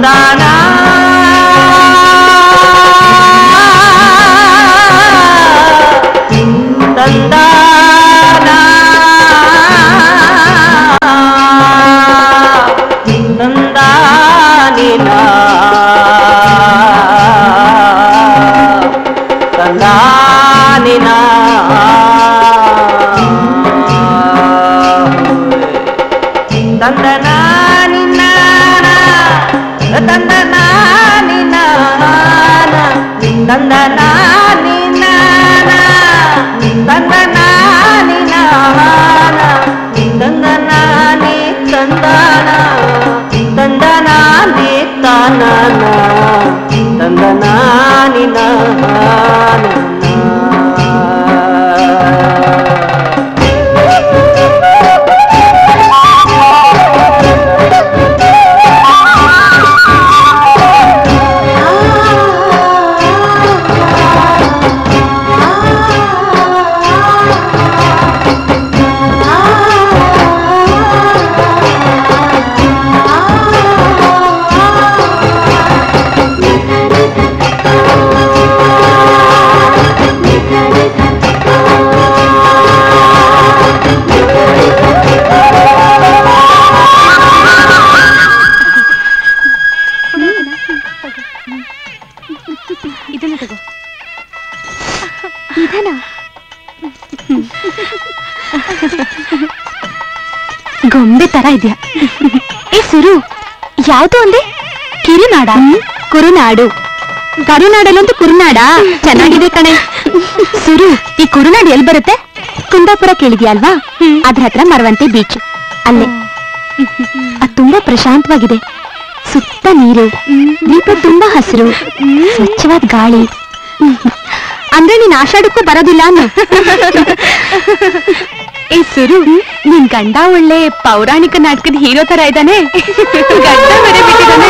ತಂದಾನ ತಂದಾನ ತಂದಾನಿನ ತಂದಾನಿನ ತಂದನ ನಿನ್ನ ತಂದನ ನಿನ್ನ ತಂದನ ನಿನ್ನ ತಂದನ ನಿನ್ನ ತಂದನ ನೀ ತಂದನ ತಂದನ ನೀ ತಾನನ ತಂದನ ನಿನ್ನ ಇದನ್ನ ತಗೋ ಇದನ್ನ ಗೊಂಬೆ ತರ ಇದ್ಯಾ ಏ ಸುರು ಯಾವ್ದು ಅಂದೆ ಕಿರುನಾಡ ಕುರುನಾಡು ಕರುನಾಡಲ್ಲಂತೂ ಕುರುನಾಡ ಚೆನ್ನಾಗಿದೆ ಕಣೆ ಸುರು ಈ ಕುರುನಾಡು ಎಲ್ಲಿ ಬರುತ್ತೆ ಕುಂದಾಪುರ ಕೇಳಿದ್ಯಾ ಅಲ್ವಾ ಅದ್ರ ಹತ್ರ ಮರವಂತೆ ಬೀಚ್ ಅಲ್ಲೇ ಅದು ತುಂಬಾ ಪ್ರಶಾಂತವಾಗಿದೆ ಸುತ್ತ ನೀರು ದೀಪ ತುಂಬಾ ಹಸಿರು ಸ್ವಚ್ಛವಾದ ಗಾಳಿ ಅಂದ್ರೆ ನೀನ್ ಆಷಾಢಕ್ಕೂ ಬರೋದಿಲ್ಲ ಅನ್ನು ಏ ಸುರು ನಿನ್ ಗಂಡ ಒಳ್ಳೆ ಪೌರಾಣಿಕ ನಾಟಕದ ಹೀರೋ ತರ ಇದ್ದಾನೆ ಗಂಡ ಬೇರೆ ಬಿಟ್ಟಿದ್ದಾನೆ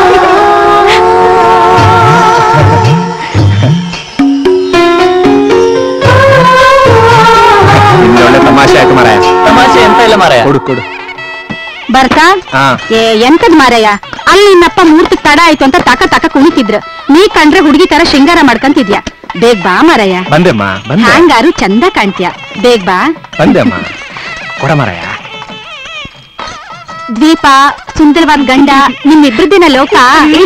ನಿಮ್ಗೆ ಒಳ್ಳೆ ತಮಾಷೆ ಆಯ್ತು ಮಾರಾಯ ತಮಾಷೆ ಎಂತ ಇಲ್ಲ ಮಾರಾಯ ಕೊಡು ಕೊಡು ಬರ್ತಾ ಹಾ ಏ ಎಂತದ್ ಮಾರಯ್ಯ ಅಲ್ಲಿ ನಿನ್ನಪ್ಪ ಮೂರ್ತಿ ತಡ ಆಯ್ತು ಅಂತ ತಕ ತಕ ಕುಣಿತಿದ್ರು ನೀ ಕಂಡ್ರೆ ಹುಡುಗಿ ತರ ಶೃಂಗಾರ ಮಾಡ್ಕಂತಿದ್ಯಾ ಬೇಗ ಬಾ ಮಾರಯ್ಯ ಬಂದೆಮ್ಮ ಬಂದೆ ಹ್ಯಾಂಗಾರು ಚಂದ ಕಾಣ್ತೀಯ ಬೇಗ ಬಾ ಬಂದೆಮ್ಮ ಕೊಡ ಮಾರಾಯ ದ್ವೀಪ ಸುಂದರವಾದ ಗಂಡ ನಿಮ್ಮಿಬ್ರದಿನ ಲೋಕ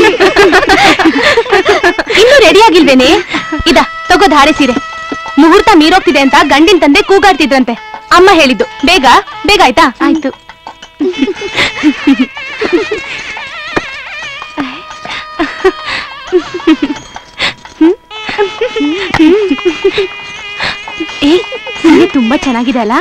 ಇನ್ನು ರೆಡಿ ಆಗಿಲ್ವೇನೆ ಇದ ತಗೋ ಧಾರೆ ಸೀರೆ ಮುಹೂರ್ತ ಮೀರೋಗ್ತಿದೆ ಅಂತ ಗಂಡಿನ ತಂದೆ ಕೂಗಾಡ್ತಿದ್ರಂತೆ ಅಮ್ಮ ಹೇಳಿದ್ದು ಬೇಗ ಬೇಗ ಆಯ್ತಾ ಆಯ್ತು ಏ ಸೀರೆ ತುಂಬಾ ಚೆನ್ನಾಗಿದೆ ಅಲ್ಲ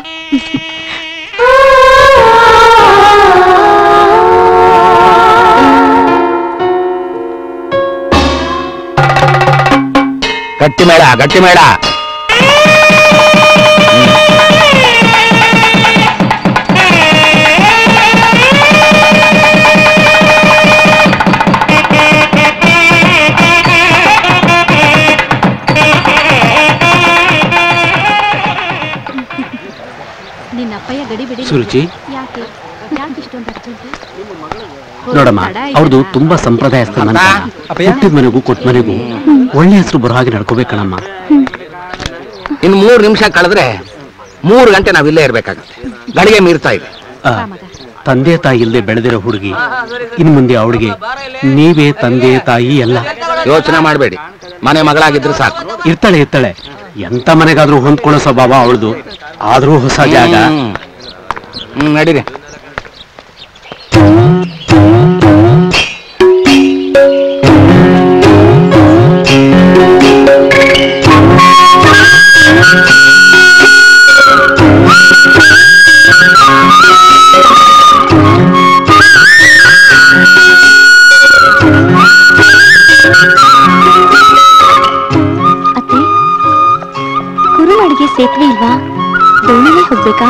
ಗಟ್ಟಿ ಮೇಳ ಗಟ್ಟಿ ಮೇಳ ನಿನ್ನಪ್ಪಯ್ಯ ಗಡಿ ಬಿಡಿ ಸುರುಚಿ ಯಾಕೆ ಯಾಕೆ ಇಷ್ಟೊಂದು ಅರ್ಜೆಂಟ್ ನೋಡಮ್ಮ ಅವ್ರದ್ದು ತುಂಬಾ ಸಂಪ್ರದಾಯಸ್ಥ ಮನೆ ಹುಟ್ಟಿದ ಮನೆಗೂ ಕೊಟ್ಟ ಮನೆಗೂ ಒಳ್ಳೆ ಹೆಸರು ಬರೋ ಹಾಗೆ ನಡ್ಕೋಬೇಕಣಮ್ಮ ಇನ್ ಮೂರ್ ನಿಮಿಷ ಕಳೆದ್ರೆ ಮೂರು ಗಂಟೆ ನಾವ್ ಇಲ್ಲೇ ಇರ್ಬೇಕಾಗತ್ತೆ ಗಳಿಗೆ ಮೀರ್ತಾ ಇದೆ ಆ, ತಂದೆ ತಾಯಿ ಇಲ್ಲದೆ ಬೆಳೆದಿರೋ ಹುಡುಗಿ ಇನ್ ಮುಂದೆ ಅವಳಿಗೆ ನೀವೇ ತಂದೆ ತಾಯಿ ಎಲ್ಲ ಯೋಚನೆ ಮಾಡಬೇಡಿ ಮನೆ ಮಗಳಾಗಿದ್ರೆ ಸಾಕು ಇರ್ತಾಳೆ ಇರ್ತಾಳೆ ಎಂತ ಮನೆಗಾದ್ರೂ ಹೊಂದ್ಕೊಳ್ಳೋ ಸ್ವಭಾವ ಅವಳದು ಆದ್ರೂ ಹೊಸ ಜಾಗ ಹ್ಮ್. ಹ್ಮ್ ನಡೀರಿ ಅತ್ತೆ ಕುರುನಾಡಿಗೆ ಸೇತುವೆ ಇಲ್ವಾ ದೋಣಿಲೇ ಹೋಗ್ಬೇಕಾ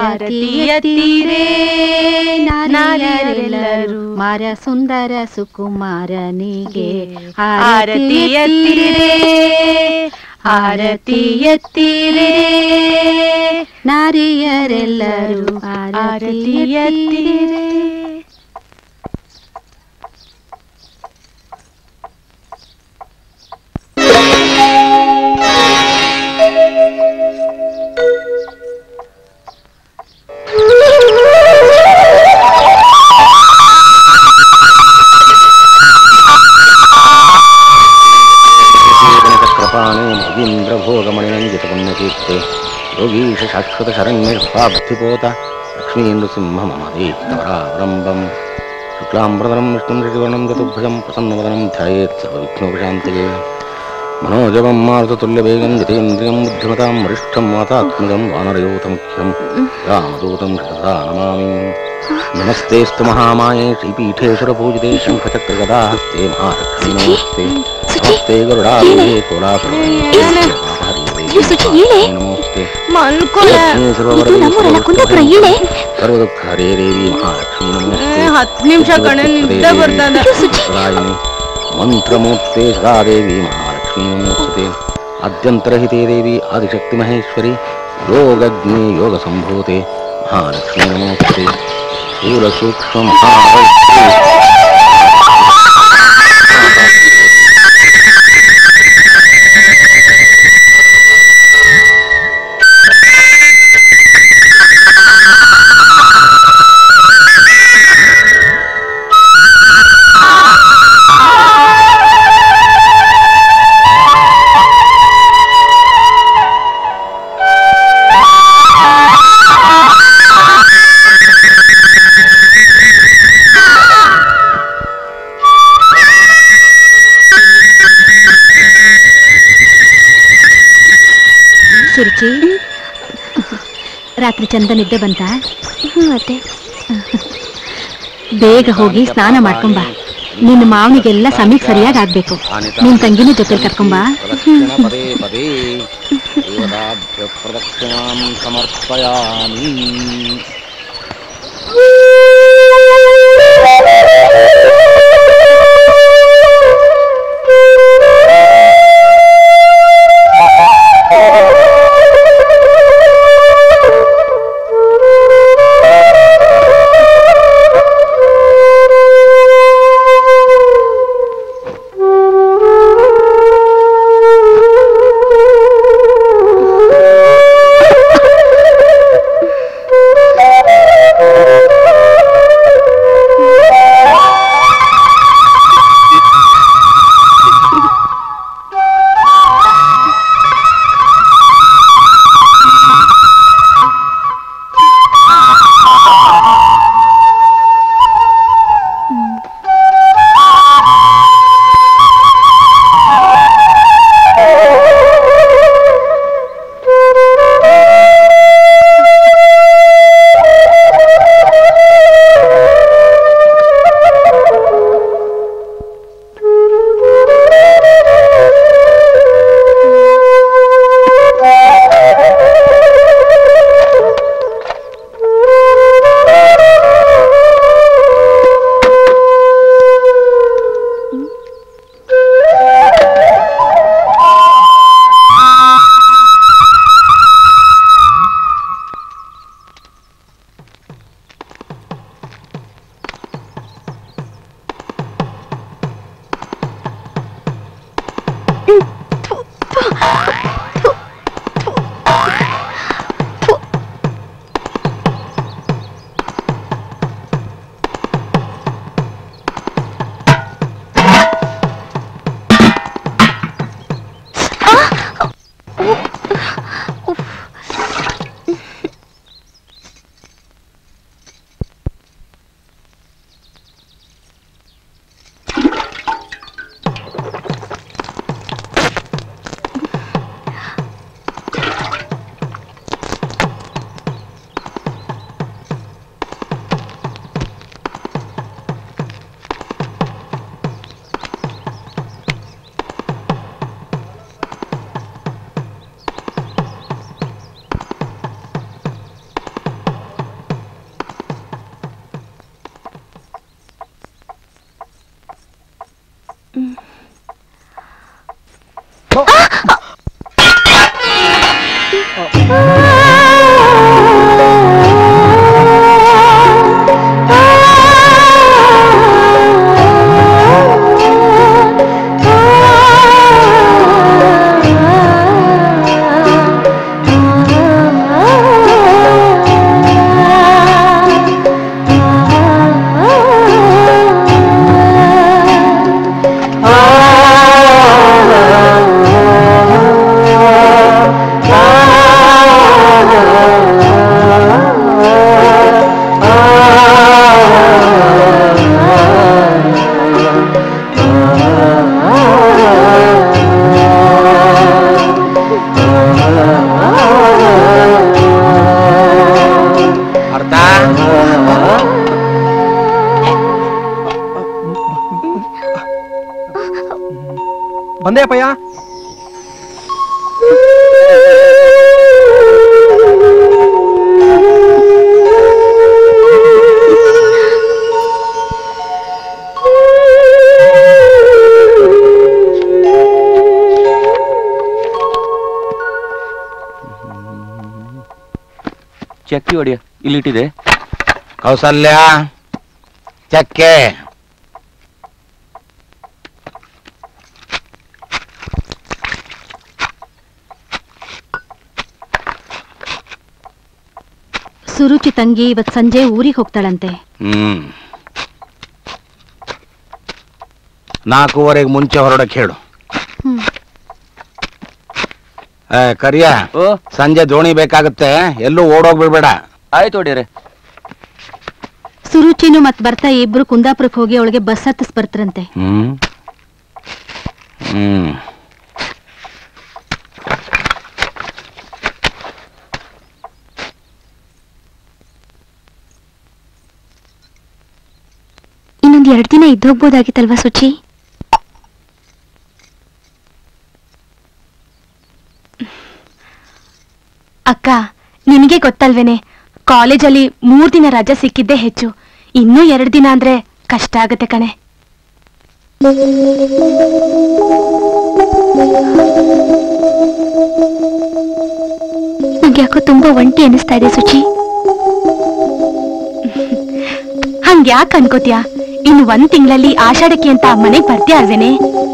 ಆರತಿ ಎತ್ತಿರೆ ನಾರಿಯರೆಲ್ಲರೂ ಮಾರ ಸುಂದರ ಸುಕುಮಾರನಿಗೆ ಆರತಿ ಎತ್ತಿರೆ ಆರತಿ ಎತ್ತಿರೆ ನಾರಿಯರೆಲ್ಲರೂ ಆರತಿ ಎತ್ತಿರೆ ಕೃಪಾಣೆ ಭಗೀಂದ್ರಭೋಗಮಣಿನಂಜಿತ ಪುಣ್ಯಕೀರ್ತೆ ಯೋಗೀಶ ಶಾಶ್ವತ ಶರಣ್ಯಪಾಬ್ಧಿಪೋತ ಲಕ್ಷ್ಮೀನೃಸಿಂಹ ಮಮ ದೇವರಾವಲಂಬಂ ಶುಕ್ಲಾಂಬರದರಂ ವಿಷ್ಣುಂ ಶಶಿವರ್ಣಂ ಚತುರ್ಭುಜಂ ಪ್ರಸನ್ನವದನಂ ಧ್ಯಾಯೇತ್ ಸರ್ವವಿಘ್ನೋಪಶಾಂತಯೇ मनोजवं मारुततुल्यवेगं जितेन्द्रियं बुद्धिमतां वरिष्ठं वातात्मजं वानरयोतमुख्यं रामदूतं शतधा नमामि नमस्तेऽस्तु महामाये श्रीपीठेश्वरपूजिते शङ्खचक्रगदा हस्ते महालक्ष्मी नमस्ते नमस्ते गरुडाभिधे ಅಯ್ಯೋ, ಸುಚಿ, ಏನೇ? ನಮಸ್ತೆ ಮಲ್ಕೊಳ ಇದು ನಮ್ಮೂರಲ್ಲ ಕುಂದಾಪುರ ಏಳೆ ಸರ್ವದುಃಖ ಹರೇ ದೇವಿ ಮಹಾಲಕ್ಷ್ಮೀ ನಮಸ್ತೆ ಹತ್ತು ನಿಮಿಷ ಕಣೆ ನಿದ್ದೆ ಬರ್ತಾನೆ ಸದಾಯಿನಿ ಮಂತ್ರಮೂರ್ತೆ ಸದಾದೇವಿ ಮಹಾಲಕ್ಷ್ಮೀ ನಮೋಸ್ತುತೆ ಅದ್ಯಂತರಹಿತೆ ದೇವಿ ಆದಿಶಕ್ತಿ ಮಹೇಶ್ವರಿ ಯೋಗಜ್ಞೆ ಯೋಗ ಸಂಭೂತೆ ಮಹಾಲಕ್ಷ್ಮೀ ನಮೋಸ್ತುತೆ ಸ್ಥೂಲ ಸೂಕ್ಷ್ಮ ಮಹಾರೌದ್ರಿ ಸುರುಚಿ ರಾತ್ರಿ ಚಂದ ನಿದ್ದೆ ಬಂತ ಮತ್ತೆ ಬೇಗ ಹೋಗಿ ಸ್ನಾನ ಮಾಡ್ಕೊಂಬ ನಿನ್ನ ಮಾವನಿಗೆಲ್ಲ ಸಮಯಕ್ಕೆ ಸರಿಯಾಗಿ ಆಗ್ಬೇಕು ನಿನ್ ತಂಗಿನ ಜೊತೆ ಕರ್ಕೊಂಬಾ ಪ್ರದಕ್ಷಿಣ ಪದೇ ಪದೇ ದೇವತಾಭ್ಯ ಪ್ರದಕ್ಷಿಣಾಂ ಸಮರ್ಪಯಾಮಿ ಅರ್ಥ ಬಂದೆ ಅಪ್ಪಯ್ಯ ಚಕ್ಕಿ ಹೊಡಿಯ ಇಲ್ಲಿಟ್ಟಿದೆ ಕೌಸಲ್ಯ ಚಕ್ಕೆ ಸುರುಚಿ ತಂಗಿ ಇವತ್ ಸಂಜೆ ಊರಿಗೆ ಹೋಗ್ತಾಳಂತೆ ಹ್ಮ್ ನಾಲ್ಕೂವರೆಗೆ ಮುಂಚೆ ಹೊರಡಕ್ಕೆ ಹೇಳು ಹ್ಮ್. ಏ, ಕರಿಯ ಓ ಸಂಜೆ ದೋಣಿ ಬೇಕಾಗುತ್ತೆ ಎಲ್ಲೂ ಓಡೋಗ್ಬಿಡ್ಬೇಡ ಆಯ್ತು ಹೊಡಿಯರೆ ಸುರುಚಿನು ಮತ್ ಬರ್ತಾ ಇಬ್ರು ಕುಂದಾಪುರಕ್ಕೆ ಹೋಗಿ ಅವಳಿಗೆ ಬಸ್ ಹತ್ತಿಸ್ ಬರ್ತಾರಂತೆ ಹ್ಮ್ ಹ್ಮ್ ಇನ್ನೊಂದ್ ಎರಡ್ ದಿನ ಇದ್ದೋಗ್ಬೋದಾಗಿತ್ತಲ್ವಾ ಸುಚಿ ಅಕ್ಕ ನಿನಗೆ ಗೊತ್ತಲ್ವೇನೆ ಕಾಲೇಜಲ್ಲಿ ಮೂರ್ ದಿನ ರಜೆ ಸಿಕ್ಕಿದ್ದೇ ಹೆಚ್ಚು ಇನ್ನೂ ಎರಡ್ ದಿನ ಅಂದ್ರೆ ಕಷ್ಟ ಆಗತ್ತೆ ಕಣೆ ಯಾಕೋ ತುಂಬಾ ಒಂಟಿ ಅನಿಸ್ತಾ ಇದೆ ಸುಚಿ ಹಂಗ್ಯಾಕ್ ಅನ್ಕೋತ್ಯಾ ಇನ್ನು ಒಂದ್ ತಿಂಗಳಲ್ಲಿ ಆಷಾಢಕ್ಕೆ ಅಂತ ಮನೆಗ್ ಬರ್ತೀಯ ಅಲ್ವೇನೆ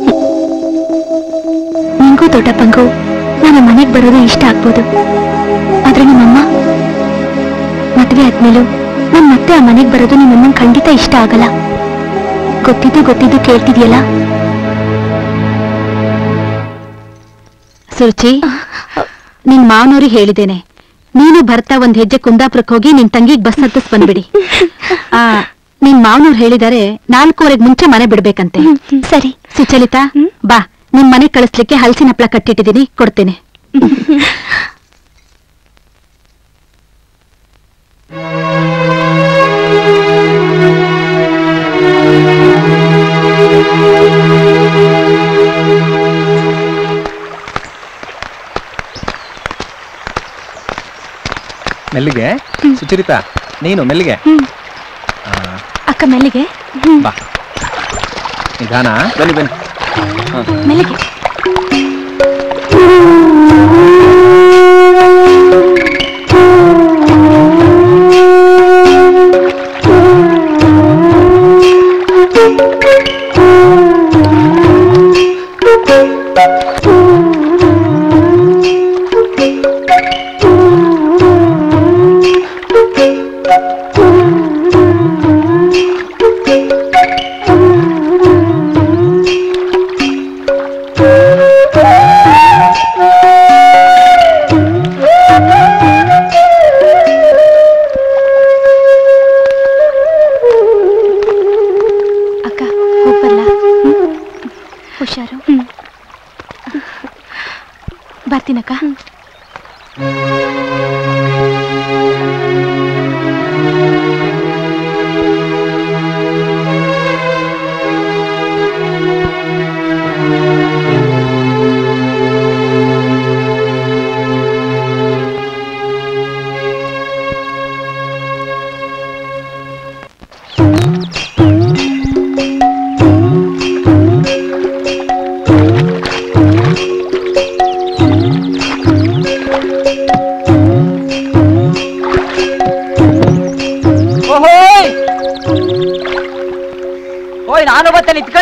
ನಿಂಗೂ ದೊಡ್ಡಪ್ಪಂಗೂ ನನ್ನ ಮನೆಗ್ ಬರೋದು ಇಷ್ಟ ಆಗ್ಬೋದು ಆದ್ರೆ ನಿಮ್ಮಮ್ಮ ಮದ್ವೆ ಆದ್ಮೇಲೂ ನನ್ ಮತ್ತೆ ಆ ಮನೆಗ್ ಬರೋದು ನಿಮ್ಮಮ್ಮಂಗ್ ಖಂಡಿತ ಇಷ್ಟ ಆಗಲ್ಲ ಗೊತ್ತಿದ್ದು ಗೊತ್ತಿದ್ದು ಕೇಳ್ತಿದ್ಯಲ್ಲ ಸುರುಚಿ ನಿನ್ ಮಾವನವ್ರಿಗೆ ಹೇಳಿದ್ದೇನೆ ನೀನು ಬರ್ತಾ ಒಂದ್ ಹೆಜ್ಜೆ ಕುಂದಾಪುರಕ್ಕೆ ಹೋಗಿ ನಿನ್ ತಂಗಿಗ್ ಬಸ್ ಹತ್ತಿಸ್ ಬಂದ್ಬಿಡಿ ಆ ನಿನ್ ಮಾವನವ್ರು ಹೇಳಿದಾರೆ ನಾಲ್ಕೂವರೆಗೆ ಮುಂಚೆ ಮನೆ ಬಿಡ್ಬೇಕಂತೆ ಸರಿ ಸುಚಲಿತಾ ಬಾ ನಿಮ್ ಮನೆ ಕಳಿಸ್ಲಿಕ್ಕೆ ಹಲಸಿನ ಹಪ್ಳ ಕಟ್ಟಿಟ್ಟಿದ್ದೀನಿ ಕೊಡ್ತೇನೆ ಮೆಲ್ಲಿಗೆ ಸುಚರಿತಾ ನೀನು ಮೆಲ್ಲಿಗೆ ಅಕ್ಕ ಮೆಲ್ಲಿಗೆ ಬಾ ನಿಧಾನ ಬನ್ನಿ ಬನ್ನಿ ಮೆಲ್ಲಿಗೆ ಅಕ್ಕ ಹೋಗ್ಬರ್ಲಾ ಹುಷಾರು ಬರ್ತೀನಕ್ಕ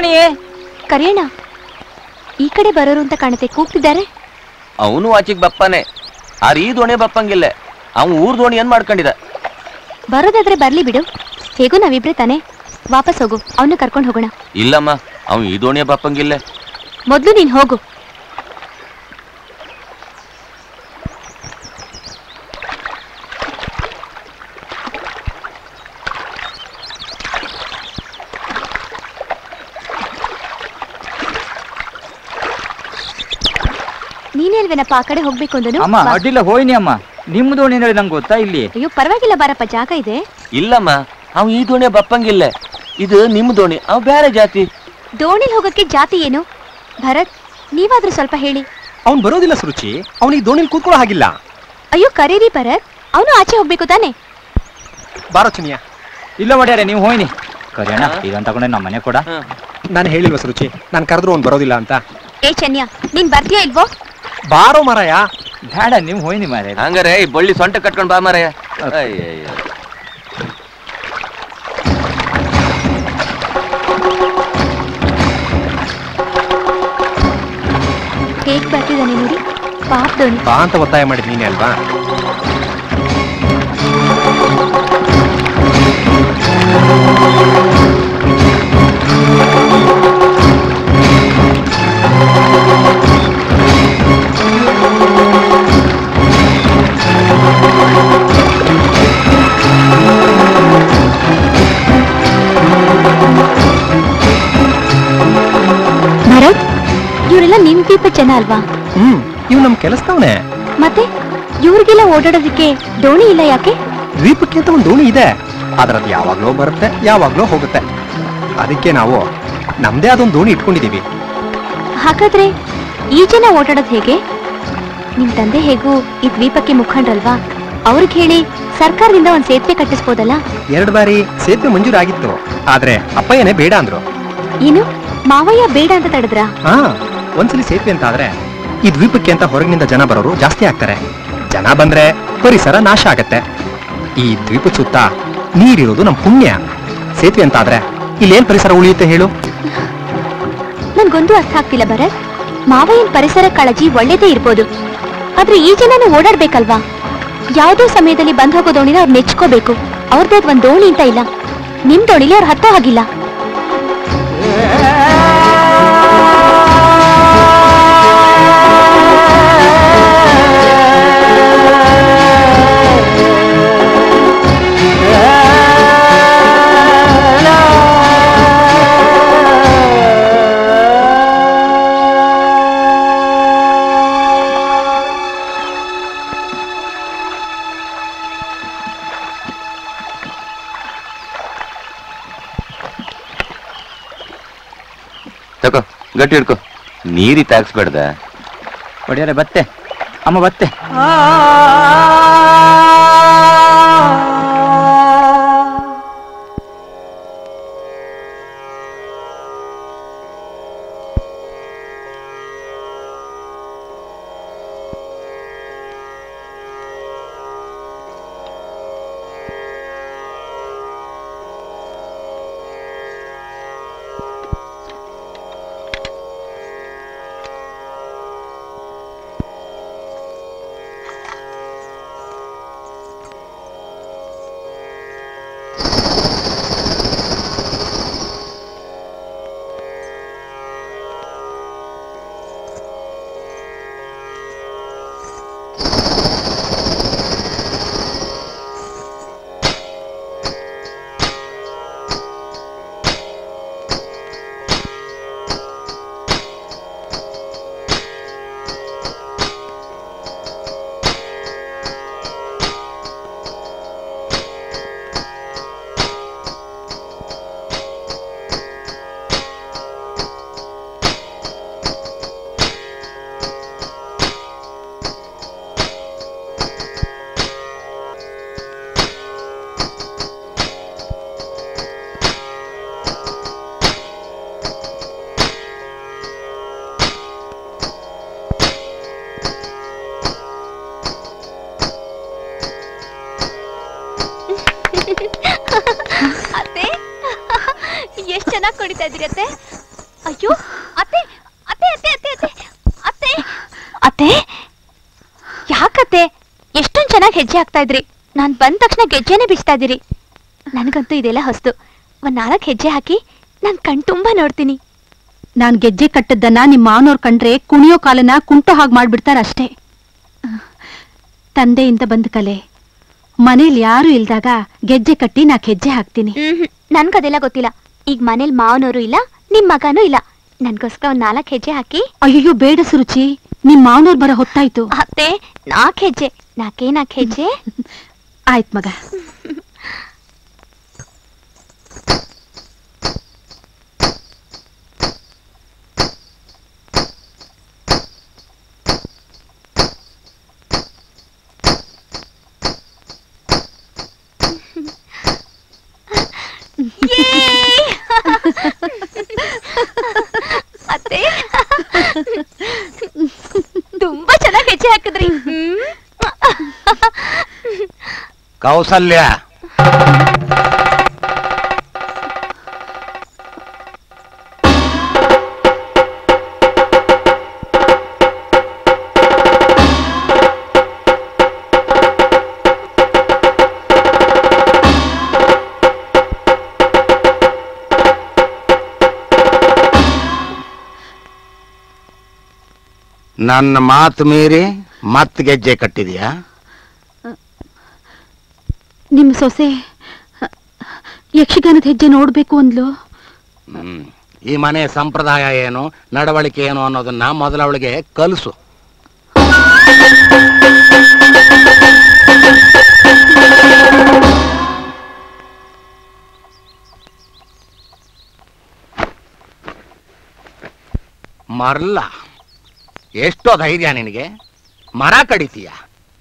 ದೋಣಿ ಕರಿಯಣ್ಣ ಈ ಕಡೆ ಬರೋರು ಅಂತ ಕಾಣುತ್ತೆ ಕೂಗ್ತಿದ್ದಾರೆ ಅವನು ಆಚಿಗೆ ಬಪ್ಪನೆ ಆರ್ ಈ ದೋಣಿ ಬಪ್ಪಂಗಿಲ್ಲ ಅವ್ನು ಊರ್ ದೋಣಿ ಏನ್ ಮಾಡ್ಕೊಂಡಿದ ಬರೋದಾದ್ರೆ ಬರ್ಲಿ ಬಿಡು ಹೇಗೂ ನಾವಿಬ್ರೆ ತಾನೆ ವಾಪಸ್ ಹೋಗು ಅವನ್ನ ಕರ್ಕೊಂಡು ಹೋಗೋಣ ಇಲ್ಲಮ್ಮ ಅವ್ನು ಈ ದೋಣಿಯ ಬಪ್ಪಂಗಿಲ್ಲ ಮೊದ್ಲು ನೀನ್ ಹೋಗು ನೀನೇಲ್ವೇನಪ್ಪ ಆ ಕಡೆ ಹೋಗ್ಬೇಕು ಅಂದನು ಅಮ್ಮ ಬಾ. ಅಡ್ಡಿಲ್ಲ ಹೋಯ್ನಿ ಅಮ್ಮ ನಿಮ್ಮ ದೋಣಿ ಅಂದ್ರೆ ನಂಗೆ ಗೊತ್ತಾ ಇಲ್ಲಿ ಅಯ್ಯೋ ಪರವಾಗಿಲ್ಲ ಬಾರಪ್ಪ ಜಾಗ ಇದೆ ಇಲ್ಲಮ್ಮ ಅವ್ ಈ ದೋಣಿಯ ಬಪ್ಪಂಗಿಲ್ಲ ಇದು ನಿಮ್ ದೋಣಿ ಅವ್ ಬೇರೆ ಜಾತಿ ದೋಣಿಲ್ ಹೋಗಕ್ಕೆ ಜಾತಿ ಏನು ಭರತ್ ನೀವಾದ್ರೂ ಸ್ವಲ್ಪ ಹೇಳಿ ಅವ್ನು ಬರೋದಿಲ್ಲ ಸುರುಚಿ ಅವನಿಗೆ ದೋಣಿಲಿ ಕೂತ್ಕೊಳ್ಳೋ ಹಾಗಿಲ್ಲ ಅಯ್ಯೋ ಕರೀರಿ ಭರತ್ ಅವನು ಆಚೆ ಹೋಗ್ಬೇಕು ತಾನೆ ಬಾರೋ ಚಿನಿಯ ಇಲ್ಲ ಒಡ್ಯಾರೆ ನೀವು ಹೋಯ್ನಿ ಕರಿಯಣ್ಣ ಇದನ್ನ ತಗೊಂಡೆ ನಮ್ಮ ಮನೆ ಕೂಡ ನಾನು ಹೇಳಿಲ್ವ ಸುರುಚಿ ನಾನು ಕರೆದ್ರು ಅವ್ನು ಬರೋದಿಲ್ಲ ಅಂತ ಏ ಚನ್ಯ ನೀನ್ ಬರ್ತೀಯಾ ಇಲ್ವೋ ಬಾರೋ ಮಾರಾಯ ಬೇಡ ನೀವು ಹೋಯ್ನಿ ಮಾರೇ ಹಂಗಾರೆ ಈ ಬಳ್ಳಿ ಸೊಂಟ ಕಟ್ಕೊಂಡ್ ಬಾ ಮಾರಾಯ ಅಯ್ಯಯ್ಯ ಹೇಗ್ ಬರ್ತಿದ್ದಾನೆ ನೋಡಿ ಪಾಪ್ ದೋಣಿ ಬಾ ಅಂತ ಒತ್ತಾಯ ಮಾಡಿದ್ ನೀನೇ ಅಲ್ವಾ ಭರತ್ ಇವರೆಲ್ಲ ನಿಮ್ ದ್ವೀಪ ಜನ ಅಲ್ವಾ ಹ್ಮ್ ಇವ್ ನಮ್ ಕೆಲಸದವನೇ ಮತ್ತೆ ಇವ್ರಿಗೆಲ್ಲ ಓಡಾಡೋದಕ್ಕೆ ದೋಣಿ ಇಲ್ಲ ಯಾಕೆ ದ್ವೀಪಕ್ಕೆ ಅಂತ ಒಂದು ದೋಣಿ ಇದೆ ಆದ್ರೆ ಅದು ಯಾವಾಗ್ಲೋ ಬರುತ್ತೆ ಯಾವಾಗ್ಲೋ ಹೋಗುತ್ತೆ ಅದಕ್ಕೆ ನಾವು ನಮ್ದೇ ಅದೊಂದು ದೋಣಿ ಇಟ್ಕೊಂಡಿದೀವಿ ಹಾಗಾದ್ರೆ ಈ ಜನ ಓಡಾಡೋದು ಹೇಗೆ ನಿಮ್ ತಂದೆ ಹೇಗೂ ಈ ದ್ವೀಪಕ್ಕೆ ಮುಖಂಡ್ರಲ್ವಾ ಅವ್ರಿಗೆ ಹೇಳಿ ಸರ್ಕಾರದಿಂದ ಒಂದ್ ಸೇತುವೆ ಕಟ್ಟಿಸ್ಬೋದಲ್ಲ ಎರಡು ಬಾರಿ ಸೇತುವೆ ಮಂಜೂರಾಗಿತ್ತು ಆದ್ರೆ ಅಪ್ಪಯ್ಯನೇ ಬೇಡ ಅಂದ್ರು ಏನು ಮಾವಯ್ಯ ಬೇಡ ಅಂತ ತಡೆದ್ರಾ ಹಾ ಒಂದ್ಸಲಿ ಸೇತುವೆ ಅಂತ ಆದ್ರೆ ಈ ದ್ವೀಪಕ್ಕೆ ಅಂತ ಹೊರಗಿನಿಂದ ಜನ ಬರೋರು ಜಾಸ್ತಿ ಆಗ್ತಾರೆ ಜನ ಬಂದ್ರೆ ಪರಿಸರ ನಾಶ ಆಗತ್ತೆ ಈ ದ್ವೀಪದ ಸುತ್ತ ನೀರಿರೋದು ನಮ್ ಪುಣ್ಯ ಸೇತುವೆ ಅಂತ ಆದ್ರೆ ಇಲ್ಲೇನ್ ಪರಿಸರ ಉಳಿಯುತ್ತೆ ಹೇಳು ನನ್ಗೊಂದು ಅರ್ಥ ಆಗ್ತಿಲ್ಲ ಭರತ್ ಮಾವಯ್ಯನ್ ಪರಿಸರ ಕಾಳಜಿ ಒಳ್ಳೇದೇ ಇರ್ಬೋದು ಆದ್ರೆ ಈ ಜನನು ಓಡಾಡ್ಬೇಕಲ್ವಾ ಯಾವುದೋ ಸಮಯದಲ್ಲಿ ಬಂದ್ ಹೋಗೋ ದೋಣಿನ ಅವ್ರು ನೆಚ್ಕೋಬೇಕು ಅವ್ರದ್ದು ಒಂದ್ ದೋಣಿ ಅಂತ ಇಲ್ಲ ನಿಮ್ ದೋಣಿಲಿ ಅವ್ರು ಹತ್ತೋ ಹಾಗಿಲ್ಲ ತಕೋ ಗಟ್ಟಿ ಹಿಡ್ಕೊ ನೀರಿ ತಾಕ್ಸ್ಬೇಡ್ದ ಒಡ್ಯಾರೆ ಬತ್ತೆ ಅಮ್ಮ ಬತ್ತೆ ಅತ್ತೆ ಎಷ್ಟ್ ಚೆನ್ನಾಗಿ ಕುಡಿತಾ ಇದ್ರಿ ಅತ್ತೆ ಅತ್ತೆ ಯಾಕತ್ತೆ ಎಷ್ಟೊಂದ್ ಚೆನ್ನಾಗಿ ಹೆಜ್ಜೆ ಹಾಕ್ತಾ ಇದ್ರಿ ನಾನ್ ಬಂದ ತಕ್ಷಣ ಗೆಜ್ಜೆನೆ ಬಿಚ್ತಾ ಇದೀರಿ ನನಗಂತೂ ಇದೆಲ್ಲ ಹೊಸ್ತು ಒಂದ್ ನಾಲ್ಕು ಹೆಜ್ಜೆ ಹಾಕಿ ನಾನ್ ಕಣ್ ತುಂಬಾ ನೋಡ್ತೀನಿ ನಾನ್ ಗೆಜ್ಜೆ ಕಟ್ಟದ್ದನ್ನ ನಿಮ್ ಮಾವನವ್ರ್ ಕಂಡ್ರೆ ಕುಣಿಯೋ ಕಾಲನ ಕುಂಟು ಹಾಗೆ ಮಾಡ್ಬಿಡ್ತಾರ ಅಷ್ಟೇ ತಂದೆಯಿಂದ ಬಂದ ಕಲೆ ಮನೇಲಿ ಯಾರು ಇಲ್ದಾಗ ಗೆಜ್ಜೆ ಕಟ್ಟಿ ನಾಕ್ ಹೆಜ್ಜೆ ಹಾಕ್ತೀನಿ ಹ್ಮ್ ನನ್ಗದೆಲ್ಲ ಗೊತ್ತಿಲ್ಲ ಈಗ ಮನೇಲಿ ಮಾವನವರು ಇಲ್ಲ ನಿಮ್ ಮಗನೂ ಇಲ್ಲ ನನ್ಗೋಸ್ಕರ ಒಂದ್ ನಾಲ್ಕು ಹೆಜ್ಜೆ ಹಾಕಿ ಅಯ್ಯೋ ಬೇಡ ಸುರುಚಿ ನಿಮ್ ಮಾವನವ್ರು ಬರ ಹೊತ್ತಾಯ್ತು ಅತ್ತೆ ನಾಲ್ಕು ಹೆಜ್ಜೆ ನಾಲ್ಕೇ ನಾಲ್ಕು ಹೆಜ್ಜೆ ಆಯ್ತ್ ಮಗ ಅತ್ತೆ ತುಂಬಾ ಚೆನ್ನಾಗಿ ಹೆಜ್ಜೆ ಹಾಕಿದ್ರಿ ಹ್ಮ್. ಕೌಸಲ್ಯ ನನ್ನ ಮಾತು ಮೀರಿ ಮತ್ ಗೆಜ್ಜೆ ಕಟ್ಟಿದ್ಯಾ ನಿಮ್ ಸೊಸೆ ಯಕ್ಷಗಾನದ ಹೆಜ್ಜೆ ನೋಡ್ಬೇಕು ಅಂದ್ಲು ಹ್ಮ್ ಈ ಮನೆ ಸಂಪ್ರದಾಯ ಏನು ನಡವಳಿಕೆ ಏನು ಅನ್ನೋದನ್ನ ಮೊದಲ ಅವಳಿಗೆ ಕಲಿಸು ಮರ್ಲ ಎಷ್ಟೋ ಧೈರ್ಯ ನಿನಗೆ ಮರ ಕಡಿತೀಯ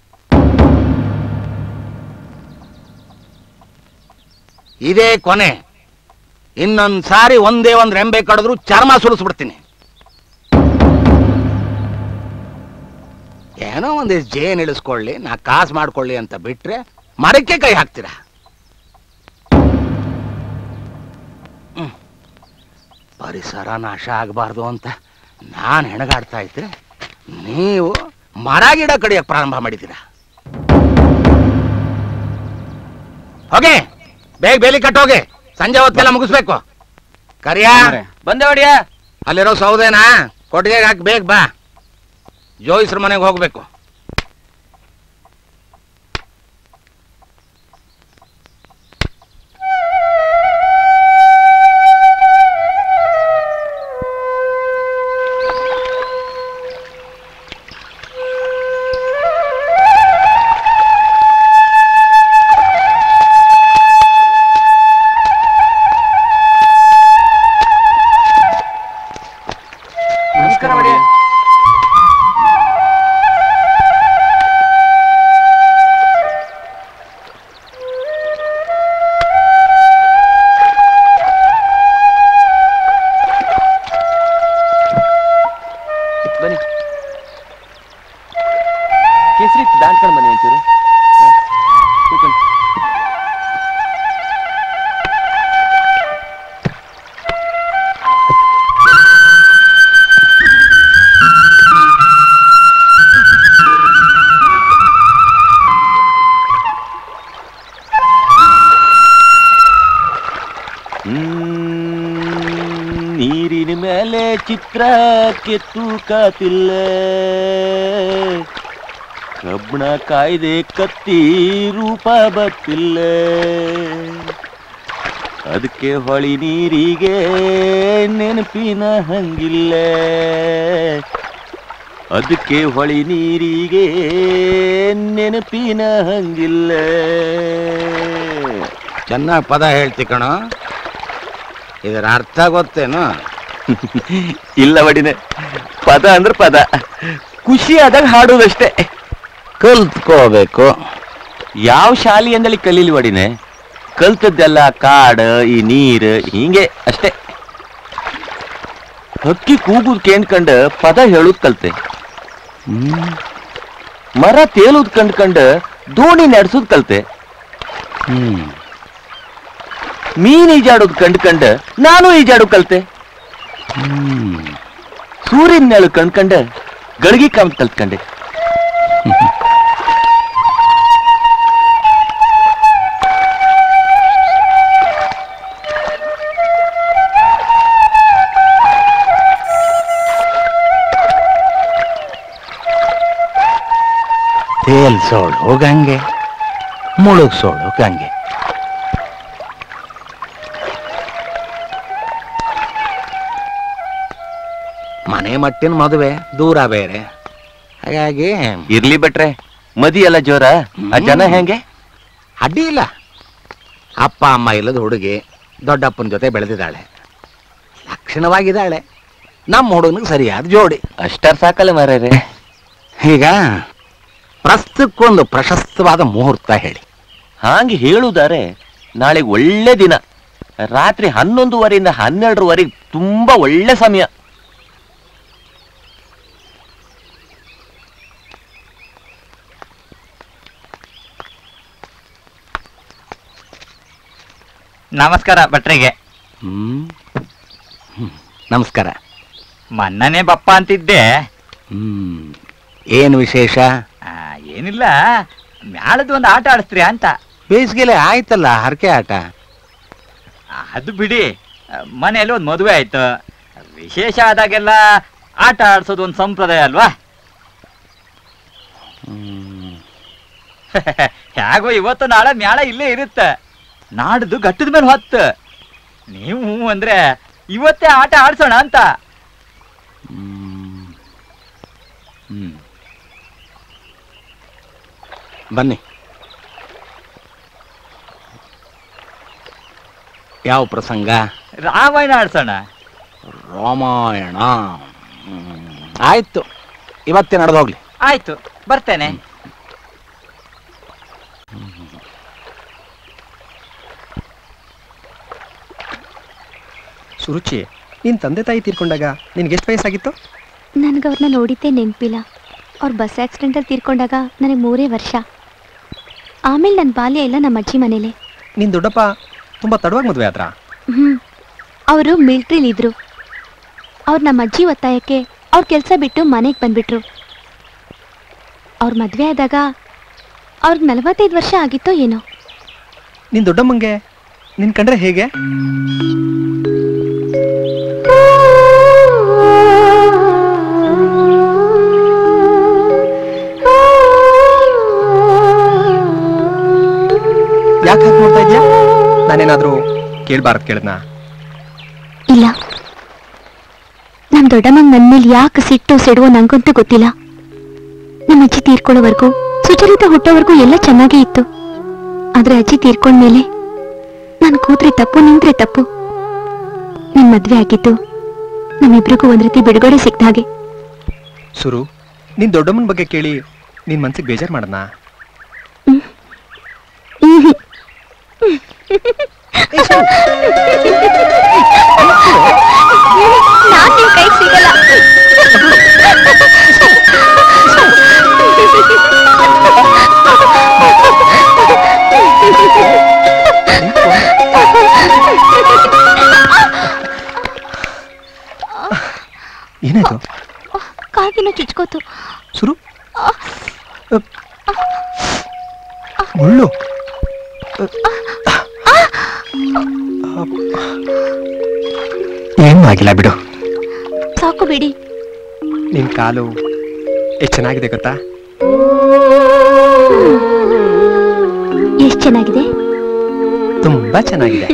ಇದೇ ಕೊನೆ ಇನ್ನೊಂದ್ ಸಾರಿ ಒಂದೇ ಒಂದ್ ರೆಂಬೆ ಕಡಿದ್ರು ಚರ್ಮ ಸುರಿಸ್ಬಿಡ್ತೀನಿ ಏನೋ ಒಂದಿಷ್ಟು ಜೇನ್ ಇಳಿಸ್ಕೊಳ್ಳಿ ನಾ ಕಾಸು ಮಾಡ್ಕೊಳ್ಳಿ ಅಂತ ಬಿಟ್ರೆ ಮರಕ್ಕೆ ಕೈ ಹಾಕ್ತೀರಾ ಹ್ಮ್. ಪರಿಸರ ನಾಶ ಆಗಬಾರ್ದು ಅಂತ ನಾನು ಹೆಣಗಾಡ್ತಾ ಇದ್ರೆ ನೀವು ಮರ ಗಿಡ ಕಡಿಯಕ್ಕೆ ಪ್ರಾರಂಭ ಮಾಡಿದ್ದೀರಾ ಹೋಗೆ ಬೇಗ ಬೇಲಿ ಕಟ್ಟೋಗೆ ಸಂಜೆ ಹೊತ್ತೆಲ್ಲ ಮುಗಿಸ್ಬೇಕು ಕರಿಯಾ ಬಂದೆ ಹೊಡಿಯ ಅಲ್ಲಿರೋ ಸೌದೆನಾ ಕೊಟ್ಟಿಗೆ ಹಾಕಿ ಬೇಗ ಬಾ ಜೋಯಿಸ್ರ ಮನೆಗೆ ಹೋಗ್ಬೇಕು ನಮಸ್ಕಾರ ಹೊಡಿಯ ಬನ್ನಿ ಕೇಸರಿ ದಾಟ್ಕೊಂಡು ಬನ್ನಿ ಒಂಚೂರು ಹ, ಕೂತ್ಕೊಳ್ಳಿ. ಹ್ಮ್, ನೀರಿನ ಮೇಲೆ ಚಿತ್ರ ಕೆತ್ತು ಕಾತಿಲ್ಲ ಕಬ್ಬಣ ಕಾಯ್ದೆ ಕತ್ತಿ ರೂಪ ಬತ್ತಿಲ್ಲ ಅದಕ್ಕೆ ಹೊಳಿ ನೀರಿಗೆ ನೆನಪಿನ ಹಂಗಿಲ್ಲ ಅದಕ್ಕೆ ಹೊಳಿ ನೀರಿಗೆ ನೆನಪಿನ ಹಂಗಿಲ್ಲ ಚೆನ್ನಾಗಿ ಪದ ಹೇಳ್ತಿ ಕಣೋ ಇದರ ಅರ್ಥ ಗೊತ್ತೇನು ಇಲ್ಲ ಬಡಿನೆ ಪದ ಅಂದ್ರೆ ಪದ ಖುಷಿ ಆದಾಗ ಹಾಡೋದಷ್ಟೇ ಕಲ್ತ್ಕೋಬೇಕು ಯಾವ ಶಾಲಿ ಅಂದಳಿ ಕಲೀಲಿ ಬಡಿನೆ ಕಲ್ತದ್ದೆಲ್ಲ ಕಾಡು ಈ ನೀರು ಹಿಂಗೆ ಅಷ್ಟೇ ಹಕ್ಕಿ ಕೂಗುದ್ ಕೇಳ್ಕಂಡು ಪದ ಹೇಳುದ್ ಕಲ್ತೆ ಹ್ಮ್. ಮರ ತೇಲುದ್ ಕಂಡ್ಕಂಡು ದೋಣಿ ನಡೆಸೋದ್ ಕಲ್ತೆ ಹ್ಮ್ ಮೀನ್ ಈಜಾಡೋದ್ ಕಂಡ್ಕಂಡು ನಾನು ಈಜಾಡೋದ್ ಕಲ್ತೆ ಹ್ಮ್ ಸೂರ್ಯನ ನೆಳು ಕಂಡ್ಕಂಡು ಗಳಿಗೆ ಕಾಮ್ ಕಲ್ತ್ಕೊಂಡೆ ತೇಲ್ಸೋಳು ಗಂಗೆ ಮುಳುಗ್ಸೋಳು ಗಂಗೆ ಮನೆ ಮಟ್ಟಿನ ಮದುವೆ ದೂರ ಬೇರೆ ಹಾಗಾಗಿ ಇರ್ಲಿ ಬಿಟ್ರೆ ಮದಿ ಎಲ್ಲ ಜೋರ ಆ ಜನ ಹೆಂಗೆ ಅಡ್ಡಿ ಇಲ್ಲ ಅಪ್ಪ ಅಮ್ಮ ಇಲ್ಲದ ಹುಡುಗಿ ದೊಡ್ಡಪ್ಪನ ಜೊತೆ ಬೆಳೆದಿದ್ದಾಳೆ ಲಕ್ಷಣವಾಗಿದ್ದಾಳೆ ನಮ್ಮ ಹುಡುಗನಿಗೆ ಸರಿಯಾದ ಜೋಡಿ ಅಷ್ಟಾರ್ ಸಾಕಲ್ಲ ಮಾರ್ಯಾರೆ ಈಗ ಪ್ರಸ್ತುತಕ್ಕೊಂದು ಪ್ರಶಸ್ತವಾದ ಮುಹೂರ್ತ ಹೇಳಿ ಹಾಗೆ ಹೇಳುವುದಾರೆ ನಾಳೆ ಒಳ್ಳೆ ದಿನ ರಾತ್ರಿ ಹನ್ನೊಂದುವರೆಯಿಂದ ಹನ್ನೆರಡರವರೆಗೆ ತುಂಬಾ ಒಳ್ಳೆ ಸಮಯ ನಮಸ್ಕಾರ ಭಟ್ರಿಗೆ ಹ್ಮ್ ಹ್ಮ್. ನಮಸ್ಕಾರ ಮನ್ನನೇ ಬಪ್ಪ ಅಂತಿದ್ದೆ ಹ್ಮ್ ಏನು ವಿಶೇಷ ಆ, ಏನಿಲ್ಲ ಮ್ಯಾಳದ ಒಂದು ಆಟ ಆಡಿಸ್ತೀರಿ ಅಂತ ಬೇಸಿಗೆಲೆ ಆಯ್ತಲ್ಲ ಹರಕೆ ಆಟ ಅದು ಬಿಡಿ ಮನೆಯಲ್ಲಿ ಒಂದು ಮದುವೆ ಆಯ್ತು ವಿಶೇಷ ಆದಾಗೆಲ್ಲ ಆಟ ಆಡ್ಸೋದು ಒಂದು ಸಂಪ್ರದಾಯ ಅಲ್ವಾ ಹೇಗೋ ಇವತ್ತು ನಾಳೆ ಮ್ಯಾಳ ಇಲ್ಲೇ ಇರುತ್ತೆ ನಾಡ್ದು ಗಟ್ಟದ ಮೇಲೆ ಹೊತ್ತು ನೀವು ಹ್ಞೂ ಅಂದ್ರೆ ಇವತ್ತೇ ಆಟ ಆಡ್ಸೋಣ ಅಂತ ಹ್ಮ್. ಹ್ಮ್. ಬನ್ನಿ ಯಾವ ಪ್ರಸಂಗ ರಾಮಾಯಣ ಆಡ್ಸೋಣ ರಾಮಾಯಣ ಹ್ಮ್. ಆಯ್ತು ಇವತ್ತೇ ನಡೆದೋಗ್ಲಿ ಆಯ್ತು ಬರ್ತೇನೆ ಸುರುಚಿ ನಿನ್ ತಂದೆ ತಾಯಿ ತೀರ್ಕೊಂಡಾಗ ನಿನ್ಗೆ ಎಷ್ಟು ವಯಸ್ಸಾಗಿತ್ತು ನನಗೆ ಅವ್ರನ್ನ ನೋಡಿದ್ದೇ ನೆನಪಿಲ್ಲ ಅವ್ರು ಬಸ್ ಆಕ್ಸಿಡೆಂಟಲ್ಲಿ ತೀರ್ಕೊಂಡಾಗ ನನಗೆ ಮೂರೇ ವರ್ಷ ಆಮೇಲೆ ನನ್ನ ಬಾಲ್ಯ ಎಲ್ಲ ನಮ್ಮ ಅಜ್ಜಿ ಮನೇಲೆ ನಿನ್ ದೊಡ್ಡಪ್ಪ ತುಂಬಾ ತಡವಾಗಿ ಮದುವೆ ಆದ್ರ ಹ್ಞೂ ಅವರು ಮಿಲ್ಟ್ರಿಲಿದ್ರು ಅವ್ರು ನಮ್ಮ ಅಜ್ಜಿ ಒತ್ತಾಯಕ್ಕೆ ಅವ್ರ ಕೆಲಸ ಬಿಟ್ಟು ಮನೆಗೆ ಬಂದ್ಬಿಟ್ರು ಅವ್ರ ಮದುವೆ ಆದಾಗ ಅವ್ರಿಗೆ ನಲವತ್ತೈದು ವರ್ಷ ಆಗಿತ್ತೋ ಏನೋ ನಿನ್ ದೊಡ್ಡಮ್ಮಂಗೆ ನಿನ್ ಕಂಡ್ರೆ ಹೇಗೆ ಯಾಕೆ ಹಾಗೆ ನೋಡ್ತಾ ಇದ್ಯಾ ನಾನೇನಾದ್ರೂ ಕೇಳ್ಬಾರದು ಕೇಳದ್ನಾ ಇಲ್ಲ ನಮ್ಮ ದೊಡ್ಡಮ್ಮಂಗ್ ನನ್ನ ಮೇಲೆ ಯಾಕೆ ಸಿಟ್ಟು ಸಿಡುವ ನಂಗಂತೂ ಗೊತ್ತಿಲ್ಲ ನಮ್ಮ ಅಜ್ಜಿ ತೀರ್ಕೊಳ್ಳೋವರೆಗೂ ಸುಚರಿತ ಹುಟ್ಟೋವರೆಗೂ ಎಲ್ಲ ಚೆನ್ನಾಗೇ ಇತ್ತು ಆದ್ರೆ ಅಜ್ಜಿ ತೀರ್ಕೊಂಡ್ಮೇಲೆ ನಾನು ಕೂತ್ರೆ ತಪ್ಪು ನಿಂತ್ರೆ ತಪ್ಪು ನಿಮ್ ಮದ್ವೆ ಆಗಿದ್ದು ನಮ್ಮಿಬ್ರಿಗೂ ಒಂದ್ ರೀತಿ ಬಿಡುಗಡೆ ಸಿಕ್ತ ಹಾಗೆ ಸುರು ನಿನ್ ದೊಡ್ಡಮ್ಮನ ಬಗ್ಗೆ ಕೇಳಿ ನಿನ್ ಮನ್ಸಿಗೆ ಬೇಜಾರ್ ಮಾಡದ್ನಾ ನಾನ್ ನಿಮ್ ಕೈಗ್ ಸಿಗಲ್ಲ ಏನಾಯ್ತು ಕಾಲ್ಗಿನ ಚುಚ್ಕೋತು ಸುರು ಅಪ್. ಮುಳ್ಳು ಅಪ್. ಏನೂ ಆಗಿಲ್ಲ ಬಿಡು ಸಾಕು ಬಿಡಿ ನಿನ್ ಕಾಲು ಎಷ್ಟು ಚೆನ್ನಾಗಿದೆ ಗೊತ್ತಾ ಎಷ್ಟ್ ಚೆನ್ನಾಗಿದೆ ತುಂಬಾ ಚೆನ್ನಾಗಿದೆ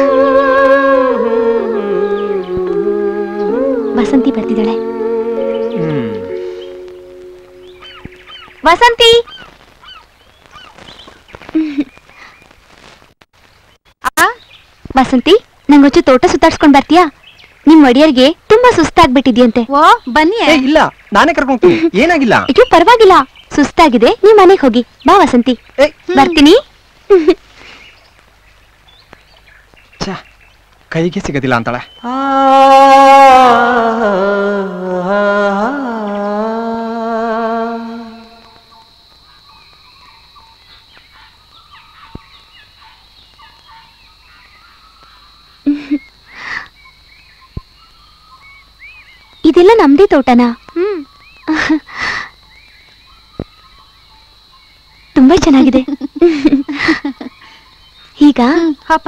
ವಸಂತಿ ಬರ್ತಿದ್ದಾಳೆ ಹ್ಮ್ ವಸಂತಿ ವಸಂತಿ ನಂಗೊಚ್ಚು ತೋಟ ಸುತ್ತಾಡ್ಸ್ಕೊಂಡ್ ಬರ್ತೀಯಾ ನಿಮ್ ಒಡೆಯರ್ಗೆ ತುಂಬಾ ಸುಸ್ತಾಗ್ಬಿಟ್ಟಿದ್ಯಂತೆ ಓ ಬನ್ನಿ ಏ ಇಲ್ಲ ನಾನೇ ಕರ್ಕೊಂಡು ಹೋಗ್ತೀನಿ ಏನಾಗಿಲ್ಲ ಅಯ್ಯೋ ಪರವಾಗಿಲ್ಲ ಸುಸ್ತಾಗಿದೆ ನೀವ್ ಮನೆಗ್ ಹೋಗಿ ಬಾ ವಸಂತಿ ಏ ಬರ್ತೀನಿ ಛ, ಕೈಗೆ ಸಿಗೋದಿಲ್ಲ ಅಂತಾಳೆ ಇದೆಲ್ಲ ನಮ್ದೇ ತೋಟನಾ ಹ್ಮ್ ತುಂಬಾ ಚೆನ್ನಾಗಿದೆ ಈಗ ಪಾಪ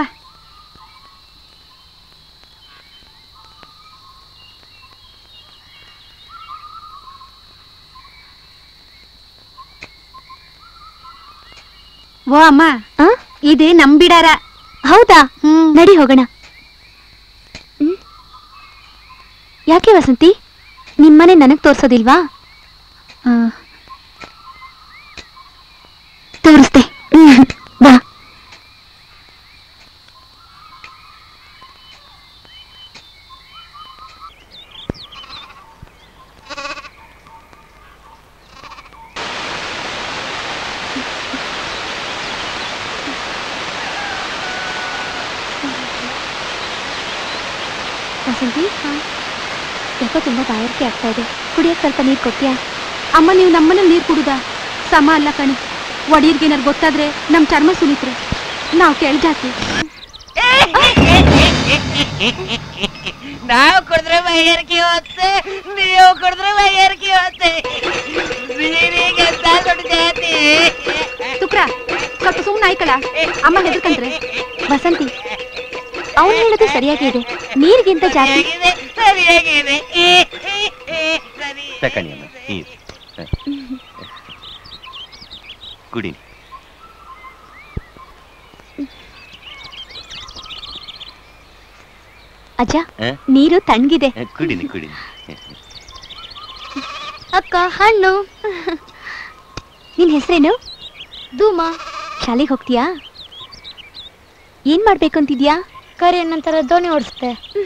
ಓ ಅಮ್ಮ ಆ? ಇದೇ ನಂಬಿಡಾರ ಹೌದಾ ಹ್ಮ್ ನಡಿ ಹೋಗೋಣ ಹ್ಮ್? ಯಾಕೆ ವಸಂತಿ ನಿಮ್ಮನೆ ನನಗ್ ತೋರ್ಸೋದಿಲ್ವಾ ಆ, ತೋರಿಸ್ದೆ ಹ್ಮ್, ಬಾ ವಸಂತಿ ಯಾಕೋ ತುಂಬಾ ಬಾಯಾರಿಕೆ ಆಗ್ತಾ ಇದೆ ಕುಡಿಯಕ್ ಸ್ವಲ್ಪ ನೀರು ಕೊಡ್ತೀಯಾ ಅಮ್ಮ ನೀವು ನಮ್ಮನೆ ನೀರ್ ಕುಡುದ ಸಮ ಅಲ್ಲ ಕಣಿ ಒಡಿಯರ್ಗೇನಾರು ಗೊತ್ತಾದ್ರೆ ನಮ್ ಚರ್ಮ ಸುಲಿತ್ರು ನಾವ್ ಕೆಳ್ಜಾತಿ ನಾವು ಕುಡಿದ್ರೆ ಬೈಯರ್ಕಿ ಹೋಗುತ್ತೆ ನೀವು ಕುಡಿದ್ರೆ ಬೈಯರ್ಕಿ ಹೋಗುತ್ತೆ ನೀರಿಗೆ ಎಂತ ದೊಡ್ಡ ಜಾತಿ ತುಕ್ರ ಸ್ವಲ್ಪ ಸುಮ್ಮನೆ ಆಯ್ಕಳ ಅಮ್ಮ ಹೆದರ್ಕಂದ್ರೆ ವಸಂತಿ ಅವನು ಹೇಳೋದು ಸರಿಯಾಗಿ ಇದೆ ನೀರಿಗಿಂತ ಜಾಸ್ತಿ ಹೇಗಿದೆ ಸರಿಯಾಗಿದೆ ಸರಿ ತಕಣಿ ಅಮ್ಮ ನೀರು ಹ. ಕುಡಿ ಅಜ್ಜ ಹ? ನೀರು ತಣ್ಣಗಿದೆ ಹ, ಕುಡಿನಿ ಕುಡಿನಿ ಅಕ್ಕ ಹಣ್ಣು ನಿನ್ ಹೆಸರೇನು ಧೂಮ ಶಾಲೆಗೆ ಹೋಗ್ತೀಯಾ ಏನ್ ಮಾಡ್ಬೇಕು ಅಂತಿದ್ಯಾ ಕರೆ ನಂತರ ದೋಣಿ ಓಡಿಸ್ತೆ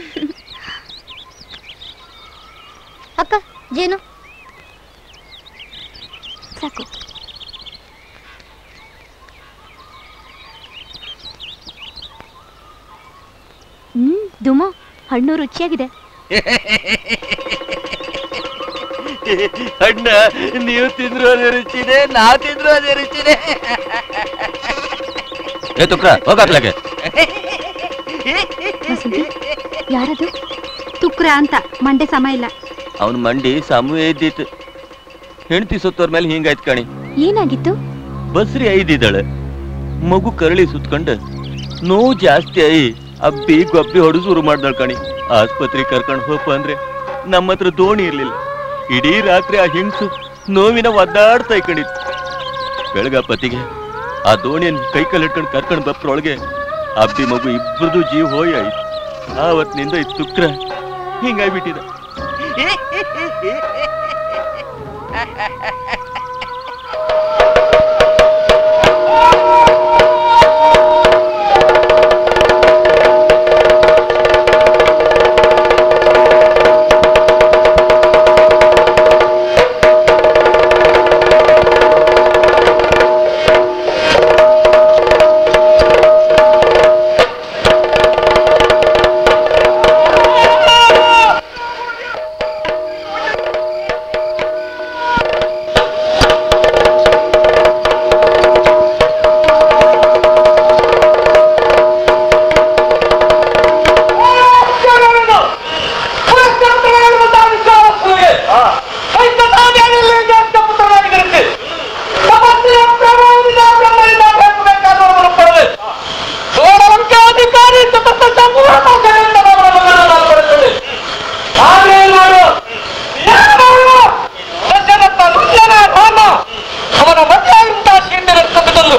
ಅಕ್ಕ ಜೇನು ಸಾಕು ಹ್ಮ್ ಧೂಮ ಹಣ್ಣು ರುಚಿಯಾಗಿದೆ ಅಣ್ಣ ನೀವು ತಿಂದ್ರು ಅದೇ ರುಚಿದೆ ನಾವು ತಿಂದ್ರು ಅದೇ ರುಚಿದೆ ಏ ತುಕ್ರ ಹೋಗಾಕ್ಲಾಗೆ ವಸಂತಿ ಯಾರದು ತುಕ್ರ ಅಂತ ಮಂಡೆ ಸಮ ಇಲ್ಲ ಅವನ ಮಂಡಿ ಸಮಯ ಇದ್ದಿತ್ತು ಹೆಂಡತಿ ಸತ್ತೋರ್ ಮೇಲೆ ಹಿಂಗಾಯ್ತು ಕಣಿ ಏನಾಗಿತ್ತು ಬಸ್ರಿ ಐದಿದ್ದಾಳೆ ಮಗು ಕರಳಿ ಸುತ್ಕೊಂಡು ನೋವು ಜಾಸ್ತಿ ಆಯಿ ಅಬ್ಬಿ ಗೊಬ್ಬಿ ಹೊಡೆದು ಶುರು ಮಾಡ್ದಳ ಕಣಿ ಆಸ್ಪತ್ರೆ ಕರ್ಕೊಂಡು ಹೋಪ ಅಂದ್ರೆ ನಮ್ಮ ಹತ್ರ ದೋಣಿ ಇರ್ಲಿಲ್ಲ ಇಡೀ ರಾತ್ರಿ ಆ ಹಿಂಡ್ಸು ನೋವಿನ ಒದ್ದಾಡ್ತಾ ಇಕೊಂಡಿತ್ತು ಬೆಳಗ ಪತಿಗೆ ಆ ದೋಣಿಯನ್ನು ಕೈ ಕಲ್ಲಿಟ್ಕೊಂಡು ಕರ್ಕೊಂಡು ಬಪ್ರೊಳಗೆ ಅಬ್ಬಿ ಮಗು ಇಬ್ಬರದು ಜೀವ ಹೋಯ್ ಆಯ್ತು ಆವತ್ತಿನಿಂದ ಈ ತುಕ್ರ ಹಿಂಗಾಗ್ಬಿಟ್ಟಿದೆ ಅವನ ಮಧ್ಯಾಹ್ನ ಸೀಟೆ ರಕ್ತದಲ್ಲೂ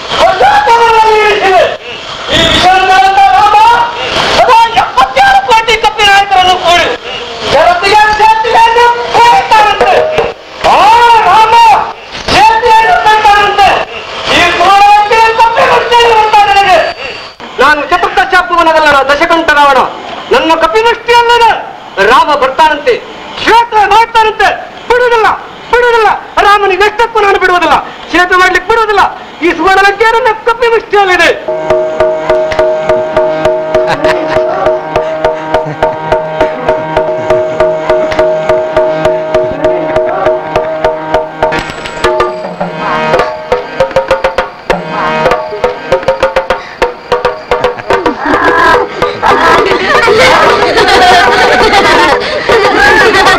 ಈ ವಿಷಯಗಳನ್ನ ರಾಮ ಸದಾ ಎಪ್ಪತ್ತಾರು ಕೋಟಿ ಕಪ್ಪಿ ನಾಯಕರನ್ನು ಕೂಡಿ ಜಗತ್ತಿಗೆ ಸೇತುವೆಯನ್ನು ಕೊಯ್ತಾರಂತೆ. ಆ ರಾಮ ಸೇತುವೆಯನ್ನು ಕೊಯ್ತಾರಂತೆ. ಈ ಸುವರ್ಣಕ್ಕೆ ಕಪ್ಪಿ ಮುಷ್ಟಿಯನ್ನು ಉಂಟಾದ ನನಗೆ. ನಾನು ಚತುರ್ಥ ಚಾಪುವನಗಲ್ಲ ದಶಕಂಠ ರಾವಣ ನನ್ನ ಕಪಿಮುಷ್ಟಿಯಲ್ಲದೆ ರಾಮ ಬರ್ತಾನಂತೆ ಕ್ಷೇತ್ರ ಮಾಡ್ತಾನಂತೆ ಬಿಡುವುದಿಲ್ಲ ಬಿಡುವುದಿಲ್ಲ ರಾಮನಿಗೆ ಎಷ್ಟಕ್ಕೂ ನಾನು ಬಿಡುವುದಿಲ್ಲ ಕ್ಷೇತ್ರ ಮಾಡ್ಲಿಕ್ಕೆ ಬಿಡುವುದಿಲ್ಲ ಈ ಸುವರ್ಣಕ್ಕೆ ನನ್ನ ಕಪಿಮುಷ್ಟಿಯಲ್ಲಿದೆ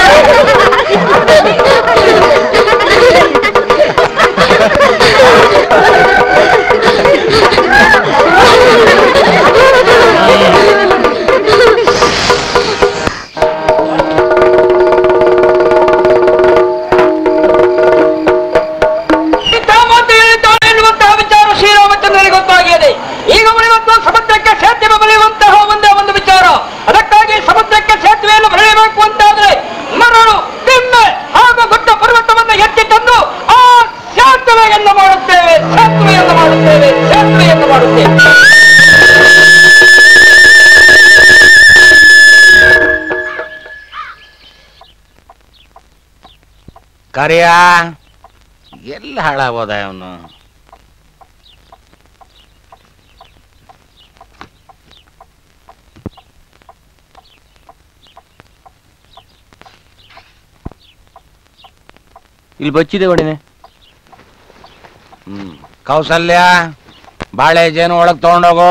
ಆ ಕರಿಯ ಎಲ್ಲಿ ಹಾಳಾಗೋದ ಅವನು ಇಲ್ಲಿ ಬಚ್ಚಿದೆ ಒಡಿನೆ ಹ್ಮ್ ಕೌಸಲ್ಯ ಬಾಳೆ ಜೇನು ಒಳಗ್ ತಗೊಂಡೋಗು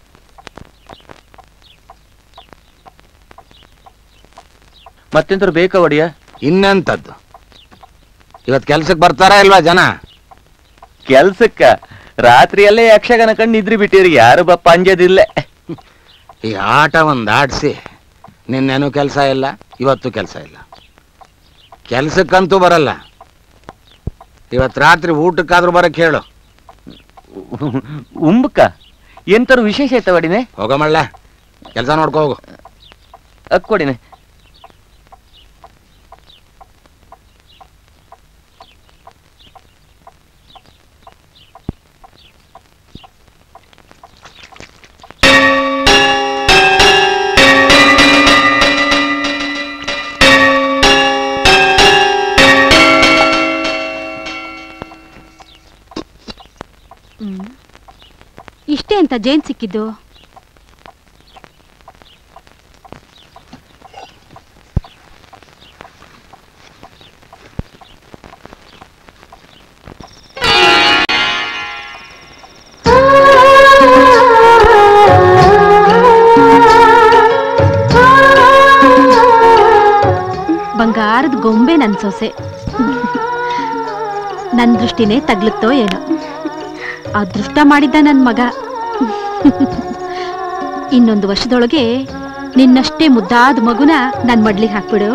ಮತ್ತೆಂತಾರು ಬೇಕಾ ಒಡಿಯ ಇನ್ನೆಂತದ್ದು ಇವತ್ ಕೆಲ್ಸಕ್ಕೆ ಬರ್ತಾರಾ ಇಲ್ವಾ ಜನ ಕೆಲ್ಸಕ್ಕ ರಾತ್ರಿಯಲ್ಲೇ ಯಕ್ಷಗಾನ ಕಂಡು ನಿದ್ರಿ ಬಿಟ್ಟಿರಿ ಯಾರು ಬಪ್ಪ ಅಂಜದಿಲ್ಲ ಈ ಆಟ ಒಂದ್ ಆಡ್ಸಿ ನಿನ್ನೇನು ಕೆಲಸ ಇಲ್ಲ ಇವತ್ತು ಕೆಲಸ ಇಲ್ಲ ಕೆಲ್ಸಕ್ಕಂತೂ ಬರಲ್ಲ ಇವತ್ ರಾತ್ರಿ ಊಟಕ್ಕಾದ್ರೂ ಬರಕ್ ಹೇಳು ಉಂಬಕ್ಕ ಎಂತಾರು ವಿಶೇಷ ಐತ ಒಡಿನೆ ಹೋಗಮಳ್ಳ ಕೆಲಸ ನೋಡ್ಕೋ ಹೋಗು ಅಕ್ಕೊಡಿನೆ ಇಷ್ಟೇ ಅಂತ ಜೇನ್ ಸಿಕ್ಕಿದ್ದು ಬಂಗಾರದ ಗೊಂಬೆ ನನ್ ಸೊಸೆ ನನ್ ದೃಷ್ಟಿನೇ ತಗ್ಲುತ್ತೋ ಏನೋ ಅದೃಷ್ಟ ಮಾಡಿದ್ದ ನನ್ ಮಗ ಇನ್ನೊಂದು ವರ್ಷದೊಳಗೆ ನಿನ್ನಷ್ಟೇ ಮುದ್ದಾದ ಮಗುನ ನನ್ ಮಡ್ಲಿಗೆ ಹಾಕ್ಬಿಡು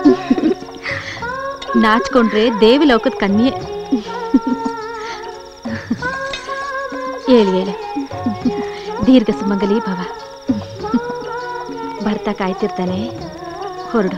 ನಾಚ್ಕೊಂಡ್ರೆ ದೇವಿ ಲೋಕದ ಕನ್ಯೆ ಹೇಳಿ ಹೇಳಿ ದೀರ್ಘ ಸುಮಂಗಲಿ ಭವ ಬರ್ತಾ ಕಾಯ್ತಿರ್ತಾನೆ ಹೊರಡು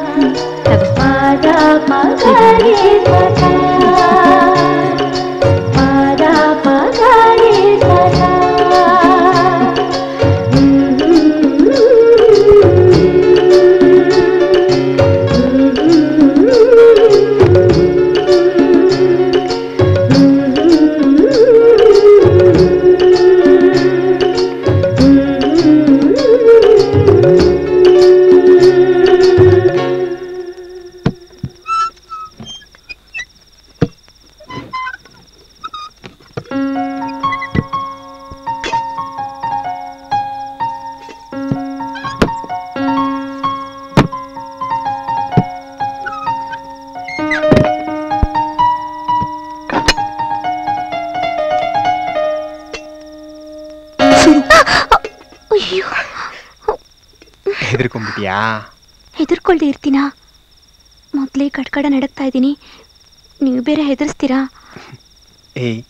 ಅಯ್ಯೋ ಹೆದರ್ಕೊಂಡ್ಬಿಟ್ಯಾ ಹೆದರ್ಕೊಳ್ದೆ ಇರ್ತೀನಾ ಮೊದಲೇ ಕಟ್ಕಡ ನಡಕ್ತಾ ಇದ್ದೀನಿ ನೀವು ಬೇರೆ ಹೆದರ್ಸ್ತೀರಾ ಏಯ್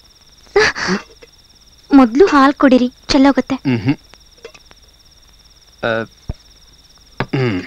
ಮೊದಲು ಹಾಲು ಕೊಡಿರಿ ಚೆಲ್ಲೋಗುತ್ತೆ ಹ್ಮ್ ಹ್ಮ್ ಹ್ಮ್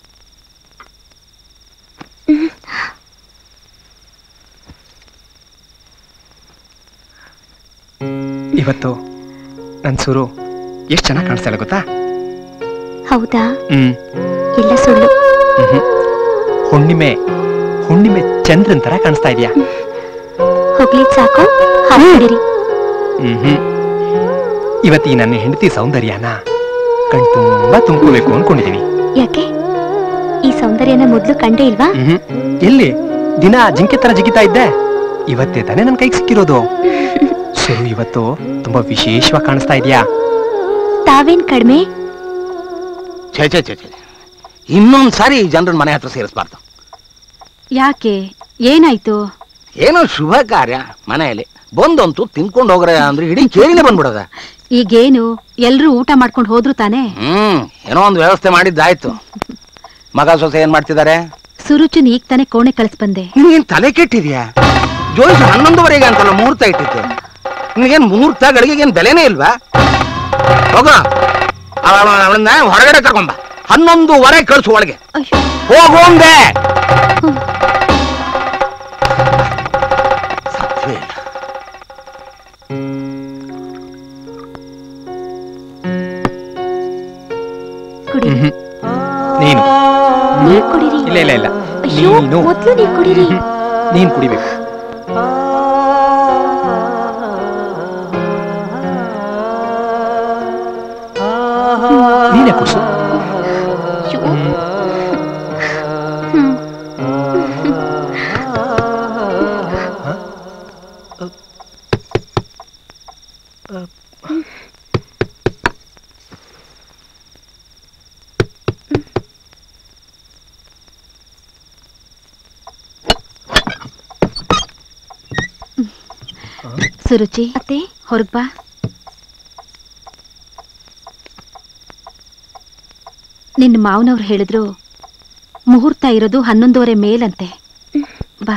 ಇವತ್ತು ನನ್ ಸುರು ಎಷ್ಟು ಚೆನ್ನಾಗಿ ಕಾಣಿಸ್ತಾಳೆ ಗೊತ್ತಾ ಹೌದಾ ಹ್ಮ್ ಎಲ್ಲ ಸುಳ್ಳು ಮ್ಹ್ಮ್. ಹುಣ್ಣಿಮೆ ಹುಣ್ಣಿಮೆ ಚಂದ್ರನ್ ತರ ಕಾಣಿಸ್ತಾ ಇದೆಯಾ ಹೋಗ್ಲಿದ್ ಸಾಕು ಹಾಲು ಕೊಡಿರಿ ಹ್ಮ್ ಇವತ್ತು ಈ ನನ್ನ ಹೆಂಡತಿ ಸೌಂದರ್ಯನ ಕಣ್ ತುಂಬಾ ತುಂಬ್ಕೋಬೇಕು ಅನ್ಕೊಂಡಿದೀನಿ ಯಾಕೆ ಈ ಸೌಂದರ್ಯನ ಮೊದಲು ಕಂಡೇ ಇಲ್ವಾ ಹ್ಮ್ ಎಲ್ಲಿ ದಿನ ಜಿಂಕೆ ತರ ಜಿಗಿತಾ ಇದ್ದೆ ಇವತ್ತೇ ತಾನೇ ನನ್ ಕೈಗೆ ಸಿಕ್ಕಿರೋದು ಸುರು ಇವತ್ತು ತುಂಬಾ ವಿಶೇಷವಾಗಿ ಕಾಣಿಸ್ತಾ ಇದೆಯಾ ತಾವೇನ್ ಕಡಿಮೆ ಛೇ ಛೇ ಛೇ ಛೇ ಇನ್ನೊಂದ್ ಸಾರಿ ಈ ಜನರನ್ನ ಮನೆ ಹತ್ರ ಸೇರಿಸ್ಬಾರ್ದು ಯಾಕೆ ಏನಾಯ್ತು ಏನೋ ಶುಭ ಕಾರ್ಯ ಮನೆಯಲ್ಲಿ ಬಂದಂತೂ ತಿನ್ಕೊಂಡು ಹೋಗ್ರೆ ಅಂದ್ರೆ ಇಡೀ ಕೇರಿನೇ ಬಂದ್ಬಿಡದ ಈಗೇನು ಎಲ್ರೂ ಊಟ ಮಾಡ್ಕೊಂಡು ಹೋದ್ರು ತಾನೇ ಹ್ಮ್ ಏನೋ ಒಂದು ವ್ಯವಸ್ಥೆ ಮಾಡಿದ್ದಾಯ್ತು ಮಗ ಸೊಸೆ ಏನ್ ಮಾಡ್ತಿದ್ದಾರೆ ಸುರುಚಿನ್ ಈಗ ತಾನೇ ಕೋಣೆ ಕಳಿಸ್ ಬಂದೆ ನಿನ್ಗೇನ್ ತಲೆ ಕೆಟ್ಟಿದ್ಯಾ ಜೋಯಿಸ್ ಹನ್ನೊಂದುವರೆಗೆ ಅಂತಲ್ಲ ಮುಹೂರ್ತ ಇಟ್ಟಿದ್ದು ನಿನಗೇನ್ ಮುಹೂರ್ತ ಗಳಿಗೆಗೇನ್ ಬೆಲೆನೇ ಇಲ್ವಾ ಹೋಗ ಅವಳನ್ನ ಹೊರಗಡೆ ತಗೊಂಬ ಹನ್ನೊಂದುವರೆ ಕಳ್ಸು ಒಳಗೆ ಅಯ್ಯೋ ಹೋಗೋಂದೆ ಸತ್ವೇ ಇಲ್ಲ. ಕುಡಿರಿ ಹ್ಮ್ ನೀನು ನೀರ್ ಕುಡಿರಿ ಇಲ್ಲ ಇಲ್ಲ ಇಲ್ಲ ಅಯ್ಯೋ ನೀನು ಮೊದ್ಲು ನೀರ್ ಕುಡಿರಿ ನೀನ್ ಕುಡಿಬೇಕು ನೀನೇ ಕುಡ್ಸು ಸುರುಚಿ ಅತ್ತೆ ಹೊರಗ್ ಬಾ ನಿನ್ನ ಮಾವನವ್ರು ಹೇಳಿದ್ರು ಮುಹೂರ್ತ ಇರೋದು ಹನ್ನೊಂದುವರೆ ಮೇಲಂತೆ ಬಾ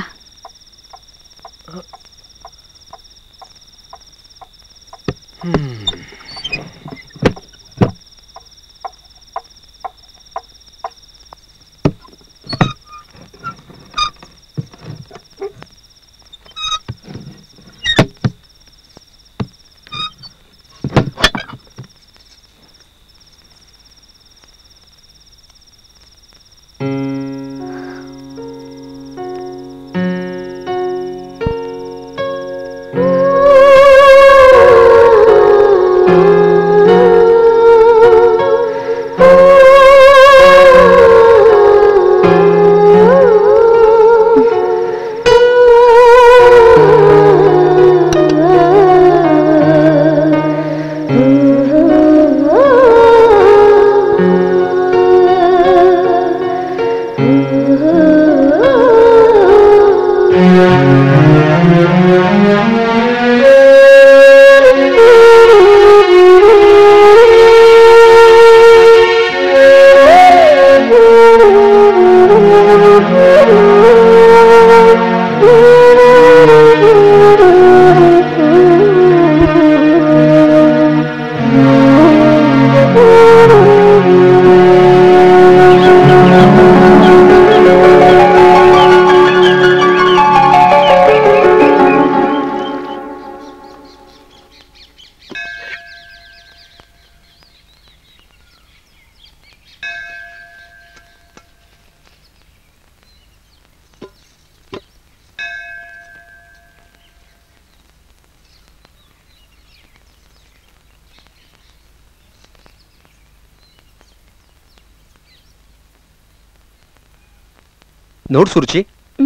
ನೋಡ್ ಸುರುಚಿ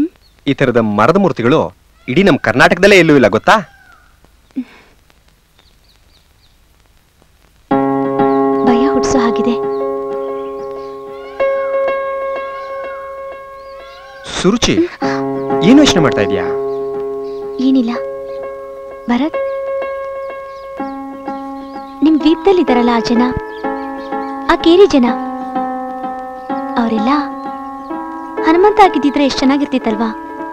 ಈ ತರದ ಮರದ ಮೂರ್ತಿಗಳು ಇಡೀ ನಮ್ಮ ಕರ್ನಾಟಕದಲ್ಲೇ ಎಲ್ಲೂ ಇಲ್ಲ ಗೊತ್ತಾ ಭಯ ಹುಡ್ಸೋ ಹಾಗಿದೆ ಸುರುಚಿ ಏನು ಯೋಚನೆ ಮಾಡ್ತಾ ಇದೀಯಾ ಏನಿಲ್ಲ ಭರತ್ ನಿಮ್ ದ್ವೀಪದಲ್ಲಿದ್ದಾರಲ್ಲ ಆ ಜನ ಆ ಕೇರಿ ಜನ ಅವರೆಲ್ಲ ಹನುಮಂತ ಆಗಿದ್ದಿದ್ರೆ ಎಷ್ಟು ಚೆನ್ನಾಗಿರ್ತಿತ್ತಲ್ವಾ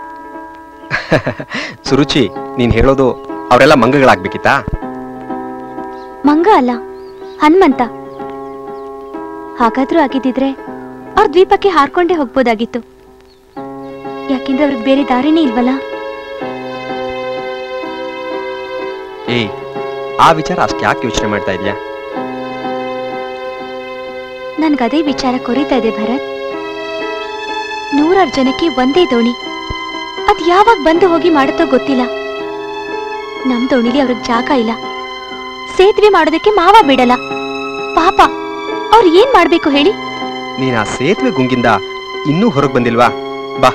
ಸುರುಚಿ ನೀನ್ ಹೇಳೋದು ಅವರೆಲ್ಲ ಮಂಗಗಳಾಗ್ಬೇಕಿತ್ತಾ ಮಂಗ ಅಲ್ಲ ಹನುಮಂತ ಹಾಗಾದ್ರೂ ಆಗಿದ್ದಿದ್ರೆ ಅವ್ರ ದ್ವೀಪಕ್ಕೆ ಹಾರ್ಕೊಂಡೇ ಹೋಗ್ಬೋದಾಗಿತ್ತು ಯಾಕೆಂದ್ರೆ ಅವ್ರಿಗೆ ಬೇರೆ ದಾರಿನೇ ಇಲ್ವಲ್ಲ ಏಯ್ ಆ ವಿಚಾರ ಅಷ್ಟು ಯಾಕೆ ಯೋಚನೆ ಮಾಡ್ತಾ ಇದೀಯಾ ನನ್ಗದೇ ವಿಚಾರ ಕೊರಿತಾ ಇದೆ ಭರತ್ ನೂರಾರು ಜನಕ್ಕೆ ಒಂದೇ ದೋಣಿ ಅದ್ ಯಾವಾಗ ಬಂದು ಹೋಗಿ ಮಾಡುತ್ತೋ ಗೊತ್ತಿಲ್ಲ ನಮ್ ದೋಣಿಲಿ ಅವ್ರಿಗೆ ಜಾಗ ಇಲ್ಲ ಸೇತುವೆ ಮಾಡೋದಕ್ಕೆ ಮಾವ ಬಿಡಲ್ಲ ಪಾಪ ಅವ್ರು ಏನ್ ಮಾಡ್ಬೇಕು ಹೇಳಿ ನೀನ್ ಆ ಸೇತುವೆ ಗುಂಗಿಂದ ಇನ್ನೂ ಹೊರಗೆ ಬಂದಿಲ್ವಾ ಬಾ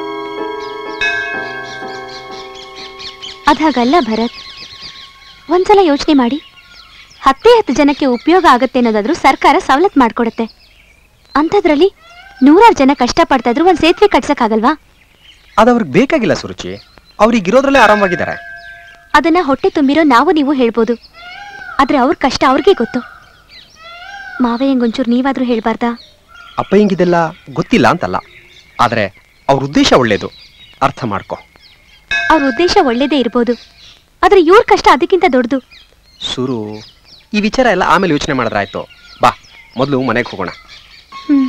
ಅದಾಗಲ್ಲ ಭರತ್ ಒಂದ್ಸಲ ಯೋಚನೆ ಮಾಡಿ ಹತ್ತೇ ಹತ್ತು ಜನಕ್ಕೆ ಉಪಯೋಗ ಆಗತ್ತೆ ಅನ್ನೋದಾದ್ರೂ ಸರ್ಕಾರ ಸವಲತ್ತು ಮಾಡ್ಕೊಡುತ್ತೆ ಅಂಥದ್ರಲ್ಲಿ ನೂರಾರು ಜನ ಕಷ್ಟಪಡ್ತಾ ಇದ್ರು ಒಂದ್ ಸೇತುವೆ ಕಟ್ಸಕ್ಕಾಗಲ್ವಾ ಅದು ಅವ್ರಿಗೆ ಬೇಕಾಗಿಲ್ಲ ಸುರುಚಿ ಅವ್ರಿಗಿರೋದ್ರಲ್ಲೇ ಆರಾಮಾಗಿದ್ದಾರೆ ಅದನ್ನ ಹೊಟ್ಟೆ ತುಂಬಿರೋ ನಾವು ನೀವು ಹೇಳ್ಬೋದು ಆದ್ರೆ ಅವ್ರ ಕಷ್ಟ ಅವ್ರಿಗೆ ಗೊತ್ತು ಮಾವಯ್ಯಂಗೊಂಚೂರು ನೀವಾದ್ರೂ ಹೇಳ್ಬಾರ್ದಾ ಅಪ್ಪ ಹಿಂಗಿದೆಲ್ಲ ಗೊತ್ತಿಲ್ಲ ಅಂತಲ್ಲ ಆದ್ರೆ ಅವ್ರ ಉದ್ದೇಶ ಒಳ್ಳೇದು ಅರ್ಥ ಮಾಡ್ಕೊ ಅವ್ರ ಉದ್ದೇಶ ಒಳ್ಳೇದೇ ಇರ್ಬೋದು ಆದ್ರೆ ಇವ್ರ ಕಷ್ಟ ಅದಕ್ಕಿಂತ ದೊಡ್ಡದು ಸುರು ಈ ವಿಚಾರ ಎಲ್ಲ ಆಮೇಲೆ ಯೋಚನೆ ಮಾಡಿದ್ರಾಯ್ತು ಬಾ ಮೊದಲು ಮನೆಗೆ ಹೋಗೋಣ ಹ್ಮ್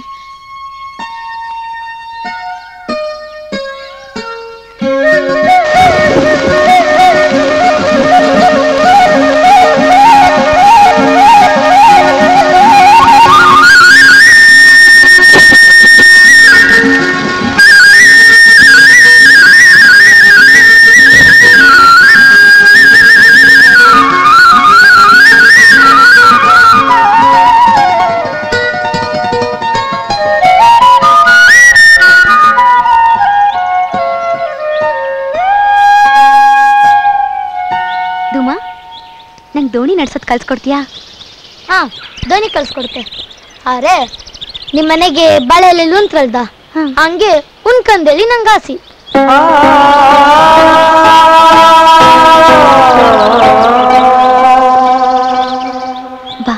ಆ ದೋಣಿ ನಡ್ಸೋದ್ ಕಲ್ಸ್ಕೊಡ್ತೀಯಾ ಹಾ ಧೋನಿ ಕಳ್ಸ್ಕೊಡ್ತೆ ಅರೆ ನಿಮ್ ಮನೆಗೆ ಬಾಳೆ ಎಲೆಲು ಅಂತ್ರಲ್ದ ಹಂಗೆ ಉಣ್ಕಂದೇಳಿ ನಂಗೆ ಆಸಿ ಬಾ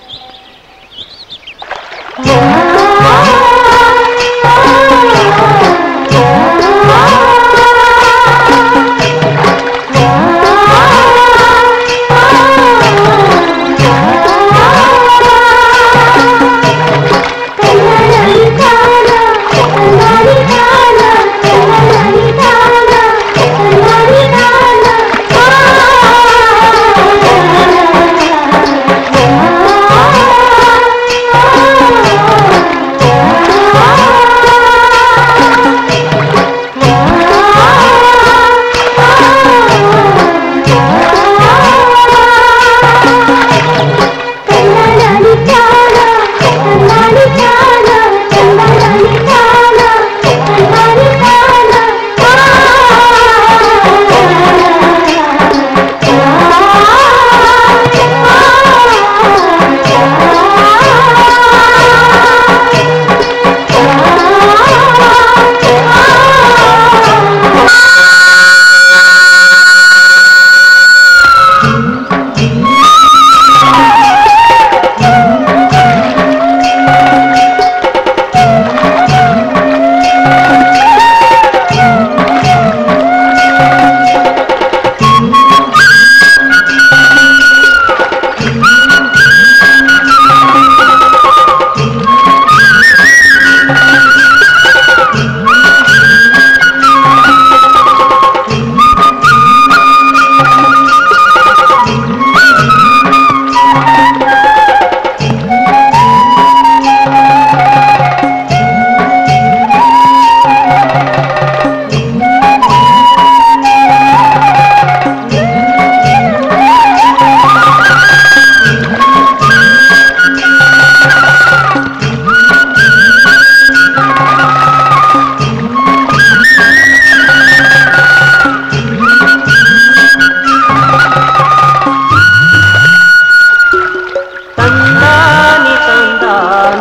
ತಂದಾನಿ ತಂದಾನ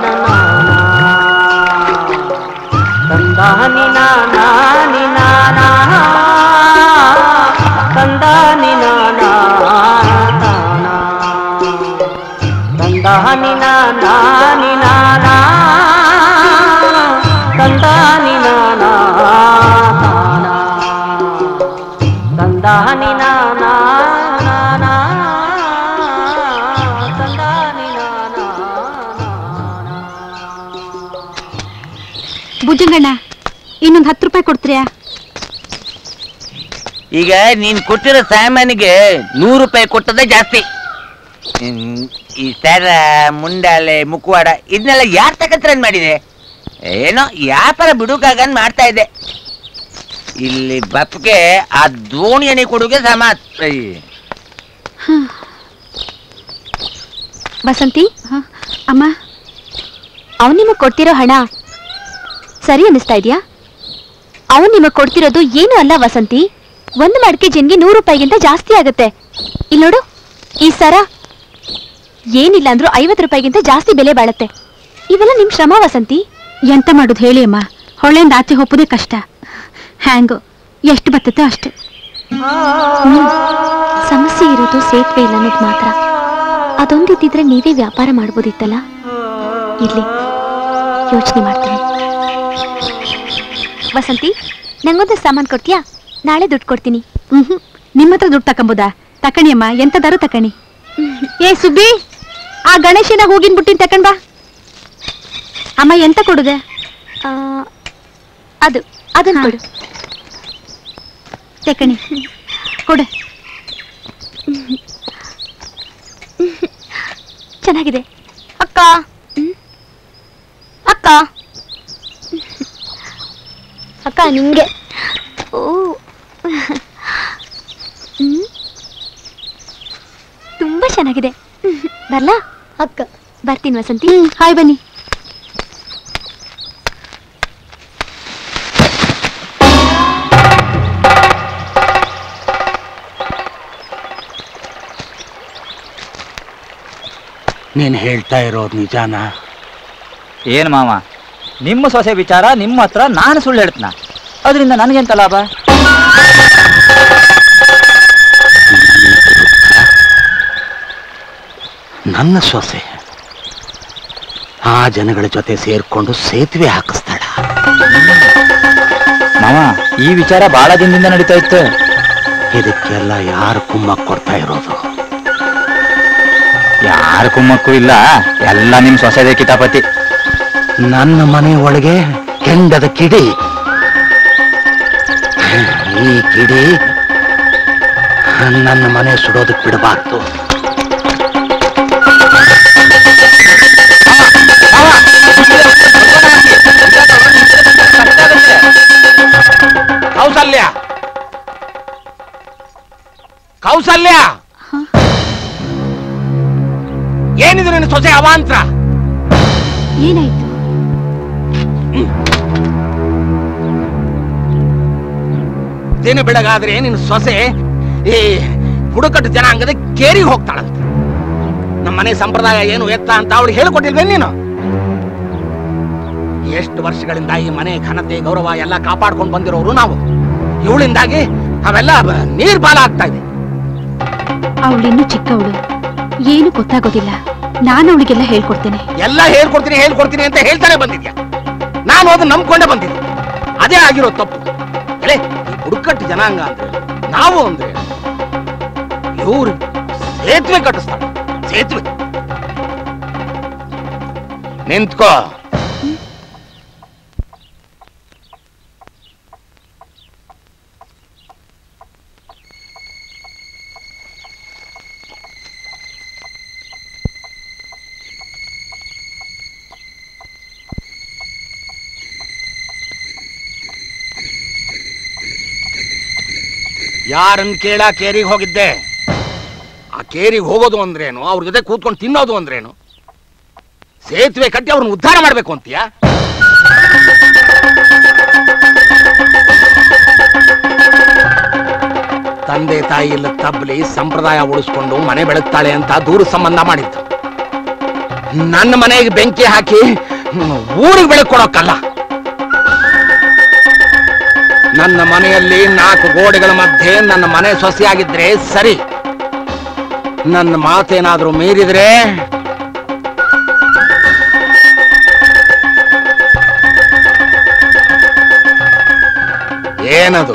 ತಂದಾನಿ ನಾನಿ ನಾನಾ ತಂದಾನಿ ನಾನಾ ತಂದಾನಿ ನಾನಿ ನಾನಾ ತಂದಾನಿ ನಾನಾ ತಂದಾನಿ ನಾನಾ ನಾನಾ ತಂದಾನಿ ನಾನಾ ಭುಜಂಗಣ್ಣ ಇನ್ನೊಂದು ಹತ್ತು ರೂಪಾಯಿ ಕೊಡ್ತೀರಾ ಈಗ ನೀನ್ ಕೊಟ್ಟಿರೋ ಸಾಮಾನಿಗೆ ನೂರು ರೂಪಾಯಿ ಕೊಟ್ಟದೆ ಜಾಸ್ತಿ ಹ್ಮ್, ಈ ಸರ ಮುಂಡಾಲೆ ಮುಖವಾಡ ಇದನ್ನೆಲ್ಲ ಯಾರ್ ತಕತ್ರನ್ ಮಾಡಿದೆ ಏನೋ ವ್ಯಾಪಾರ ಬಿಡುಕಾಗನ್ ಮಾಡ್ತಾ ಇದ್ದೆ ಇಲ್ಲಿ ಬಪ್ಗೆ ಆ ದೋಣಿ ಎಣ್ಣೆ ಕೊಡುಗೆ ಸಮ ಬಸಂತಿ ಅಮ್ಮ ಅವನ್ ನಿಮಗ್ ಕೊಡ್ತಿರೋ ಹಣ ಸರಿ ಅನ್ನಿಸ್ತಾ ಇದೆಯಾ ಅವನ್ ನಿಮಗ್ ಕೊಡ್ತಿರೋದು ಏನು ಅಲ್ಲ ವಸಂತಿ ಒಂದು ಮಡಕೆ ಜನ್ಗೆ ನೂರು ರೂಪಾಯಿಗಿಂತ ಜಾಸ್ತಿ ಆಗತ್ತೆ ಇಲ್ಲಿ ನೋಡು ಈ ಸರ ಏನಿಲ್ಲ ಅಂದ್ರೂ ಐವತ್ತು ರೂಪಾಯಿಗಿಂತ ಜಾಸ್ತಿ ಬೆಲೆ ಬಾಳತ್ತೆ ಇವೆಲ್ಲ ನಿಮ್ ಶ್ರಮ ವಸಂತಿ ಎಂತ ಮಾಡುದು ಹೇಳಿ ಅಮ್ಮ ಹೊಳೆಯಿಂದ ಆಚೆ ಹೋಗೋದೇ ಕಷ್ಟ ಹ್ಯಾಂಗು ಎಷ್ಟು ಬರ್ತೈತೆ ಅಷ್ಟು ಹ್ಮ್. ಸಮಸ್ಯೆ ಇರೋದು ಸೇತುವೆ ಇಲ್ಲ ಅನ್ನೋದು ಮಾತ್ರ ಅದೊಂದಿದ್ದಿದ್ರೆ ನೀವೇ ವ್ಯಾಪಾರ ಮಾಡ್ಬೋದಿತ್ತಲ್ಲ ಇರ್ಲಿ ಯೋಚನೆ ಮಾಡ್ತೀನಿ ವಸಂತಿ ನಂಗೊಂದು ಸಾಮಾನು ಕೊಡ್ತೀಯಾ ನಾಳೆ ದುಡ್ಡು ಕೊಡ್ತೀನಿ ಹ್ಮ್ ನಿಮ್ಮ ಹತ್ರ ದುಡ್ಡು ತಕೊಂಬೋದಾ ತಕಣಿ ಅಮ್ಮ ಎಂತದಾರು ತಕಣಿ ಏ ಸುಬ್ಬಿ ಆ ಗಣೇಶನ ಹೂಗಿನ ಬುಟ್ಟಿನ ತಕೊಂಡ್ ಬಾ ಅಮ್ಮ ಎಂತ ಕೊಡುದೆ ಆ, ಅದು ಅದನ್ನ ಕೊಡು ತಕಣಿ ಕೊಡು ಚೆನ್ನಾಗಿದೆ ಅಕ್ಕ ಅಕ್ಕ ಅಕ್ಕ ನಿಂಗೆ ಓ ಹ್ಮ್. ತುಂಬಾ ಚೆನ್ನಾಗಿದೆ ಬರ್ಲಾ ಅಕ್ಕ ಬರ್ತೀನಿ ವಸಂತಿ ಹಾಯ್ ಬನ್ನಿ ನೀನು ಹೇಳ್ತಾ ಇರೋದು ನಿಜಾನಾ ಏನ್ ಮಾವ ನಿಮ್ಮ ಸೊಸೆ ವಿಚಾರ ನಿಮ್ಮ ಹತ್ರ ನಾನು ಸುಳ್ಳು ಹೇಳ್ತನ ಅದರಿಂದ ನನಗೆಂತ ಲಾಭ ನನ್ನ ಸೊಸೆ ಆ ಜನಗಳ ಜೊತೆ ಸೇರ್ಕೊಂಡು ಸೇತುವೆ ಹಾಕಿಸ್ತಾಳ ಮಾವ ಈ ವಿಚಾರ ಬಹಳ ದಿನದಿಂದ ನಡೀತಾ ಇತ್ತು ಇದಕ್ಕೆಲ್ಲ ಯಾರು ಕುಮ್ಮಕ್ ಕೊಡ್ತಾ ಇರೋದು ಯಾರ ಕುಮ್ಮಕ್ಕೂ ಇಲ್ಲ ಎಲ್ಲ ನಿಮ್ ಸೊಸೆದೇ ಕಿತಾಪತಿ ನನ್ನ ಮನೆ ಒಳಗೆ ಕೆಂಡದ ಕಿಡಿ ಈ ಕಿಡಿ ನನ್ನ ಮನೆ ಸುಡೋದಕ್ಕೆ ಬಿಡಬಾರ್ದು ಕೌಸಲ್ಯ ಕೌಸಲ್ಯ ಏನಿದು ನಿನ್ನ ಸೊಸೆ ಅವಾಂತರ ಏನಾಯ್ತು ದಿನ ಬೆಳಗಾದ್ರೆ ನಿನ್ನ ಸೊಸೆ ಈ ಬುಡಕಟ್ಟು ಜನಾಂಗದ ಕೇರಿಗೆ ಹೋಗ್ತಾಳಂತ ನಮ್ಮ ಮನೆ ಸಂಪ್ರದಾಯ ಏನು ಎತ್ತ ಅಂತ ಅವಳಿಗೆ ಹೇಳ್ಕೊಟ್ಟಿಲ್ವೇ ನೀನು ಎಷ್ಟು ವರ್ಷಗಳಿಂದ ಈ ಮನೆ ಘನತೆ ಗೌರವ ಎಲ್ಲ ಕಾಪಾಡ್ಕೊಂಡು ಬಂದಿರೋರು ನಾವು ಇವಳಿಂದಾಗಿ ಅವೆಲ್ಲ ಬ- ನೀರ್ ಬಾಲ ಆಗ್ತಾ ಇದೆ ಅವಳಿನ್ನೂ ಚಿಕ್ಕವಳು ಏನು ಗೊತ್ತಾಗೋದಿಲ್ಲ ನಾನು ಅವಳಿಗೆಲ್ಲ ಹೇಳ್ಕೊಡ್ತೇನೆ ಎಲ್ಲ ಹೇಳ್ಕೊಡ್ತೀನಿ ಹೇಳ್ಕೊಡ್ತೀನಿ ಅಂತ ಹೇಳ್ತಾನೆ ಬಂದಿದ್ಯಾ ನಾನು ಅದನ್ನ ನಂಬ್ಕೊಂಡೇ ಬಂದಿದ್ದೆ ಅದೇ ಆಗಿರೋ ತಪ್ಪು ಅಲೇ ಈ ಬುಡಕಟ್ಟು ಜನಾಂಗ ಅಂದ್ರೆ ನಾವು ಅಂದ್ರೆ ಇವ್ರು ಸೇತುವೆ ಕಟ್ಟಿಸ್ತಾರೆ ಸೇತುವೆ ನಿಂತ್ಕೋ ಯಾರನ್ ಕೇಳ ಕೇರಿಗೆ ಹೋಗಿದ್ದೆ ಆ ಕೇರಿಗೆ ಹೋಗೋದು ಅಂದ್ರೇನು ಅವ್ರ ಜೊತೆ ಕೂತ್ಕೊಂಡು ತಿನ್ನೋದು ಅಂದ್ರೇನು ಸೇತುವೆ ಕಟ್ಟಿ ಅವ್ರನ್ನ ಉದ್ಧಾರ ಮಾಡ್ಬೇಕು ಅಂತೀಯಾ ತಂದೆ ತಾಯಿ ಇಲ್ಲ ತಬ್ಬಲಿ ಸಂಪ್ರದಾಯ ಉಳಿಸ್ಕೊಂಡು ಮನೆ ಬೆಳಗ್ತಾಳೆ ಅಂತ ದೂರ ಸಂಬಂಧ ಮಾಡಿದ್ದು ನನ್ನ ಮನೆಗೆ ಬೆಂಕಿ ಹಾಕಿ ಊರಿಗೆ ಬೆಳಕು ಕೊಡೋಕ್ಕಲ್ಲ ನನ್ನ ಮನೆಯಲ್ಲಿ ನಾಲ್ಕು ಗೋಡೆಗಳ ಮಧ್ಯೆ ನನ್ನ ಮನೆ ಸೊಸೆಯಾಗಿದ್ರೆ ಸರಿ ನನ್ನ ಮಾತೇನಾದ್ರೂ ಮೀರಿದ್ರೆ ಏನದು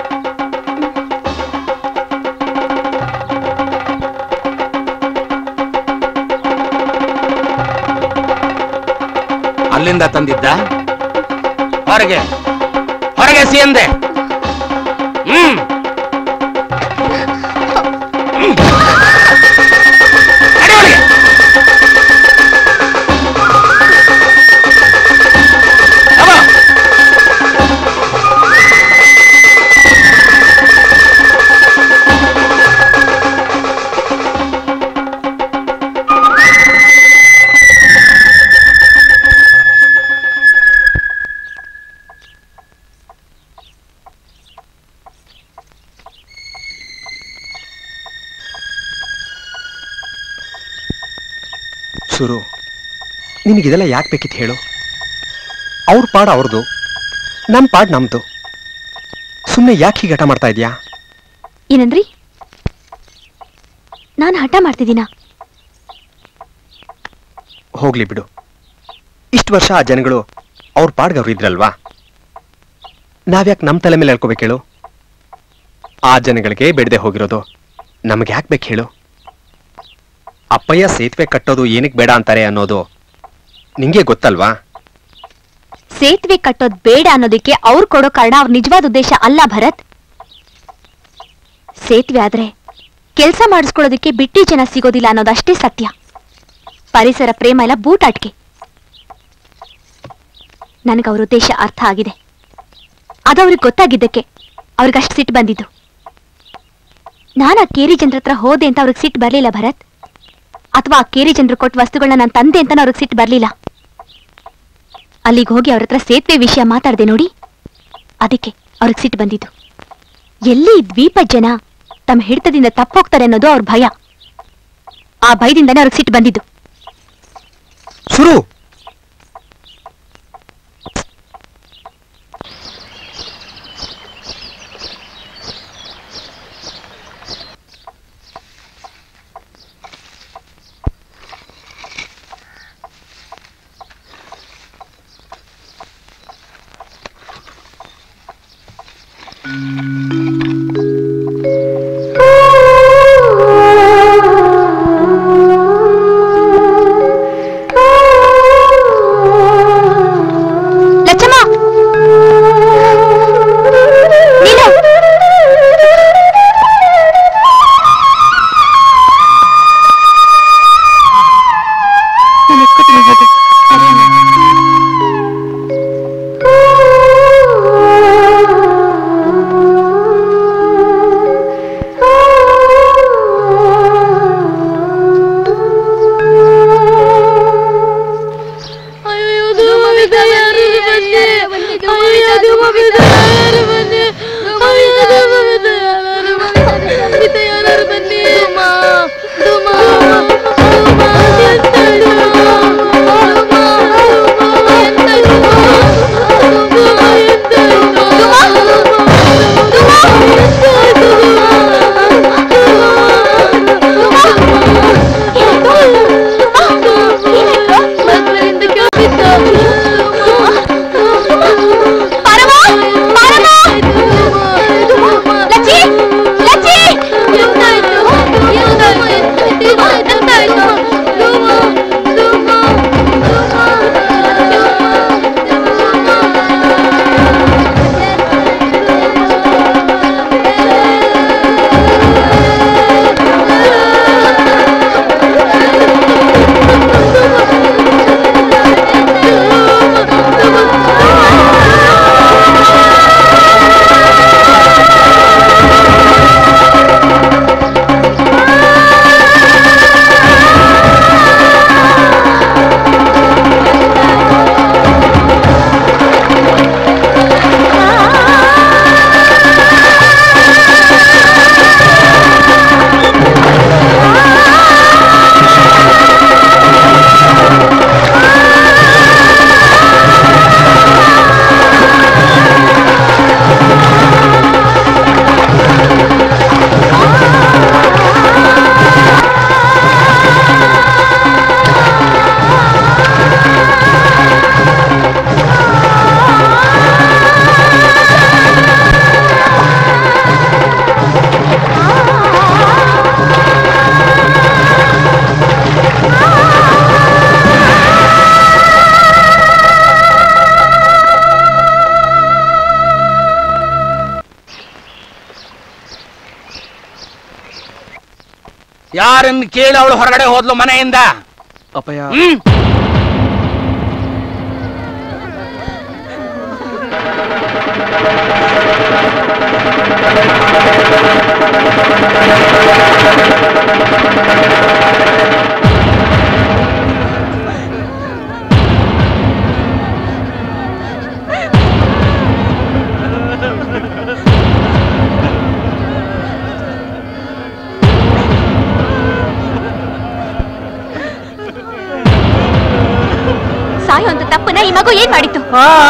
ಅಲ್ಲಿಂದ ತಂದಿದ್ದ ಹೊರಗೆ ಹೊರಗೆ ಸಿಯಂದೆ ಹ್ಮ್ ಹ್ಮ್. ನಡಿ ಒಳಗೆ. ತಗೋ. ಸುರು ನಿನಗಿದೆಲ್ಲ ಯಾಕೆ ಬೇಕಿತ್ತು ಹೇಳು ಅವ್ರ ಪಾಡ ಅವ್ರದ್ದು ನಮ್ಮ ಪಾಡ್ ನಮ್ದು ಸುಮ್ಮನೆ ಯಾಕೆ ಹೀಗೆ ಹಠ ಮಾಡ್ತಾ ಇದೀಯಾ ಏನಂದ್ರಿ ನಾನು ಹಠ ಮಾಡ್ತಿದ್ದೀನ ಹೋಗ್ಲಿ ಬಿಡು ಇಷ್ಟು ವರ್ಷ ಆ ಜನಗಳು ಅವ್ರ ಪಾಡ್ಗೆ ಅವ್ರು ಇದ್ರಲ್ವಾ ನಾವ್ಯಾಕೆ ನಮ್ಮ ತಲೆ ಮೇಲೆ ಹೇಳ್ಕೋಬೇಕು ಹೇಳು ಆ ಜನಗಳಿಗೆ ಬೆಡದೆ ಹೋಗಿರೋದು ನಮಗೆ ಯಾಕೆ ಬೇಕು ಹೇಳು ಅಪ್ಪಯ್ಯ ಸೇತುವೆ ಕಟ್ಟೋದು ಏನಕ್ಕೆ ಬೇಡ ಅಂತಾರೆ ಅನ್ನೋದು ನಿಂಗೆ ಗೊತ್ತಲ್ವಾ ಸೇತುವೆ ಕಟ್ಟೋದ್ ಬೇಡ ಅನ್ನೋದಕ್ಕೆ ಅವ್ರು ಕೊಡೋ ಕಾರಣ ಅವ್ರ ನಿಜವಾದ ಉದ್ದೇಶ ಅಲ್ಲ ಭರತ್ ಸೇತುವೆ ಆದ್ರೆ ಕೆಲಸ ಮಾಡಿಸ್ಕೊಳ್ಳೋದಕ್ಕೆ ಬಿಟ್ಟಿ ಜನ ಸಿಗೋದಿಲ್ಲ ಅನ್ನೋದಷ್ಟೇ ಸತ್ಯ ಪರಿಸರ ಪ್ರೇಮ ಎಲ್ಲ ಬೂಟಾಟ್ಕೆ ನನಗೆ ಅವ್ರ ಉದ್ದೇಶ ಅರ್ಥ ಆಗಿದೆ ಅದು ಅವ್ರಿಗೆ ಗೊತ್ತಾಗಿದ್ದಕ್ಕೆ ಅವ್ರಿಗಷ್ಟು ಸಿಟ್ಟು ಬಂದಿದ್ದು ನಾನು ಆ ಕೇರಿ ಜನರ ಹತ್ರ ಹೋದೆ ಅಂತ ಅವ್ರಿಗೆ ಸಿಟ್ಟು ಬರಲಿಲ್ಲ ಭರತ್ ಅಥವಾ ಆ ಕೇರಿ ಜನರು ಕೊಟ್ಟ ವಸ್ತುಗಳನ್ನ ನಾನು ತಂದೆ ಅಂತ ಅವ್ರಿಗೆ ಸಿಟ್ಟು ಬರಲಿಲ್ಲ ಅಲ್ಲಿಗೆ ಹೋಗಿ ಅವ್ರ ಹತ್ರ ಸೇತುವೆ ವಿಷಯ ಮಾತಾಡ್ದೆ ನೋಡಿ ಅದಕ್ಕೆ ಅವ್ರಿಗೆ ಸಿಟ್ಟು ಬಂದಿದ್ದು ಎಲ್ಲಿ ಈ ದ್ವೀಪ ಜನ ತಮ್ಮ ಹಿಡಿತದಿಂದ ತಪ್ಪೋಗ್ತಾರೆ ಅನ್ನೋದು ಅವ್ರ ಭಯ ಆ ಭಯದಿಂದನೇ ಅವ್ರಿಗೆ ಸಿಟ್ಟು ಬಂದಿದ್ದು ಶುರು ಲಚ್ಚಮ್ಮ ನೀನು ನಾನು ಎತ್ಕೋತೀನಿ ಹೋಗು ಲಚ್ಚಿ ಲಚ್ಚಿ ಯಾರನ್ನ ಕೇಳಿ ಅವಳು ಹೊರಗಡೆ ಹೋದ್ಲು ಮನೆಯಿಂದ ಅಪ್ಪಯ್ಯ ಹ್ಮ್ ಸಾಯೋ ಅಂತ ತಪ್ಪನ ಈ ಮಗು ಏನ್ ಮಾಡಿತ್ತು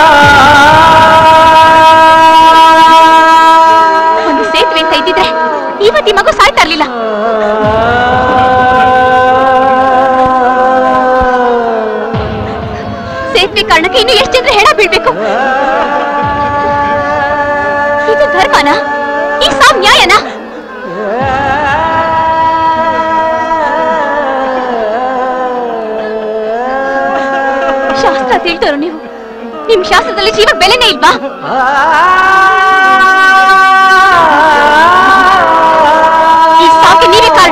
ಒಂದು ಸೇತುವೆ ಅಂತ ಇದ್ದಿದ್ರೆ ಇವತ್ತು ಈ ಮಗು ಸಾಯ್ತಾ ಇರ್ಲಿಲ್ಲ ಸೇತುವೆ ಕಾರಣಕ್ಕೆ ಇನ್ನು ಎಷ್ಟು ಜನರು ಹೆಣ ಬೀಳ್ಬೇಕು ಇದು ಧರ್ಮನಾ ಈ ಸಾವ್ ನ್ಯಾಯನಾ ಶಾಸ್ತ್ರ ತಿಳ್ತೋರು ನೀವು ನಿಮ್ ಶಾಸ್ತ್ರದಲ್ಲಿ ಜೀವ ಬೆಲೆನೇ ಇಲ್ವಾ ಈ ಸಾಕ್ಕೆ ನೀವೇ ಕಾರಣ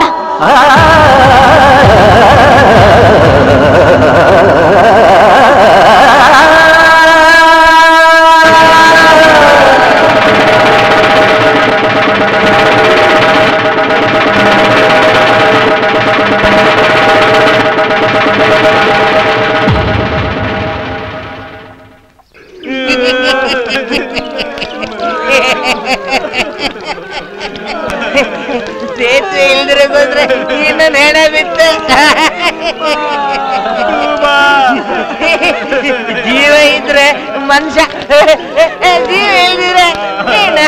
ಸೇತುವೆ ಇಲ್ದಿರ ಬಂದ್ರೆ ಇನ್ನು ನೆನೆ ಬಿತ್ತು ಜೀವ ಇದ್ರೆ ಮನುಷ್ಯ ಜೀವ ಇಲ್ದಿದ್ರೆ ಏನು?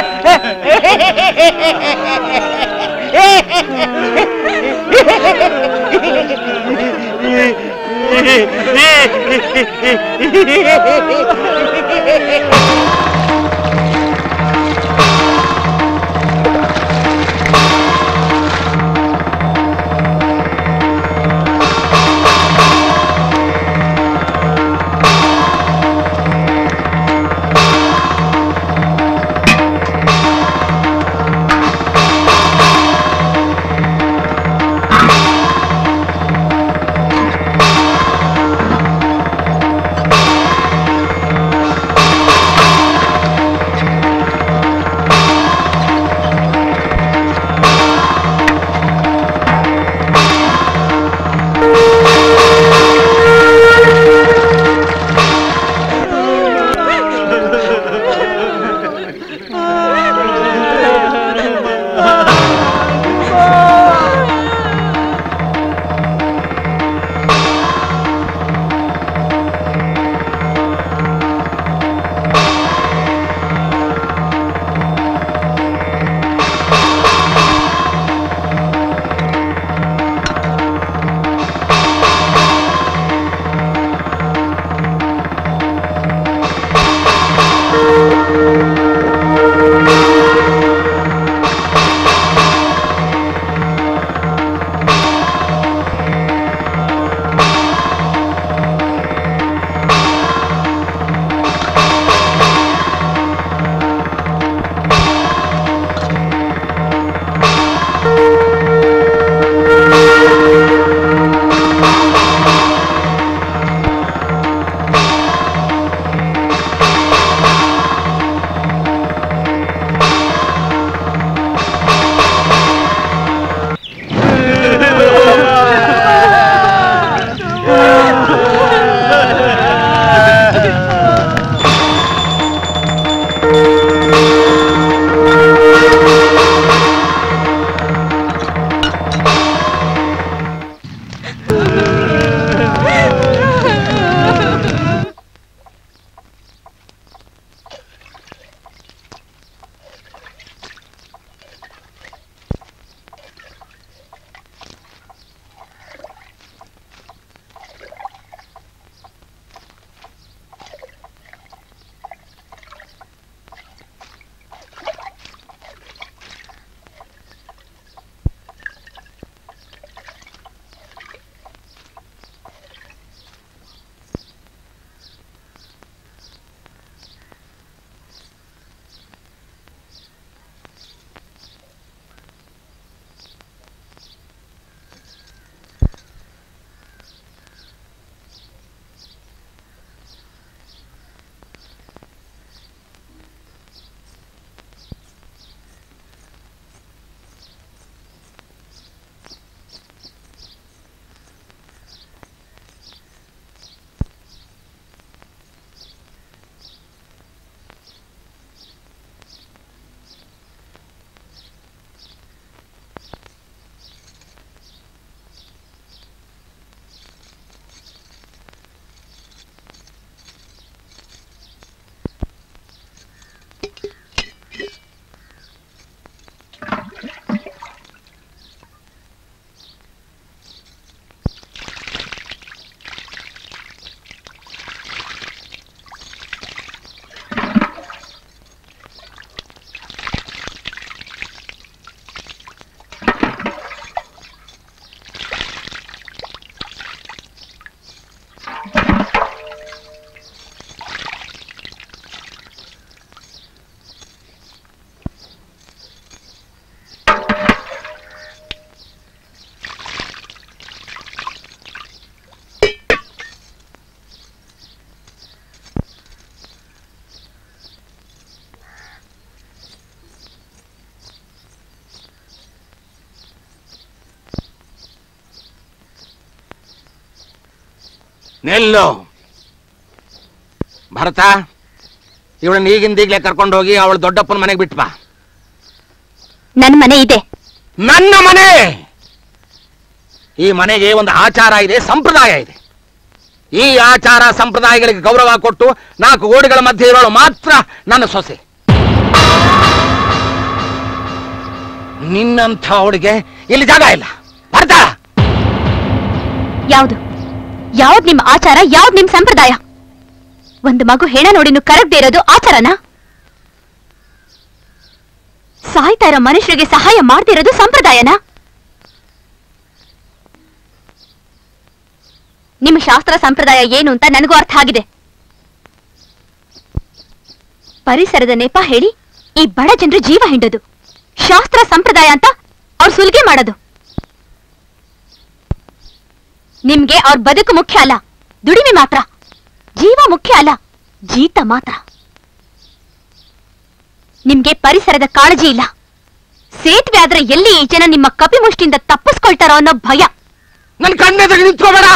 ನೆಲ್ಲು ಭರತ ಇವಳನ್ನ ಈಗಿಂದ ಈಗಲೇ ಕರ್ಕೊಂಡು ಹೋಗಿ ಅವಳ ದೊಡ್ಡಪ್ಪನ ಮನೆಗೆ ಬಿಟ್ಟು ಬಾ ನನ್ ಮನೆ ಇದೆ ನನ್ನ ಮನೆ ಈ ಮನೆಗೆ ಒಂದು ಆಚಾರ ಇದೆ ಸಂಪ್ರದಾಯ ಇದೆ ಈ ಆಚಾರ ಸಂಪ್ರದಾಯಗಳಿಗೆ ಗೌರವ ಕೊಟ್ಟು ನಾಲ್ಕು ಗೋಡೆಗಳ ಮಧ್ಯೆ ಇರೋಳು ಮಾತ್ರ ನನ್ನ ಸೊಸೆ ನಿನ್ನಂಥ ಅವಳಿಗೆ ಇಲ್ಲಿ ಜಾಗ ಇಲ್ಲ ಬರ್ತಾ ಯಾವ್ದು ಯಾವ್ದ್ ನಿಮ್ ಆಚಾರ ಯಾವ್ದ್ ನಿಮ್ ಸಂಪ್ರದಾಯ ಒಂದು ಮಗು ಹೆಣ ನೋಡಿನು ಕರಗದೆ ಇರೋದು ಆಚಾರನಾ ಸಾಯ್ತಾ ಇರೋ ಮನುಷ್ಯರಿಗೆ ಸಹಾಯ ಮಾಡದೇ ಇರೋದು ಸಂಪ್ರದಾಯನಾ ನಿಮ್ಮ ಶಾಸ್ತ್ರ ಸಂಪ್ರದಾಯ ಏನು ಅಂತ ನನಗೂ ಅರ್ಥ ಆಗಿದೆ ಪರಿಸರದ ನೆಪ ಹೇಳಿ ಈ ಬಡ ಜನರು ಜೀವ ಹಿಂಡೋದು ಶಾಸ್ತ್ರ ಸಂಪ್ರದಾಯ ಅಂತ ಅವ್ರು ಸುಲಿಗೆ ಮಾಡೋದು ನಿಮ್ಗೆ ಅವ್ರ ಬದುಕು ಮುಖ್ಯ ಅಲ್ಲ ದುಡಿಮೆ ಮಾತ್ರ ಜೀವ ಮುಖ್ಯ ಅಲ್ಲ ಜೀತ ಮಾತ್ರ ನಿಮ್ಗೆ ಪರಿಸರದ ಕಾಳಜಿ ಇಲ್ಲ ಸೇತುವೆ ಆದ್ರೆ ಎಲ್ಲಿ ಈ ಜನ ನಿಮ್ಮ ಕಪಿಮುಷ್ಟಿಯಿಂದ ತಪ್ಪಿಸ್ಕೊಳ್ತಾರೋ ಅನ್ನೋ ಭಯ ನನ್ನ ಕಣ್ಣೆದುರಿಗೆ ನಿಂತ್ಕೋಬೇಡ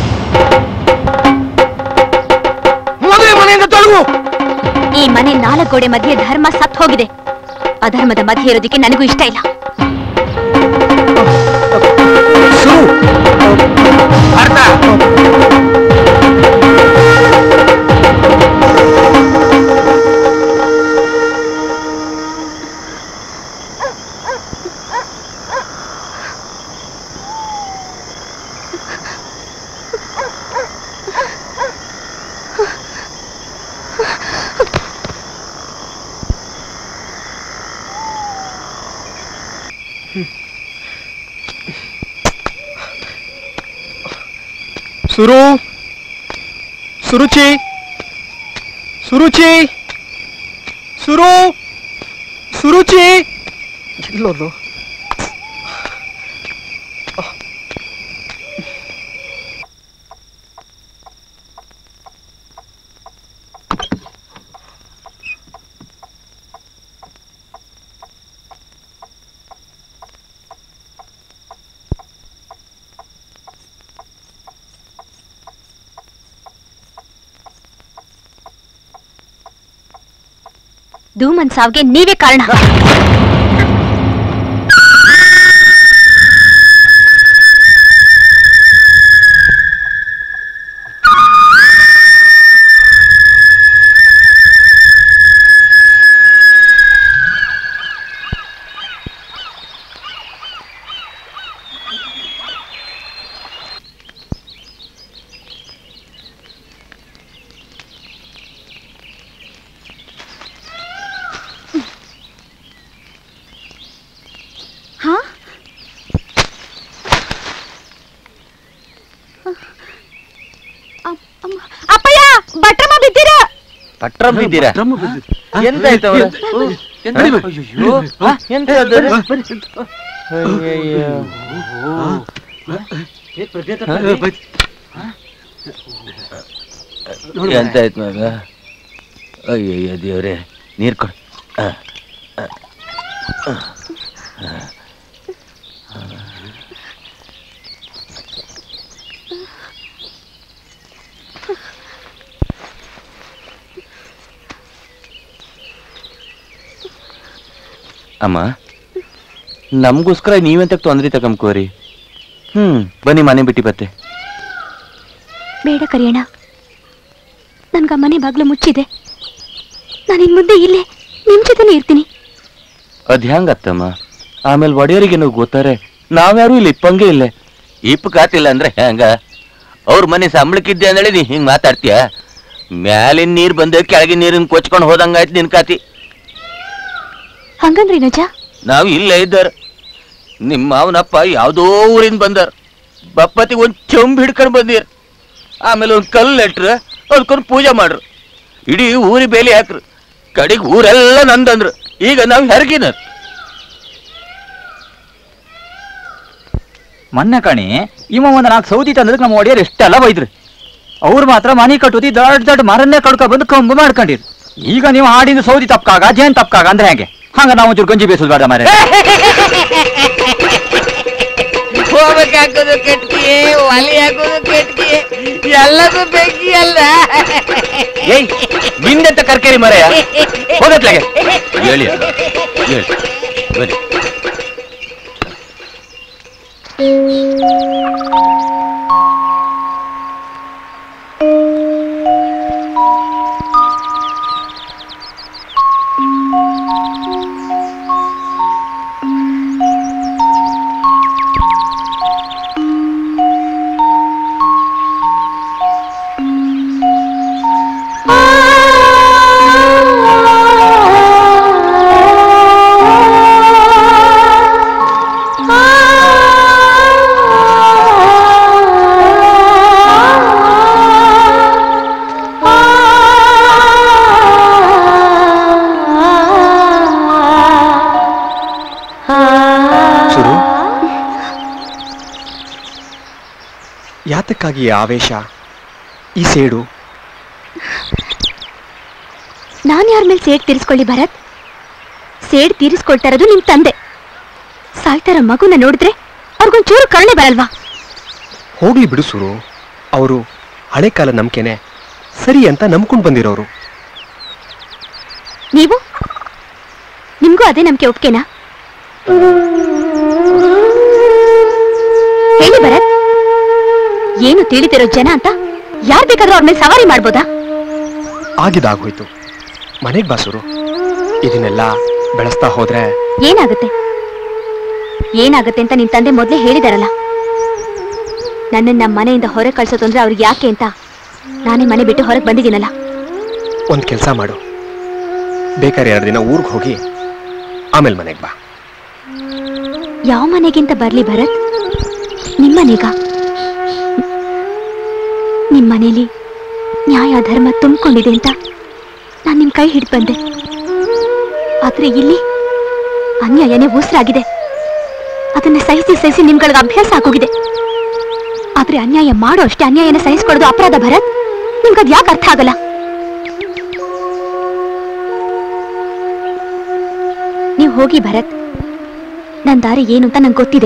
ಮೊದಲೇ ಮನೆಯಿಂದ ತೊಲಗು ಈ ಮನೆ ನಾಲ್ಕು ಗೋಡೆ ಮಧ್ಯೆ ಧರ್ಮ ಸತ್ ಹೋಗಿದೆ ಅಧರ್ಮದ ಮಧ್ಯೆ ಇರೋದಕ್ಕೆ ನನಗೂ ಇಷ್ಟ ಇಲ್ಲ ಬರ್ತಾ ಸುರು ಸುರುಚಿ ಸುರುಚಿ ಸುರು ಸುರುಚಿ ಇಲ್ಲೋದು ಧೂಮನ್ ಸಾವ್ಗೆ ನೀವೇ ಕಾರಣ ಹಾ ಅಪ್ಪಯ್ಯ ಭಟ್ರಮ್ಮ ಬಿದ್ದೀರಾ ಪಟ್ರ ಬಿದ್ದೀರಾ ಎಂತ ಆಯ್ತು ಅವ್ರ? ಓ, ಎಂತ? ಅಯ್ಯಯ್ಯೋ, ಆ, ಎಂತ ಅದು? ಅಯ್ಯಯ್ಯೋ. ಎಂತ ಆಯ್ತು ಮಗ ಅಯ್ಯಯ್ಯೋ ದೇವ್ರೆ ನೀರ್ ಕೊಡು ಆ, ಆ, ಆ, ಆ. ಅಮ್ಮ ನಮಗೋಸ್ಕರ ನೀವೆಂತ ತೊಂದ್ರೆ ತಗೊಂಬ್ಕೋರಿ ಹ್ಮ್ ಬನ್ನಿ ಮನೆ ಬಿಟ್ಟು ಬತ್ತೆ ಬೇಡ ಕರಿಯಣ್ಣ ನನ್ಗ ಮನೆ ಬಾಗ್ಲು ಮುಚ್ಚಿದೆ ನಾನು ಇನ್ ಮುಂದೆ ಇಲ್ಲೇ ನಿಮ್ ಜೊತೆನೇ ಇರ್ತೀನಿ ಅದ್ ಹೆಂಗತ್ತಮ್ಮ ಆಮೇಲೆ ಒಡೆಯರಿಗೆ ನೀವು ಗೊತ್ತಾರೆ ನಾವ್ಯಾರು ಇಲ್ಲಿ ಇಪ್ಪಂಗೆ ಇಲ್ಲೇ ಇಪ್ಪ ಕಾತಿಲ್ಲ ಅಂದ್ರೆ ಹೆಂಗ ಅವ್ರ ಮನೆ ಸಂಬಳಕ್ಕಿದ್ದೆ ಅಂದೇಳಿ ನೀ ಹಿಂಗ್ ಮಾತಾಡ್ತೀಯ ಮ್ಯಾಲಿನ ನೀರ್ ಬಂದ ಕೆಳಗಿನ ನೀರಿನ ಕೊಚ್ಕೊಂಡು ಹೋದಂಗಾಯ್ತು ನಿನ್ ಕಾತಿ ಹಂಗಂದ್ರಿ ನಜ ನಾವು ಇಲ್ಲೇ ಇದ್ದಾರ ನಿಮ್ಮ ಮಾವನಪ್ಪ ಯಾವುದೋ ಊರಿಂದ ಬಂದಾರ ಬಪ್ಪತಿ ಒಂದ್ ಚೊಂಬ್ ಹಿಡ್ಕೊಂಡು ಬಂದಿರ ಆಮೇಲೆ ಒಂದ್ ಕಲ್ಲು ನೆಟ್ರ ಅದಕ್ಕೊಂದು ಪೂಜೆ ಮಾಡ್ರು ಇಡೀ ಊರಿ ಬೇಲಿ ಹಾಕ್ರು ಕಡೆಗೆ ಊರೆಲ್ಲ ನಂದಂದ್ರು ಈಗ ನಾವು ಹೆರಗಿನ ಮೊನ್ನೆ ಕಣಿ ಇವ ಒಂದ್ ನಾಲ್ಕು ಸೌದಿ ತಂದದಕ್ಕೆ ನಮ್ಮ ಒಡೆಯರ್ ಎಷ್ಟೆಲ್ಲ ಬೈದ್ರಿ ಅವ್ರು ಮಾತ್ರ ಮನಿ ಕಟ್ಟುತ್ತಿ ದೊಡ್ಡ ದೊಡ್ಡ ಮರನ್ನೇ ಕಡ್ಕೊ ಬಂದು ಕಂಬು ಮಾಡ್ಕೊಂಡಿರಿ ಈಗ ನೀವು ಹಾಡಿನ ಸೌದಿ ತಪ್ಕಾಗ ಜೇನ್ ತಪ್ಕಾಗ ಅಂದ್ರೆ ಹೆಂಗೆ ಹಂಗ ನಾವು ಒಂಚೂರು ಗಂಜಿ ಬೇಸೋದು ಬೇಡ ಮಾರೆ ಹೋಗ್ಬೇಕಾಗೋದು ಕೆಟ್ಟಿ ಒಲಿ ಹಾಕೋದು ಕೆಟ್ಟಿ ಎಲ್ಲದು ಬೆಂಕಿ ಅಲ್ಲ ಏಯ್ ನಿಂದೆಂತ ಕರ್ಕೇರಿ ಮರೆಯ ಹೋಗತ್ಲಾಗೆ ಹೇಳಿ ಹೇಳಿ ಬನ್ನಿ ಯಾತಕ್ಕಾಗಿ ಈ ಆವೇಶ ಈ ಸೇಡು ನಾನು ಯಾರ ಮೇಲೆ ಸೇಡ್ ತೀರಿಸ್ಕೊಳ್ಳಿ ಭರತ್ ಸೇಡ್ ತೀರಿಸ್ಕೊಳ್ತಾ ಇರೋದು ನಿಮ್ ತಂದೆ ಸಾಯ್ತಾರ ಮಗುನ ನೋಡಿದ್ರೆ ಅವ್ರಿಗೊಂಚೂರು ಕರುಣೆ ಬರಲ್ವಾ ಹೋಗ್ಲಿ ಬಿಡು ಸುರು ಅವರು ಹಳೆ ಕಾಲ ನಂಬಿಕೆನೆ ಸರಿ ಅಂತ ನಂಬ್ಕೊಂಡು ಬಂದಿರೋರು ನೀವು ನಿಮ್ಗೂ ಅದೇ ನಂಬಿಕೆ ಒಪ್ಕೆನಾ ಹೇಳಿ ಭರತ್ ಏನು ತಿಳಿದಿರೋ ಜನ ಅಂತ ಯಾರ್ ಬೇಕಾದ್ರೂ ಅವ್ರ ಮೇಲೆ ಸವಾರಿ ಮಾಡ್ಬೋದಾ ಆಗಿದಾಗೋಯ್ತು ಮನೆಗೆ ಬಾ ಸುರು ಇದನ್ನೆಲ್ಲ ಬೆಳೆಸ್ತಾ ಹೋದ್ರೆ ಏನಾಗುತ್ತೆ ಏನಾಗುತ್ತೆ ಅಂತ ನಿನ್ ತಂದೆ ಮೊದ್ಲೇ ಹೇಳಿದಾರಲ್ಲ ನನ್ನನ್ನ ನಮ್ಮ ಮನೆಯಿಂದ ಹೊರಗೆ ಕಳ್ಸೋದು ಅಂದ್ರೆ ಅವ್ರಿಗೆ ಯಾಕೆ ಅಂತ ನಾನೇ ಮನೆ ಬಿಟ್ಟು ಹೊರಗೆ ಬಂದಿದ್ದೀನಲ್ಲ ಒಂದು ಕೆಲಸ ಮಾಡು ಬೇಕಾದ್ರೆ ಎರಡು ದಿನ ಊರಿಗೆ ಹೋಗಿ ಆಮೇಲೆ ಮನೆಗೆ ಬಾ ಯಾವ ಮನೆಗಿಂತ ಬರ್ಲಿ ಭರತ್ ನಿಮ್ಮನೆಗ ನಿಮ್ ಮನೇಲಿ ನ್ಯಾಯ ಧರ್ಮ ತುಂಬಿಕೊಂಡಿದೆ ಅಂತ ನಾನ್ ನಿಮ್ ಕೈ ಹಿಡಿದು ಬಂದೆ ಆದ್ರೆ ಇಲ್ಲಿ ಅನ್ಯಾಯನೇ ಉಸಿರಾಗಿದೆ ಅದನ್ನ ಸಹಿಸಿ ಸಹಿಸಿ ನಿಮ್ಗಳಿಗೆ ಅಭ್ಯಾಸ ಆಗೋಗಿದೆ ಆದ್ರೆ ಅನ್ಯಾಯ ಮಾಡೋ ಅಷ್ಟೇ ಅನ್ಯಾಯನ ಸಹಿಸ್ಕೊಳ್ಳೋದು ಅಪರಾಧ ಭರತ್ ನಿಮ್ಗದ್ ಯಾಕೆ ಅರ್ಥ ಆಗಲ್ಲ ನೀವು ಹೋಗಿ ಭರತ್ ನನ್ ದಾರಿ ಏನು ಅಂತ ನಂಗೆ ಗೊತ್ತಿದೆ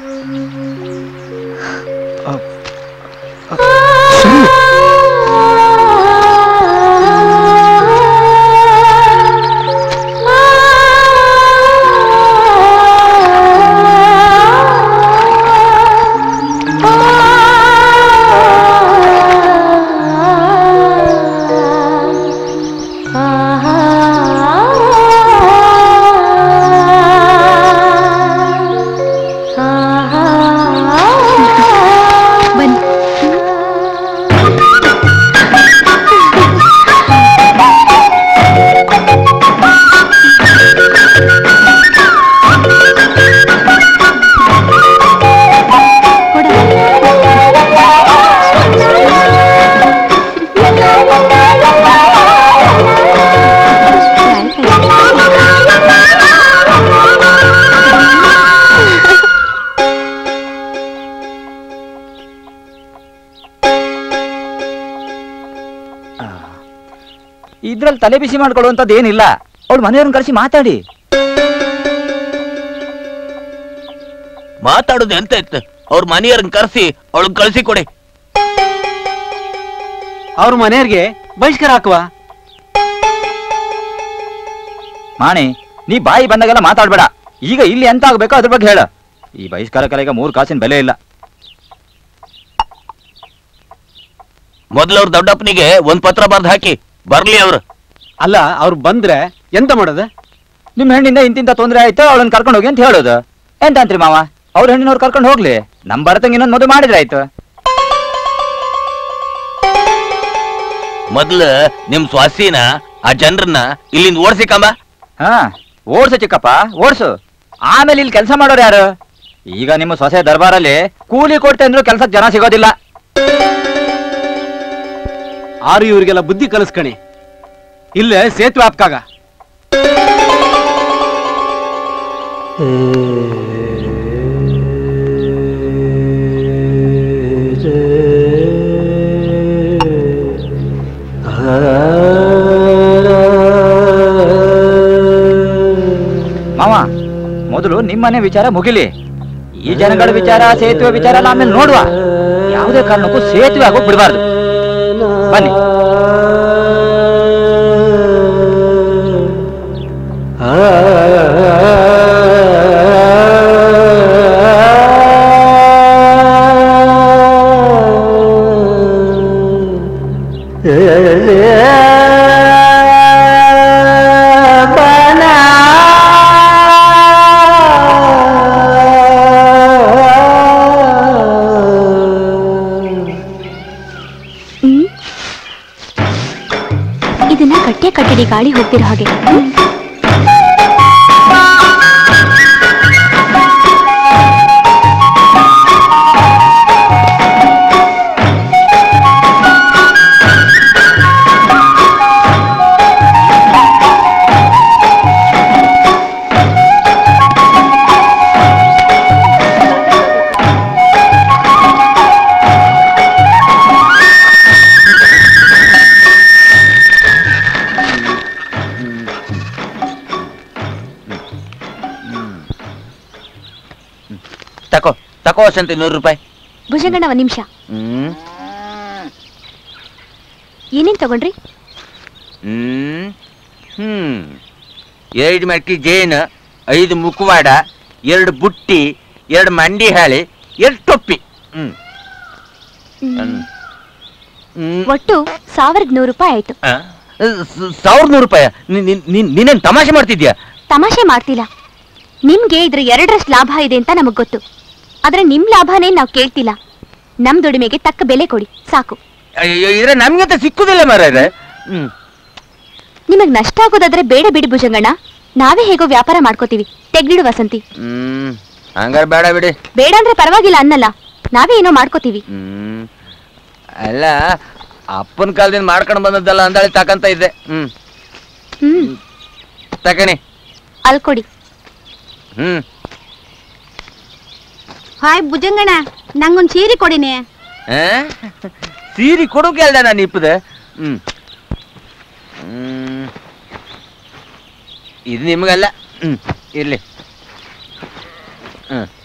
ಬನ್ನಿ ಇದ್ರಲ್ಲಿ ತಲೆ ಬಿಸಿ ಮಾಡ್ಕೊಳ್ಳುವಂಥದ್ದು ಏನಿಲ್ಲ ಅವಳು ಮನೆಯವ್ರನ್ನ ಕರೆಸಿ ಮಾತಾಡಿ ಮಾತಾಡೋದು ಎಂತ ಇತ್ತು ಅವ್ರ ಮನೆಯವ್ರನ್ನ ಕರೆಸಿ ಅವಳಗ್ ಕಳ್ಸಿ ಕೊಡಿ ಅವ್ರ ಮನೆಯವ್ರಿಗೆ ಬಹಿಷ್ಕಾರ ಹಾಕುವ ಮಾಣಿ ನೀ ಬಾಯಿ ಬಂದಾಗೆಲ್ಲ ಮಾತಾಡ್ಬೇಡ ಈಗ ಇಲ್ಲಿ ಎಂತ ಆಗ್ಬೇಕೋ ಅದ್ರ ಬಗ್ಗೆ ಹೇಳ ಈ ಬಹಿಷ್ಕಾರಕ್ಕೆಲ್ಲ ಈಗ ಮೂರು ಕಾಸಿನ ಬೆಲೆ ಇಲ್ಲ ಮೊದ್ಲು ಅವ್ರ ದೊಡ್ಡಪ್ಪನಿಗೆ ಒಂದ್ ಪತ್ರ ಬರ್ದ್ ಹಾಕಿ ಬರ್ಲಿ ಅವ್ರು ಅಲ್ಲ ಅವ್ರು ಬಂದ್ರೆ ಎಂತ ಮಾಡೋದು ನಿಮ್ ಹೆಣ್ಣಿಂದ ಇಂತಿಂತ ತೊಂದ್ರೆ ಆಯ್ತು ಅವಳನ್ನ ಕರ್ಕೊಂಡು ಹೋಗಿ ಅಂತ ಹೇಳೋದು ಎಂತ ಅಂತ್ರಿ ಮಾವ ಅವ್ರ ಹೆಣ್ಣಿನವ್ರು ಕರ್ಕೊಂಡು ಹೋಗ್ಲಿ ನಮ್ ಬರತಂಗ ಇನ್ನೊಂದು ಮದುವೆ ಮಾಡಿದ್ರೆ ಆಯ್ತು ಮೊದ್ಲು ನಿಮ್ ಸ್ವಾಸಿನ ಆ ಜನರನ್ನ ಇಲ್ಲಿಂದ ಓಡ್ಸಿಕಂಬ ಹಾ ಓಡ್ಸು ಚಿಕ್ಕಪ್ಪ ಓಡ್ಸು ಆಮೇಲೆ ಇಲ್ಲಿ ಕೆಲಸ ಮಾಡೋರು ಯಾರು ಈಗ ನಿಮ್ಮ ಸೊಸೆ ದರ್ಬಾರಲ್ಲಿ ಕೂಲಿ ಕೊಡ್ತೆ ಅಂದ್ರೂ ಕೆಲ್ಸಕ್ಕೆ ಜನ ಸಿಗೋದಿಲ್ಲ ಆರು ಇವ್ರಿಗೆಲ್ಲ ಬುದ್ಧಿ ಕಲಿಸ್ಕಣಿ ಇಲ್ಲೇ ಸೇತುವೆ ಹಾಪ್ಕಾಗ ಮಾವ ಮೊದಲು ನಿಮ್ಮನೆ ವಿಚಾರ ಮುಗಿಲಿ ಈ ಜನಗಳ ವಿಚಾರ ಸೇತುವೆ ವಿಚಾರ ಎಲ್ಲ ಆಮೇಲೆ ನೋಡುವ ಯಾವುದೇ ಕಾರಣಕ್ಕೂ ಸೇತುವೆ ಆಗೋಕ್ ಬಿಡಬಾರ್ದು ಬನ್ನಿ ಹ್ಮ್ ಇದನ್ನ ಕಟ್ಟೆ ಕಟ್ಟಡಿ ಗಾಳಿ ಹೋಗ್ತಿರೋ ಹಾಗೆ ಹ್ಮ್? ಹ್ಮ್. ತಕೋ ತಕೋ ವಸಂತಿ ನೂರು ರೂಪಾಯಿ ಭುಜಂಗಣ್ಣ ಒಂದ್ ನಿಮಿಷ ಹ್ಮ್ ಏನೇನ್ ತಗೊಂಡ್ರಿ ಹ್ಮ್ ಹ್ಮ್ ಎರಡು ಮಟ್ಟಿ ಜೇನು ಐದು ಮುಖವಾಡ ಎರಡು ಬುಟ್ಟಿ ಎರಡು ಮಂಡಿ ಹಾಳಿ ಎರಡು ಟೊಪ್ಪಿ ಹ್ಮ್ ಹ್ಮ್. ಹ್ಮ್. ಒಟ್ಟು ಸಾವಿರದ ನೂರು ರೂಪಾಯಿ ಆಯ್ತು ಆ? ಸ- ಸಾವಿರದ ನೂರು ರೂಪಾಯಿ ನೀನೇನ್ ತಮಾಷೆ ಮಾಡ್ತಿದ್ಯಾ ತಮಾಷೆ ಮಾಡ್ತಿಲ್ಲ ನಿಮ್ಗೆ ಇದ್ರ ಎರಡರಷ್ಟು ಲಾಭ ಇದೆ ಅಂತ ನಮಗ್ ಗೊತ್ತು ಆದ್ರೆ ನಿಮ್ ಲಾಭನೇ ನಾವ್ ಕೇಳ್ತಿಲ್ಲ ನಮ್ ದುಡಿಮೆಗೆ ತಕ್ಕ ಬೆಲೆ ಕೊಡಿ ಸಾಕು ಅಯ್ಯೋ ಇದ್ರೆ ನಮ್ಗಂತ ಸಿಕ್ಕುದಿಲ್ಲ ಮಾರಾಯ್ರೆ ಹ್ಮ್ ನಿಮಗ್ ನಷ್ಟ ಆಗೋದಾದ್ರೆ ಬೇಡ ಬಿಡಿ ಭುಜಂಗಣ್ಣ ನಾವೇ ಹೇಗೋ ವ್ಯಾಪಾರ ಮಾಡ್ಕೋತೀವಿ ತೆಗ್ದಿಡು ವಸಂತಿ ಹ್ಮ್ ಹಂಗಾರೆ ಬೇಡ ಬಿಡಿ ಬೇಡ ಅಂದ್ರೆ ಪರವಾಗಿಲ್ಲ ಅನ್ನಲ್ಲ ನಾವೇ ಏನೋ ಮಾಡ್ಕೋತೀವಿ ಹ್ಮ್ ಅಲ್ಲ ಅಪ್ಪನ ಕಾಲದಿಂದ ಮಾಡ್ಕೊಂಡು ಬಂದದ್ದಲ್ಲ ಅಂದಾಳಿ ತಕಂತ ಇದ್ದೆ ಹ್ಮ್ ಹ್ಮ್ ತಕಣಿ ಅಲ್ ಕೊಡಿ ಹ್ಮ್ ಹಾಯ್ ಭುಜಂಗಣ್ಣ ನಂಗೊಂದ್ ಸೀರೆ ಕೊಡಿನಿ ಆ? ಸೀರೆ ಕೊಡೋಕೆ ಅಲ್ದ ನಾನು ಇಪ್ಪದ ಹ್ಮ್ ಹ್ಮ್ ಇದು ನಿಮಗಲ್ಲ ಹ್ಮ್ ಇರ್ಲಿ ಹ್ಮ್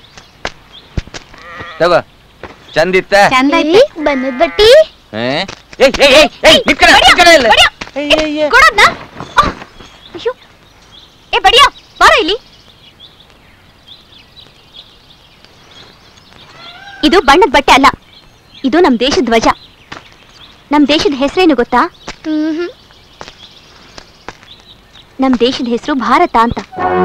ತಗೋ ಚಂದಿತ್ತ ಚಂದ ಐತೆ ಏಯ್, ಬಣ್ಣದ್ ಬಟ್ಟಿ ಏ? ಏಯ್ ಏಯ್ ಏಯ್ ಏಯ್ ನಿತ್ಕಣ ನಿತ್ಕಣ ಇಲ್ಲ ಏಯ್, ಏಯ್, ಏಯ್. ಕೊಡೋದ್ನ ಅಯ್ಯೋ ಏ ಬಡಿಯ ಬಾರ ಇಲ್ಲಿ ಇದು ಬಣ್ಣದ ಬಟ್ಟೆ ಅಲ್ಲ ಇದು ನಮ್ ದೇಶದ ಧ್ವಜ ನಮ್ ದೇಶದ ಹೆಸರೇನು ಗೊತ್ತಾ ಹ್ಮ್ ನಮ್ ದೇಶದ ಹೆಸರು ಭಾರತ ಅಂತ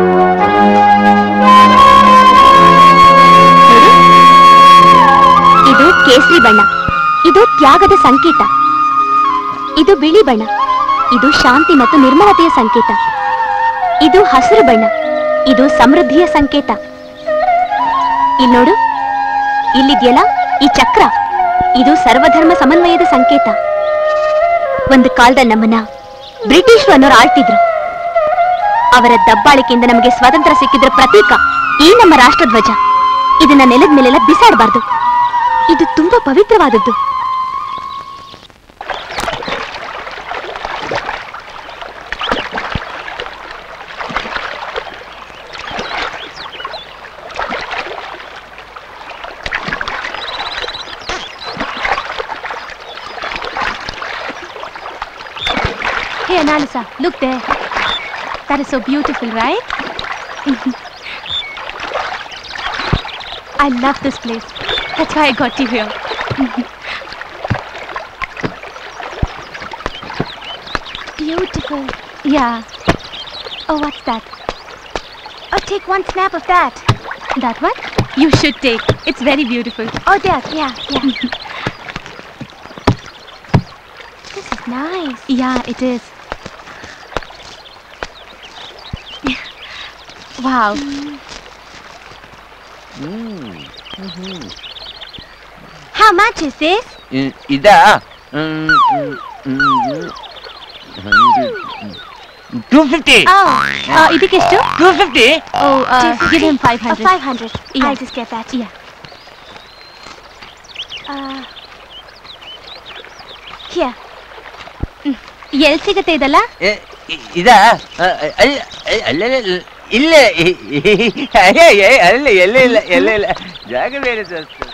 ನೋಡು. ಇದು ಕೇಸರಿ ಬಣ್ಣ ಇದು ತ್ಯಾಗದ ಸಂಕೇತ ಇದು ಬಿಳಿ ಬಣ್ಣ ಇದು ಶಾಂತಿ ಮತ್ತು ನಿರ್ಮಲತೆಯ ಸಂಕೇತ ಇದು ಹಸಿರು ಬಣ್ಣ ಇದು ಸಮೃದ್ಧಿಯ ಸಂಕೇತ ಇಲ್ಲಿ ನೋಡು ಇಲ್ಲಿದ್ಯಲ್ಲ ಈ ಚಕ್ರ ಇದು ಸರ್ವಧರ್ಮ ಸಮನ್ವಯದ ಸಂಕೇತ ಒಂದು ಕಾಲದಲ್ಲಿ ನಮ್ಮನ್ನ ಬ್ರಿಟಿಷರು ಅನ್ನೋರು ಆಳ್ತಿದ್ರು ಅವರ ದಬ್ಬಾಳಿಕೆಯಿಂದ ನಮಗೆ ಸ್ವಾತಂತ್ರ್ಯ ಸಿಕ್ಕಿದ್ರ ಪ್ರತೀಕ ಈ ನಮ್ಮ ರಾಷ್ಟ್ರಧ್ವಜ ಇದನ್ನ ನೆಲದ ಮೇಲೆಲ್ಲ ಬಿಸಾಡಬಾರ್ದು ಇದು ತುಂಬಾ ಪವಿತ್ರವಾದದ್ದು Hey, Analisa, look there. That is so beautiful, right? I love this place. That's why I got you here. Beautiful. Yeah. Oh, what's that? Oh, take one snap of that. That one? You should take. It's very beautiful. Oh, that. Yeah, yeah. this is nice. Yeah, it is. wow. How much is this? ಇ- ಇದಾ two fifty Oh, uh, ಇದಕ್ಕೆಷ್ಟು? Two fifty Oh, uh, give him 500. Uh, 500. Yeah. I'll just get that. Yeah. Uh, here. ಎಲ್ ಸಿಗತ್ತೆ ಇದಲ್ಲ ಇದಾ ಅಲ್ಲ ಅಲ್ಲ ಇಲ್ಲ ಅಯ್ಯ ಅಲ್ಲ ಎಲ್ಲ ಇಲ್ಲ ಎಲ್ಲ ಇಲ್ಲ ಜಾಗ ಬೇರೆ ತೋರಿಸ್ತು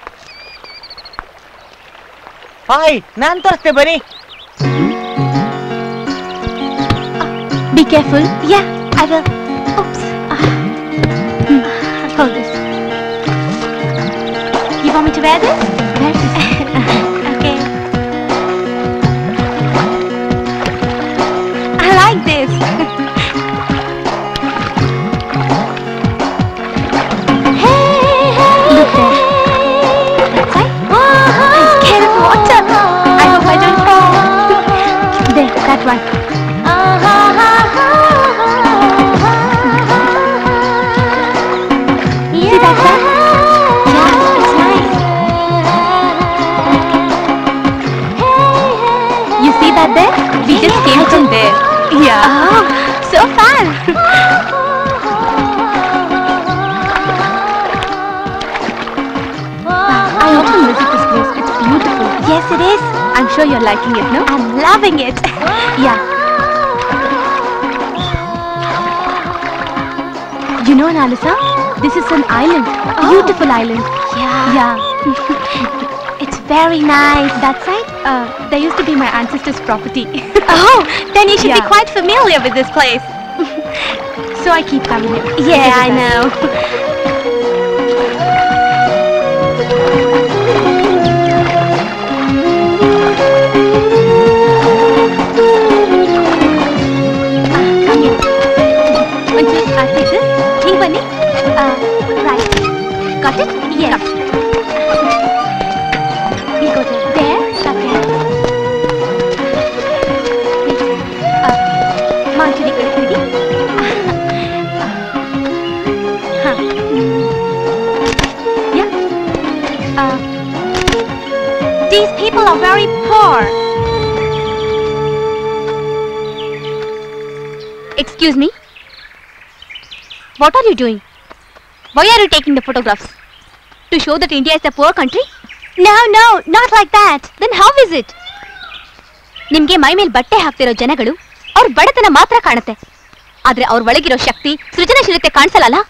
ಹಾಯ್ ನಾನ್ ತೋರಿಸ್ತೆ ಬರೀ Be careful. Yeah, I will. Oops. Ah. Hmm. Hold this. You want me to wear this? Wear this. okay. I like this. Look there. That side. I'm scared of water. I hope I don't fall. There, that one. See that side? Yeah, it's nice. You see that there? We just came from there. Yeah. Oh, so fun. I often visit this place. It's beautiful. Yes, it is. I'm sure you're liking it, no? I'm loving it. yeah. You know, Nalisa, this is an island. Beautiful island. Yeah. Yeah. it's very nice. That side? Uh, that used to be my ancestors' property. oh, then you should be quite familiar with this place. so I keep coming here. Yeah, I know. Come here. ಒಂಚೂರು ಆಚೆ ಇದು. ಹಿಂಗ್ ಬನ್ನಿ right got it yes we go there there okay uh, ಮಾಂಚೂರಿ ಕಡೆ ತಿರುಗಿ ಹಾ yeah uh, these people are very poor excuse me what are you doing why are you taking the photographs to show that India is a poor country? No, no, not like that. Then how is it? ನಿಮ್ಗೆ ಮೈ ಮೇಲೆ ಬಟ್ಟೆ ಹಾಕ್ತಿರೋ ಜನಗಳು ಅವ್ರ ಬಡತನ ಮಾತ್ರ ಕಾಣುತ್ತೆ ಆದ್ರೆ ಅವ್ರ ಒಳಗಿರೋ ಶಕ್ತಿ ಸೃಜನಶೀಲತೆ ಕಾಣಿಸಲ್ಲ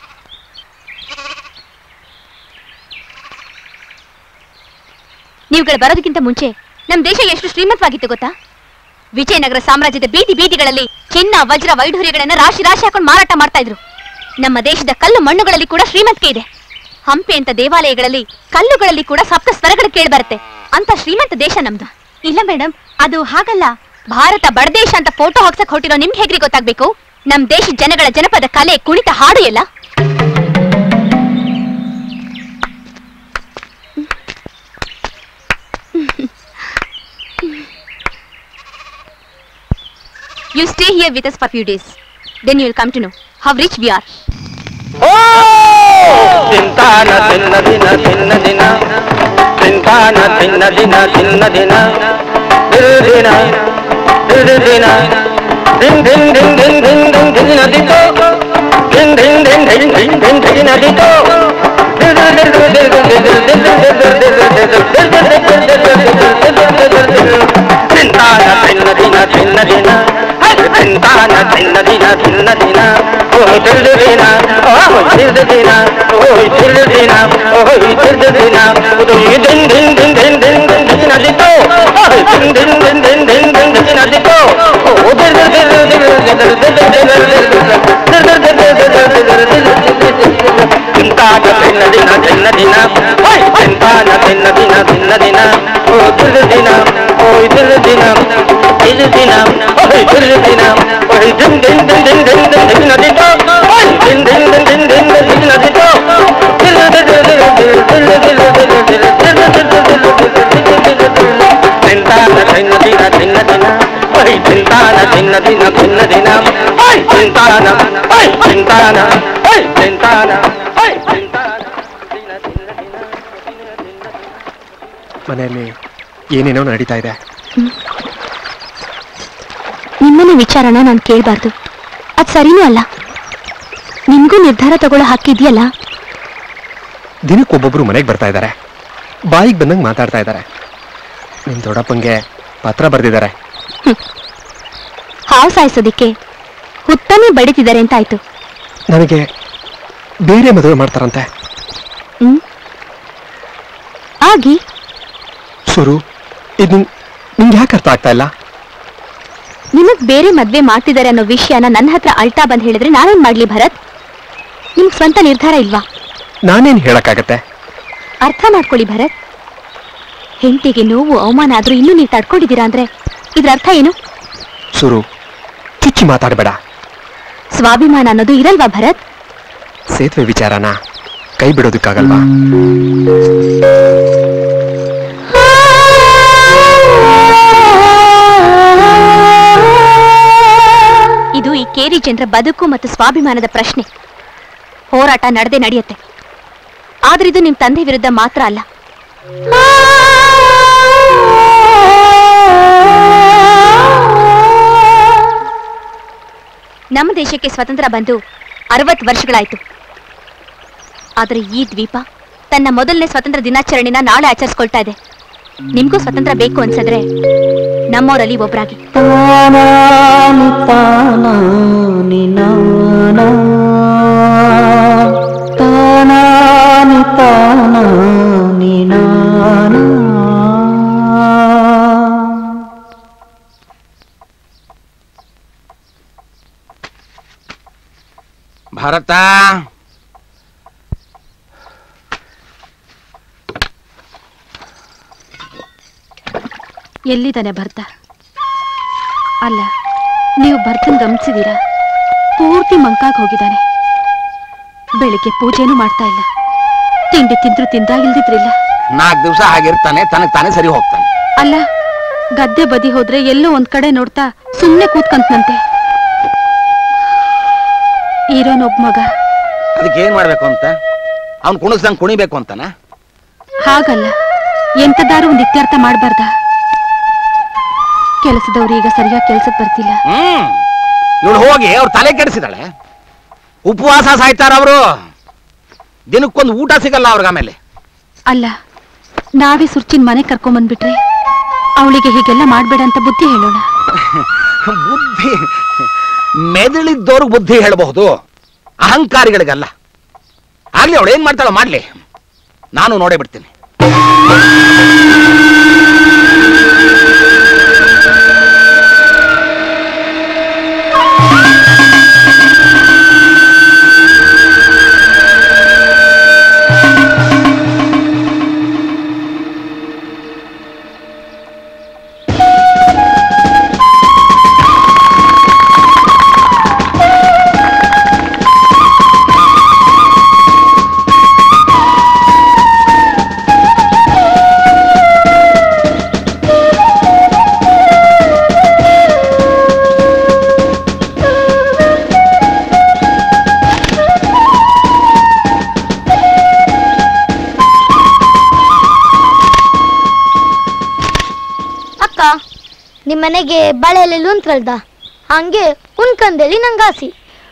ನೀವುಗಳು ಬರೋದಕ್ಕಿಂತ ಮುಂಚೆ ನಮ್ ದೇಶ ಎಷ್ಟು ಶ್ರೀಮಂತವಾಗಿತ್ತು ಗೊತ್ತಾ ವಿಜಯನಗರ ಸಾಮ್ರಾಜ್ಯದ ಬೀದಿ ಬೀದಿಗಳಲ್ಲಿ ಚಿನ್ನ ವಜ್ರ ವೈಢೂರ್ಯಗಳನ್ನ ರಾಶಿ ರಾಶಿ ಹಾಕೊಂಡು ಮಾರಾಟ ಮಾಡ್ತಾ ಇದ್ರು ನಮ್ಮ ದೇಶದ ಕಲ್ಲು ಮಣ್ಣುಗಳಲ್ಲಿ ಕೂಡ ಶ್ರೀಮಂತಿಕೆ ಇದೆ ಹಂಪೆ ಅಂತ ದೇವಾಲಯಗಳಲ್ಲಿ ಕಲ್ಲುಗಳಲ್ಲಿ ಕೂಡ ಸಪ್ತ ಸ್ವರಗಳು ಕೇಳಿ ಬರುತ್ತೆ ಅಂತ ಶ್ರೀಮಂತ ದೇಶ ನಮ್ದು ಇಲ್ಲ ಮೇಡಮ್ ಅದು ಹಾಗಲ್ಲ ಭಾರತ ಬಡದೇಶ ಅಂತ ಫೋಟೋ ಹಾಕ್ಸಕ್ ಹೊಟ್ಟಿರೋ ನಿಮ್ಗೆ ಹೇಗ್ರಿ ಗೊತ್ತಾಗ್ಬೇಕು ನಮ್ ದೇಶದ ಜನಗಳ ಜನಪದ ಕಲೆ ಕುಣಿತ ಹಾಡು ಎಲ್ಲ You stay here with us for few days. Then you will come to know how rich we are. ತಿಂತಾನ ತಿನ್ನ ದಿನ ತಿನ್ನ ದಿನ ತಿಂತಾನ ತಿನ್ನ ದಿನ ತಿನ್ನ ದಿನ ದಿನ ದಿನ ದಿನ ದಿನ್ ದಿನ್ ದಿನ್ ದಿನ್ ದಿನ್ ದಿನ್ ದಿನ ದಿತೋ ದಿನ್ ದಿನ್ ದಿನ್ ದಿನ್ ದಿನ್ ದಿನ್ ದಿನ ದಿತೋ ತಿಂತಾನ ತಿನ್ನ ದಿನ ತಿನ್ನ ದಿನ ತಿಂತಾನ ತಿನ್ನ ದಿನ ತಿನ್ನ ದಿನ ಓಯ್ ತಿರ್ದು ದಿನ ಓಯ್ ತಿರ್ದು ದಿನ ಓಯ್ ತಿರ್ದು ದಿನ ಓಯ್ ತಿರ್ದು ದಿನ ದಿನ್ ದಿನ್ ದಿನ್ ದಿನ್ ದಿನ್ ದಿನ್ ದಿನ್ ದಿನ ದಿತೋ ಓಯ್ ದಿನ್ ದಿನ್ ದಿನ್ ದಿನ್ ದಿನ್ ದಿನ್ ದಿನ ದಿತೋ ಓ ತಿರ್ದು ತಿರ್ದು ತಿಂತಾನ ತಿನ್ನ ದಿನ ತಿನ್ನ ದಿನ ಓಯ್ ತಿಂತಾನ ತಿನ್ನ ದಿನ ತಿನ್ನ ದಿನ ಓ ತಿರ್ದು ದಿನ ಓಯ್ ತಿರ್ದು ದಿನ ಇದು ದಿನ ಓಯ್ ತಿರ್ದು ದಿನ ಓಯ್ ದಿನ್ ದಿನ್ ದಿನ್ ದಿನ್ ದಿನ್ ದಿನ್ ದಿನ ದಿತೋ ಓಯ್ ದಿನ್ ದಿನ್ ದಿನ್ ದಿನ್ ದಿನ್ ದಿನ್ ದಿನ ದಿತೋ ತಿಂತಾನ ತಿನ್ನ ದಿನ ತಿನ್ನ ದಿನ ಓಯ್ ತಿಂತಾನ ತಿನ್ನ ದಿನ ತಿನ್ನ ದಿನ ಓಯ್ ತಿಂತಾನ ಓಯ್ ತಿಂತಾನ ಓಯ್ ತಿಂತಾನ ಓಯ್ ತಿಂತಾನ ಮನೆಯಲ್ಲಿ ಏನೇನೋ ನಡೀತಾ ಇದೆ ನಿಮ್ಮನೆ ವಿಚಾರನ ನಾನು ಕೇಳಬಾರ್ದು ಅದು ಸರಿನೂ ಅಲ್ಲ ನಿಮ್ಗೂ ನಿರ್ಧಾರ ತಗೊಳ್ಳೋ ಹಕ್ಕಿದೆಯಲ್ಲ ದಿನಕ್ಕೊಬ್ಬೊಬ್ರು ಮನೆಗೆ ಬರ್ತಾ ಇದ್ದಾರೆ ಬಾಯಿಗೆ ಬಂದಂಗೆ ಮಾತಾಡ್ತಾ ಇದ್ದಾರೆ ನಿಮ್ಮ ದೊಡ್ಡಪ್ಪಂಗೆ ಪತ್ರ ಬರೆದಿದ್ದಾರೆ ಹಾವು ಸಾಯಿಸೋದಿಕ್ಕೆ ಹುತ್ತನೇ ಬಡಿತಿದ್ದಾರೆ ಅಂತ ಆಯ್ತು ನನಗೆ ಬೇರೆ ಮದುವೆ ಮಾಡ್ತಾರಂತೆ ಹ್ಮ್ ಆಗಿ ಸುರು ಇದು ನಿಂಗೆ ನಿಂಗೆ ಯಾಕೆ ಅರ್ಥ ಆಗ್ತಾ ಇಲ್ಲ ನಿಮಗ್ ಬೇರೆ ಮದ್ವೆ ಮಾಡ್ತಿದ್ದಾರೆ ಅನ್ನೋ ವಿಷಯನ ನನ್ನ ಹತ್ರ ಅಳ್ತಾ ಬಂದ್ ಹೇಳಿದ್ರೆ ನಾನೇನ್ ಮಾಡ್ಲಿ ಭರತ್ ನಿಮ್ಗ್ ಸ್ವಂತ ನಿರ್ಧಾರ ಇಲ್ವಾ ನಾನೇನು ಹೇಳಕ್ಕಾಗತ್ತೆ ಅರ್ಥ ಮಾಡ್ಕೊಳ್ಳಿ ಭರತ್ ಹೆಂಡತಿಗೆ ನೋವು ಅವಮಾನ ಆದ್ರೂ ಇನ್ನೂ ನೀವು ತಡ್ಕೊಂಡಿದ್ದೀರಾ ಅಂದ್ರೆ ಇದ್ರ ಅರ್ಥ ಏನು ಸುರು ಚುಚ್ಚಿ ಮಾತಾಡಬೇಡ ಸ್ವಾಭಿಮಾನ ಅನ್ನೋದು ಇರಲ್ವಾ ಭರತ್ ಸೇತುವೆ ವಿಚಾರನ ಕೈ ಬಿಡೋದಕ್ಕಾಗಲ್ವಾ ಇದು ಈ ಕೇರಿ ಜನರ ಬದುಕು ಮತ್ತು ಸ್ವಾಭಿಮಾನದ ಪ್ರಶ್ನೆ ಹೋರಾಟ ನಡೆದೇ ನಡೆಯುತ್ತೆ ಆದ್ರೆ ಇದು ನಿಮ್ ತಂದೆ ವಿರುದ್ಧ ಮಾತ್ರ ಅಲ್ಲ ನಮ್ಮ ದೇಶಕ್ಕೆ ಸ್ವತಂತ್ರ ಬಂದು ಅರವತ್ತು ವರ್ಷಗಳಾಯ್ತು ಆದ್ರೆ ಈ ದ್ವೀಪ ತನ್ನ ಮೊದಲನೇ ಸ್ವತಂತ್ರ ದಿನಾಚರಣೆನ ನಾಳೆ ಆಚರಿಸ್ಕೊಳ್ತಾ ಇದೆ ನಿಮ್ಗೂ ಸ್ವತಂತ್ರ ಬೇಕು ಅನ್ಸಿದ್ರೆ ನಮ್ಮವರಲ್ಲಿ ಒಬ್ರಾಗಿ ತಾನಾನಿ ತಾನಾನಿ ನಾನಾ ಭರತ ಎಲ್ಲಿದ್ದಾನೆ ಭರ್ತ ಅಲ್ಲ ನೀವು ಭರ್ತನ್ ಗಮನಿಸಿದೀರಾ ಪೂರ್ತಿ ಮಂಕಾಗ್ ಹೋಗಿದ್ದಾನೆ ಬೆಳಿಗ್ಗೆ ಪೂಜೆನೂ ಮಾಡ್ತಾ ಇಲ್ಲ ತಿಂಡಿ ತಿಂದ್ರು ತಿಂದಾಗಿಲ್ದಿದ್ರಿಲ್ಲ ನಾಲ್ಕು ದಿವಸ ಹಾಗಿರ್ತಾನೆ ತನಗ್ ತಾನೇ ಸರಿ ಹೋಗ್ತಾನೆ ಅಲ್ಲ ಗದ್ದೆ ಬದಿ ಹೋದ್ರೆ ಎಲ್ಲೋ ಒಂದ್ ಕಡೆ ನೋಡ್ತಾ ಸುಮ್ನೆ ಕೂತ್ಕಂತನಂತೆ ಇರೋನೊಬ್ಬ ಮಗ ಅದಕ್ಕೆ ಏನ್ ಮಾಡ್ಬೇಕು ಅಂತ ಅವ್ನ್ ಕುಣಿಸ್ದಂಗ್ ಕುಣಿಬೇಕು ಅಂತಾನ ಹಾಗಲ್ಲ ಎಂತದಾರು ಒಂದ್ ಇತ್ಯರ್ಥ ಮಾಡ್ಬಾರ್ದ ಕೆಲಸದವ್ರು ಈಗ ಸರಿಯಾಗಿ ಕೆಲ್ಸಕ್ ಬರ್ತಿಲ್ಲ ಹ್ಮ್ ಇವಳು ಹೋಗಿ ಅವ್ರ ತಲೆ ಕೆಡಿಸಿದಾಳೆ ಉಪವಾಸ ಸಾಯ್ತಾರ ಅವರು ದಿನಕ್ಕೊಂದು ಊಟ ಸಿಗಲ್ಲ ಅವ್ರಿಗೆ ಆಮೇಲೆ ಅಲ್ಲ ನಾವೇ ಸುರ್ಚಿನ್ ಮನೆ ಕರ್ಕೊಂಬಂದ್ಬಿಟ್ರೆ ಅವಳಿಗೆ ಹೀಗೆಲ್ಲ ಮಾಡ್ಬೇಡ ಅಂತ ಬುದ್ಧಿ ಹೇಳೋಣ ಬುದ್ಧಿ ಮೆದುಳಿದ್ದವ್ರಿಗೆ ಬುದ್ಧಿ ಹೇಳಬಹುದು ಅಹಂಕಾರಿಗಳಿಗಲ್ಲ ಆಗ್ಲಿ ಅವಳು ಏನ್ ಮಾಡ್ತಾಳೋ ಮಾಡ್ಲಿ ನಾನು ನೋಡೇ ಬಿಡ್ತೀನಿ ಅಕ್ಕ ನಿಮ್ಮನೆಗೆ ಬಾಳೆ ಎಲೆಲು ಉಂತ್ರಲ್ದ ಹಂಗೆ ಉಣ್ಕಂದೇಳಿ ನಂಗಾಸಿ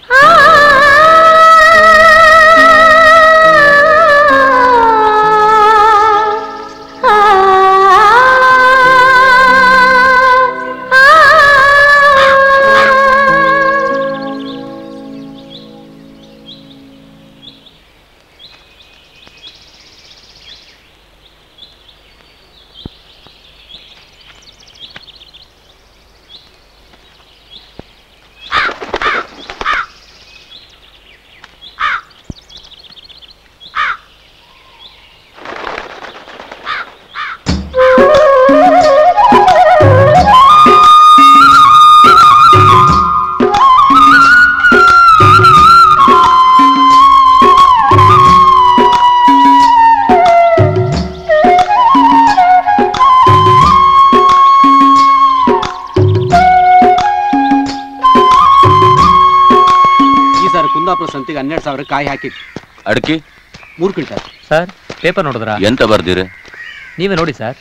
ಈ ಸಾರಿ ಕುಂದಾಪುರ ಸಂತಿಗೆ ಹನ್ನೆರಡು ಸಾವಿರ ಕಾಯಿ ಹಾಕಿದ್ದು ಅಡ್ಕಿ ಮೂರು ಕ್ವಿಂಟಲ್ ಸರ್ ಪೇಪರ್ ನೋಡಿದ್ರ ಎಂತ ಬರ್ದಿರಿ ನೀವೇ ನೋಡಿ ಸರ್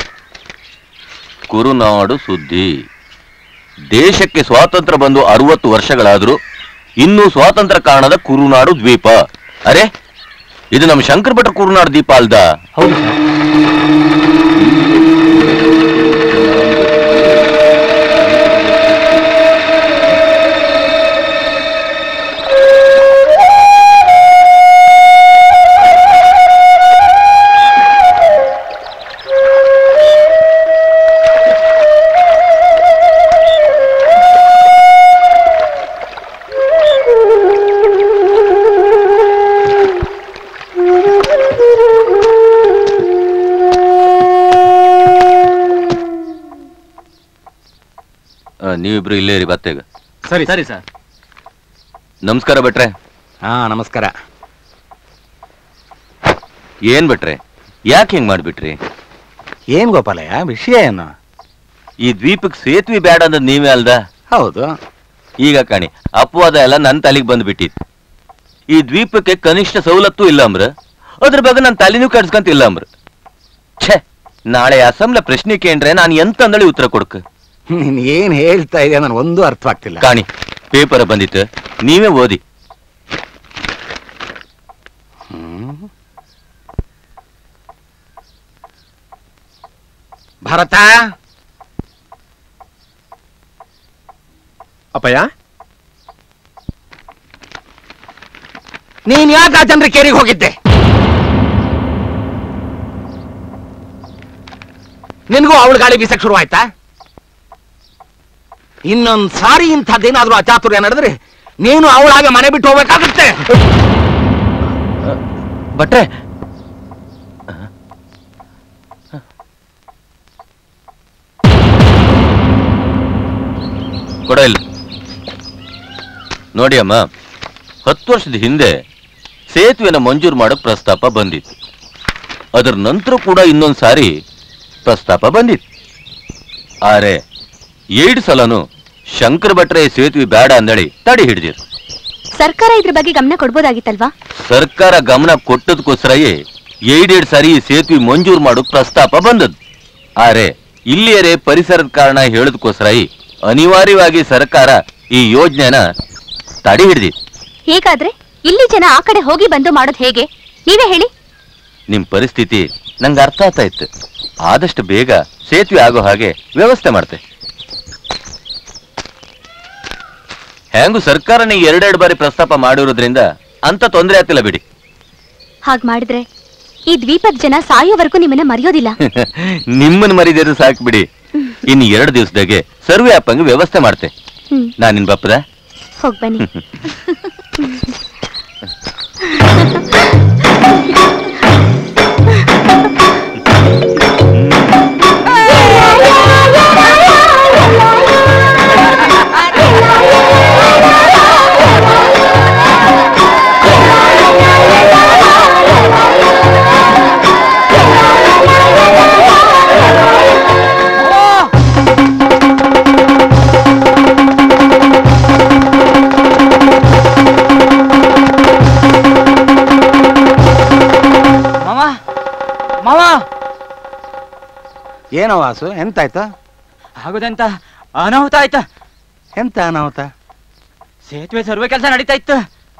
ಕುರುನಾಡು ಸುದ್ದಿ ದೇಶಕ್ಕೆ ಸ್ವಾತಂತ್ರ್ಯ ಬಂದು ಅರವತ್ತು ವರ್ಷಗಳಾದ್ರೂ ಇನ್ನೂ ಸ್ವಾತಂತ್ರ್ಯ ಕಾರಣದ ಕುರುನಾಡು ದ್ವೀಪ ಅರೆ ಇದು ನಮ್ಮ ಶಂಕರ ಭಟ್ರ ಕುರುನಾಡು ದ್ವೀಪ ಅಲ್ದ ಹೌದು ಸರ್ ಆ, ನೀವಿಬ್ರು ಇಲ್ಲೇ ಇರಿ ಬತ್ತೇಗ ಸರಿ ಸರಿ ಸರ್ ನಮಸ್ಕಾರ ಭಟ್ರೆ ಹಾ ನಮಸ್ಕಾರ ಏನ್ ಭಟ್ರೆ ಯಾಕೆ ಹಿಂಗ್ ಮಾಡ್ಬಿಟ್ರಿ ಏನ್ ಗೋಪಾಲಯ್ಯ ವಿಷಯ ಏನು ಈ ದ್ವೀಪಕ್ಕೆ ಸೇತುವೆ ಬೇಡ ಅಂದದ್ ನೀವೇ ಅಲ್ದ ಹೌದು ಈಗ ಕಾಣಿ ಅಪವಾದ ಎಲ್ಲ ನನ್ನ ತಲೆಗೆ ಬಂದ್ಬಿಟ್ಟಿತ್ತು ಈ ದ್ವೀಪಕ್ಕೆ ಕನಿಷ್ಠ ಸವಲತ್ತು ಇಲ್ಲ ಅಂಬ್ರ ಅದ್ರ ಬಗ್ಗೆ ನನ್ನ ತಲೆನೂ ಕಡ್ಸ್ಕಂತ ಇಲ್ಲ ಅಂಬ್ರ ಛೇ ನಾಳೆ ಅಸಂಬ್ಲ ಪ್ರಶ್ನೆ ಕೇಂದ್ರೆ ನಾನು ಎಂತ ಅಂದಳಿ ಉತ್ತರ ಕೊಡ್ಕ ನೀನ್ ಏನ್ ಹೇಳ್ತಾ ಇದೆಯಾ ನನ್ ಒಂದು ಅರ್ಥವಾಗ್ತಿಲ್ಲ ಕಾಣಿ ಪೇಪರ್ ಬಂದಿತ್ತು ನೀವೇ ಓದಿ ಹ್ಮ್. ಭರತ ಅಪ್ಪಯ್ಯ ನೀನ್ ಯಾಕೆ ಆ ಜನರ ಕೇರಿಗೆ ಹೋಗಿದ್ದೆ ನಿನ್ಗೂ ಅವಳ ಗಾಳಿ ಬೀಸಕ್ ಶುರು ಆಯ್ತಾ ಇನ್ನೊಂದ್ ಸಾರಿ ಇಂಥದ್ದೇನಾದ್ರೂ ಅಚಾತುರ್ಯ ನಡೆದ್ರೆ ನೀನು ಅವಳಾಗೆ ಮನೆ ಬಿಟ್ಟು ಹೋಗ್ಬೇಕಾಗುತ್ತೆ ಭಟ್ರೆ ಕೊಡ ಇಲ್ಲ ನೋಡಿ ಅಮ್ಮ ಹತ್ತು ವರ್ಷದ ಹಿಂದೆ ಸೇತುವೆನ ಮಂಜೂರು ಮಾಡೋ ಪ್ರಸ್ತಾಪ ಬಂದಿತ್ತು ಅದರ ನಂತರ ಕೂಡ ಇನ್ನೊಂದು ಸಾರಿ ಪ್ರಸ್ತಾಪ ಬಂದಿತ್ತು ಆರೆ ಏಳು ಸಲನು ಶಂಕರ ಭಟ್ರೆ ಈ ಸೇತುವೆ ಬೇಡ ಅಂದಳಿ ತಡಿ ಹಿಡಿದಿರು ಸರ್ಕಾರ ಇದ್ರ ಬಗ್ಗೆ ಗಮನ ಕೊಡ್ಬೋದಾಗಿತ್ತಲ್ವಾ ಸರ್ಕಾರ ಗಮನ ಕೊಟ್ಟದಕ್ಕೋಸ್ಕರಯೇ ಏಡೆರಡು ಸಾರಿ ಈ ಸೇತುವೆ ಮಂಜೂರು ಮಾಡೋ ಪ್ರಸ್ತಾಪ ಬಂದದ್ದು ಆರೆ ಇಲ್ಲಿಯರೇ ಪರಿಸರದ ಕಾರಣ ಹೇಳೋದಕ್ಕೋಸ್ಕರ ಅನಿವಾರ್ಯವಾಗಿ ಸರ್ಕಾರ ಈ ಯೋಜನೆನ ತಡೆ ಹಿಡಿದಿತ್ತು ಹೇಗಾದ್ರೆ ಇಲ್ಲಿ ಜನ ಆ ಕಡೆ ಹೋಗಿ ಬಂದು ಮಾಡೋದು ಹೇಗೆ ನೀವೇ ಹೇಳಿ ನಿಮ್ ಪರಿಸ್ಥಿತಿ ನಂಗೆ ಅರ್ಥ ಆಗ್ತಾ ಇತ್ತು ಆದಷ್ಟು ಬೇಗ ಸೇತುವೆ ಆಗೋ ಹಾಗೆ ವ್ಯವಸ್ಥೆ ಮಾಡ್ತೆ ಹೆಂಗು ಸರ್ಕಾರನೇ ಎರಡೆರಡು ಬಾರಿ ಪ್ರಸ್ತಾಪ ಮಾಡಿರೋದ್ರಿಂದ ಅಂತ ತೊಂದರೆ ಆಗ್ತಿಲ್ಲ ಬಿಡಿ ಹಾಗ್ ಮಾಡಿದ್ರೆ ಈ ದ್ವೀಪದ ಜನ ಸಾಯೋವರೆಗೂ ನಿಮ್ಮನ್ನ ಮರೆಯೋದಿಲ್ಲ ನಿಮ್ಮನ್ನ ಮರಿದಿರು ಸಾಕು ಬಿಡಿ ಇನ್ನು ಎರಡು ದಿವಸದಾಗೆ ಸರ್ವೆ ಆಪಂಗೆ ವ್ಯವಸ್ಥೆ ಮಾಡ್ತೆ ಹ್ಮ್ ನಾನ್ ನಿನ್ ಬಪ್ಪದ ಹೋಗ್ ಬನ್ನಿ ಮಾವ ಮಾವ ಏನೋ ವಾಸು ಎಂತಾಯ್ತಾ ಆಗುದೆಂತ ಅನಾಹುತ ಆಯ್ತಾ ಎಂತ ಅನಾಹುತ ಸೇತುವೆ ಸರ್ವೆ ಕೆಲಸ ನಡೀತಾ ಇತ್ತು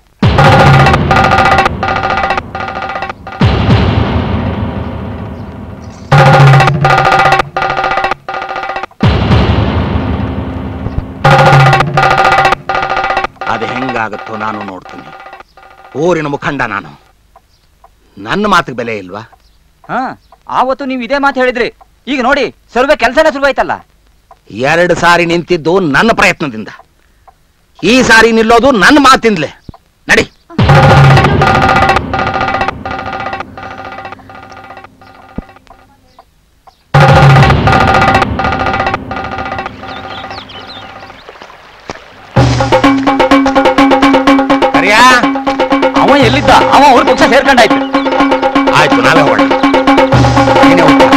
ಅದು ಹೆಂಗಾಗುತ್ತೋ ನಾನು ನೋಡ್ತೀನಿ ಊರಿನ ಮುಖಂಡ ನಾನು ನನ್ನ ಮಾತಿಗೆ ಬೆಲೆ ಇಲ್ವಾ ಹಾ ಆವತ್ತು ನೀವು ಇದೇ ಮಾತು ಹೇಳಿದ್ರಿ ಈಗ ನೋಡಿ ಸರ್ವೆ ಕೆಲಸನೇ ಶುರುವಾಯ್ತಲ್ಲ ಎರಡು ಸಾರಿ ನಿಂತಿದ್ದು ನನ್ನ ಪ್ರಯತ್ನದಿಂದ ಈ ಸಾರಿ ನಿಲ್ಲೋದು ನನ್ನ ಮಾತಿಂದಲೇ ನಡಿ ಕರಿಯಾ ಅವ ಎಲ್ಲಿದ್ದ ಅವ ಅವ್ರ ಪಕ್ಷ ಸೇರ್ಕೊಂಡಾಯ್ತು ಆಯ್ತು ನಾವೇ ಹೊರಡ ನೀನೇ ಹೋಗ್ತಾ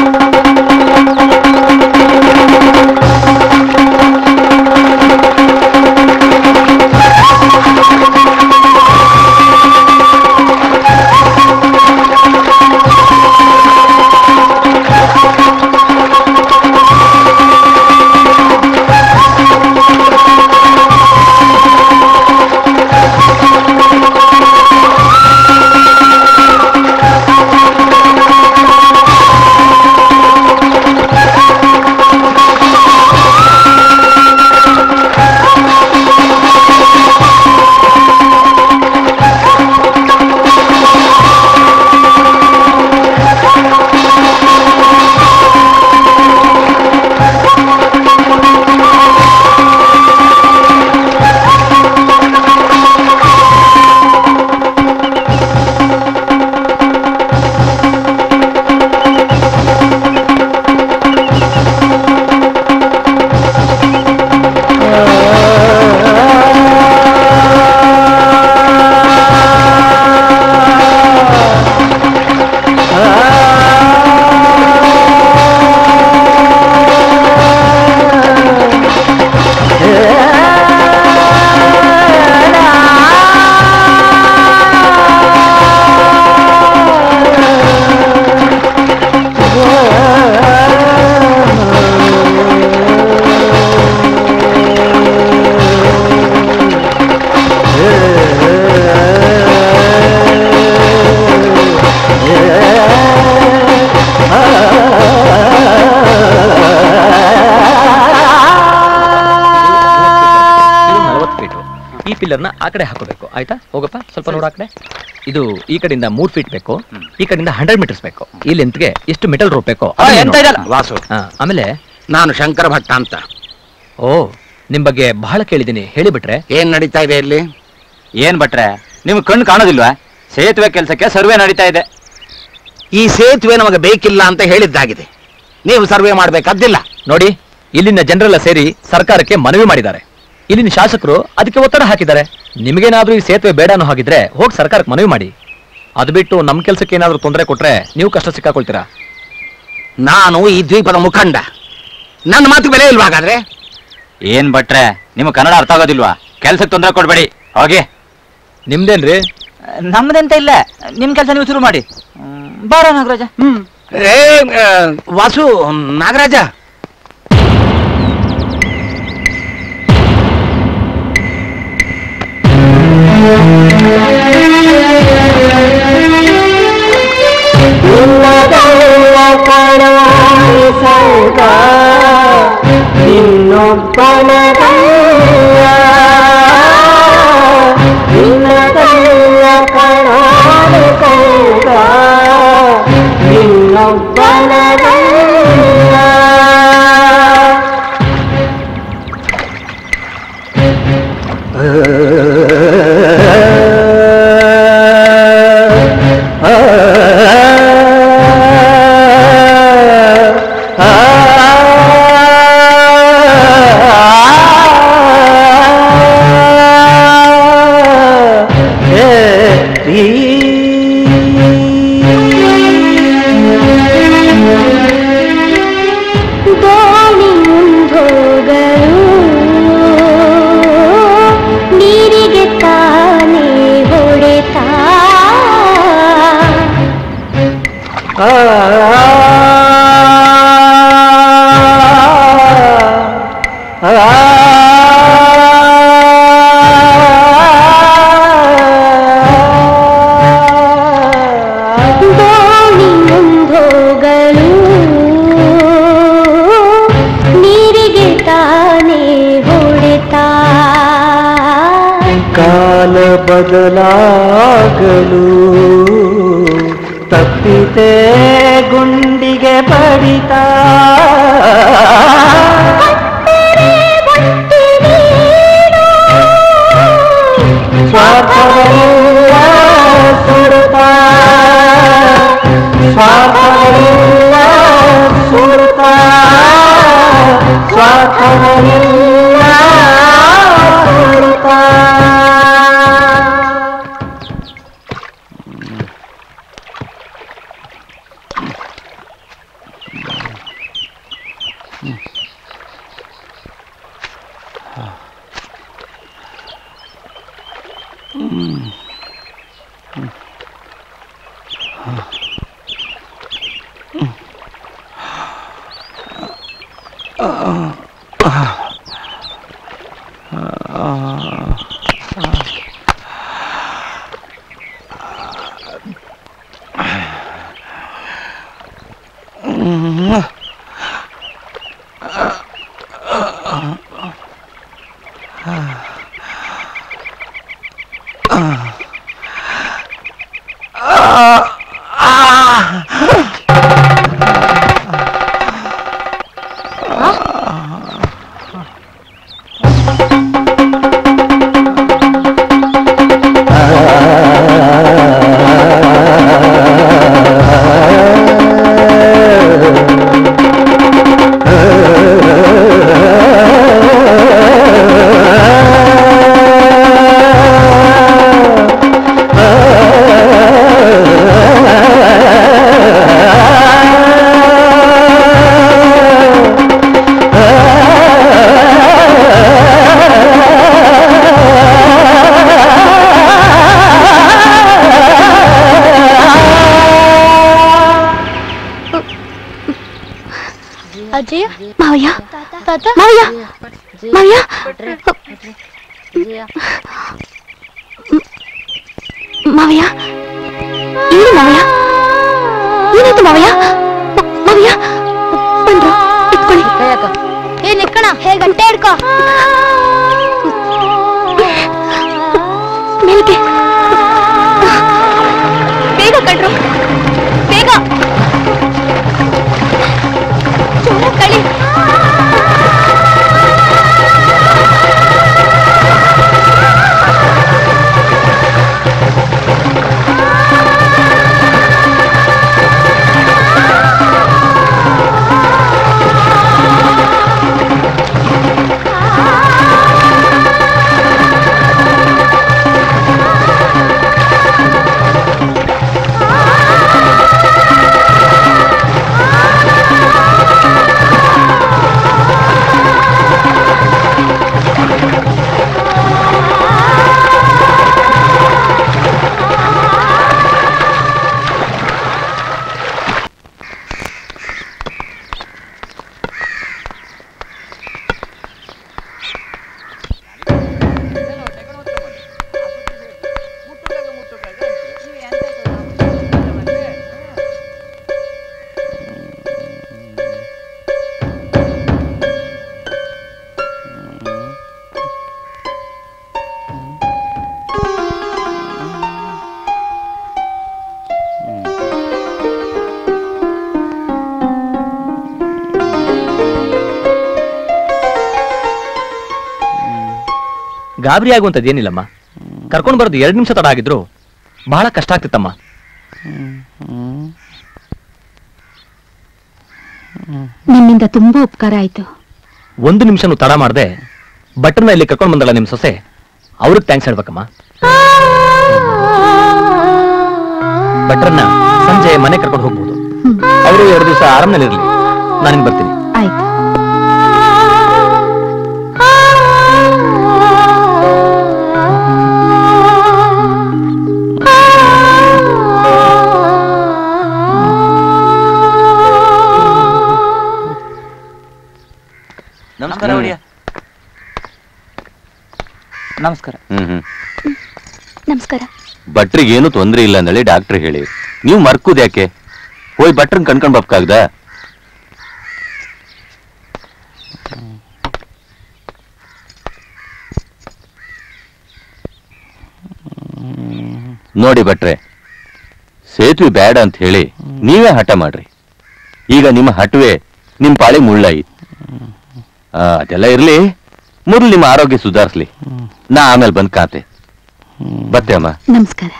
ನಲವತ್ತು ಫೀಟು ಈ ಪಿಲ್ಲರ್ನ ಆ ಕಡೆ ಹಾಕೋಬೇಕು ಆಯ್ತಾ ಹೋಗಪ್ಪ ಸ್ವಲ್ಪ ನೋಡು ಆ ಕಡೆ ಇದು ಈ ಕಡೆಯಿಂದ ಮೂರ್ ಫೀಟ್ ಬೇಕು ಈ ಕಡೆಯಿಂದ ಹಂಡ್ರೆಡ್ ಮೀಟರ್ಸ್ ಬೇಕು ಈ ಲೆಂತ್ಗೆ ಎಷ್ಟು ಮೆಟಲ್ ರೋಪ್ ಬೇಕು ಆ, ಎಂತ ಇದಲ್ಲ ವಾಸು ಹಾ, ಆಮೇಲೆ ನಾನು ಶಂಕರ ಭಟ್ಟ ಅಂತ ಓ ನಿಮ್ ಬಗ್ಗೆ ಬಹಳ ಕೇಳಿದ್ದೀನಿ ಹೇಳಿಬಿಟ್ರೆ ಏನ್ ನಡೀತಾ ಇದೆ ಇಲ್ಲಿ ಏನ್ ಭಟ್ರೆ ನಿಮ್ಗೆ ಕಣ್ಣು ಕಾಣೋದಿಲ್ವಾ ಸೇತುವೆ ಕೆಲಸಕ್ಕೆ ಸರ್ವೆ ನಡೀತಾ ಇದೆ ಈ ಸೇತುವೆ ನಮಗೆ ಬೇಕಿಲ್ಲ ಅಂತ ಹೇಳಿದ್ದಾಗಿದೆ ನೀವು ಸರ್ವೆ ಮಾಡ್ಬೇಕಾದ್ದಿಲ್ಲ ನೋಡಿ ಇಲ್ಲಿನ ಜನರೆಲ್ಲ ಸೇರಿ ಸರ್ಕಾರಕ್ಕೆ ಮನವಿ ಮಾಡಿದ್ದಾರೆ ಇಲ್ಲಿನ ಶಾಸಕರು ಅದಕ್ಕೆ ಒತ್ತಡ ಹಾಕಿದ್ದಾರೆ ನಿಮಗೇನಾದ್ರೂ ಈ ಸೇತುವೆ ಬೇಡ ಅನ್ನೋ ಹಾಗಿದ್ರೆ ಹೋಗಿ ಸರ್ಕಾರಕ್ಕೆ ಮನವಿ ಮಾಡಿ ಅದು ಬಿಟ್ಟು ನಮ್ಮ ಕೆಲಸಕ್ಕೆ ಏನಾದ್ರೂ ತೊಂದರೆ ಕೊಟ್ರೆ ನೀವು ಕಷ್ಟ ಸಿಕ್ಕಾಕೊಳ್ತೀರಾ ನಾನು ಈ ದ್ವೀಪದ ಮುಖಂಡ ನನ್ನ ಮಾತು ಬೆಲೆ ಇಲ್ವಾ ಹಾಗಾದ್ರೆ ಏನ್ ಭಟ್ರೆ ನಿಮ್ಗೆ ಕನ್ನಡ ಅರ್ಥ ಆಗೋದಿಲ್ವಾ ಕೆಲ್ಸಕ್ಕೆ ತೊಂದರೆ ಕೊಡ್ಬೇಡಿ ಹೋಗಿ ನಿಮ್ದೇನ್ರಿ ನಮ್ದೆಂತ ಇಲ್ಲ ನಿಮ್ ಕೆಲಸ ನೀವು ಶುರು ಮಾಡಿ ಬಾರ ನಾಗರಾಜ ಹ್ಮ್ ಏ ಆ, ವಾಸು ನಾಗರಾಜ ದೋಣಿ ಮುಂದೋಗಲು ನೀರಿಗೆ ತಾನೇ ಹೊಡೆತಾ ದೋಣಿ ಮುಂದೋಗಲು ನೀರಿಗೆ ತಾನೇ ಹೊಡೆತಾ ಕಾಲ ಬದಲಾಗಲು ತಪ್ಪಿತೆ ಗುಂಡಿಗೆ ಬಡಿತ ಸ್ವಾರ್ಥವಲ್ಲ ಸುಡುತ್ತ ಸ್ವಾರ್ಥವಲ್ಲ ಸುಡುತ್ತ ಸ್ವಾರ್ಥವಲ್ಲ ಸುಡುತ್ತ ಅಜಯ್ ಮಾವಯ್ಯ ತಾತ ಮಾವಯ್ಯ ಮಾವಯ್ಯ ಮಾವಯ್ಯ ಏನು ಮಾವಯ್ಯ ಏನಾಯ್ತು ಮಾವಯ್ಯ ಮ- ಮಾವಯ್ಯ ಬಂದ್ರು ಇಟ್ಕೊಳ್ಳಿ ಏ ನಿಕ್ಕಣ ಹೇ ಗಂಟೆ ಹಿಡ್ಕೋ ಮೇಲ್ಗೆ ಬೇಗ ಕಳ್ರು ಬೇಗ ಜೋರಾಗ್ ಕಳಿ ಗಾಬರಿ ಆಗುವಂಥದ್ದೇನಿಲ್ಲಮ್ಮ ಕರ್ಕೊಂಡು ಬರೋದು ಎರಡು ನಿಮಿಷ ತಡ ಆಗಿದ್ರು ಬಹಳ ಕಷ್ಟ ಆಗ್ತಿತ್ತಮ್ಮ ನಿಮ್ಮಿಂದ ತುಂಬಾ ಉಪಕಾರ ಆಯ್ತು ಒಂದು ನಿಮಿಷನೂ ತಡ ಮಾಡದೆ ಭಟ್ರನ್ನ ಇಲ್ಲಿ ಕರ್ಕೊಂಡು ಬಂದಲ್ಲ ನಿಮ್ಮ ಸೊಸೆ ಅವ್ರಿಗೆ ಥ್ಯಾಂಕ್ಸ್ ಹೇಳ್ಬೇಕಮ್ಮ ಭಟ್ರನ್ನ ಸಂಜೆ ಮನೆ ಕರ್ಕೊಂಡು ಹೋಗ್ಬೋದು ಅವರು ಎರಡು ದಿವಸ ಆರಾಮ್ನಲ್ಲಿರ್ಲಿ ನಾನಿನ್ ಬರ್ತೀನಿ ಆಯ್ತು ನಮಸ್ಕಾರ ಒಡೆಯ ನಮಸ್ಕಾರ ಹ್ಮ್ ಹ್ಮ್ ನಮಸ್ಕಾರ ಭಟ್ರಿಗೆ ಏನು ತೊಂದ್ರೆ ಇಲ್ಲ ಅಂದೇಳಿ ಡಾಕ್ಟರ್ ಹೇಳಿ ನೀವು ಮರ್ಕುದ್ ಯಾಕೆ ಹೋಯ್ ಭಟ್ರನ್ ಕಣ್ಕೊಂಡ್ ಬಪ್ಕಾಗ್ದ ನೋಡಿ ಭಟ್ರೆ ಸೇತುವೆ ಬೇಡ ಅಂತ ಹೇಳಿ ನೀವೇ ಹಠ ಮಾಡ್ರಿ ಈಗ ನಿಮ್ಮ ಹಠವೇ ನಿಮ್ ಪಾಳಿ ಮುಳ್ಳಾಯಿ ಆ, ಅದೆಲ್ಲ ಇರ್ಲಿ ಮೊದಲು ನಿಮ್ಮ ಆರೋಗ್ಯ ಸುಧಾರಿಸ್ಲಿ ನಾ ಆಮೇಲೆ ಬಂದ್ ಕಾತೆ ಬತ್ತೆ ಅಮ್ಮ ನಮಸ್ಕಾರ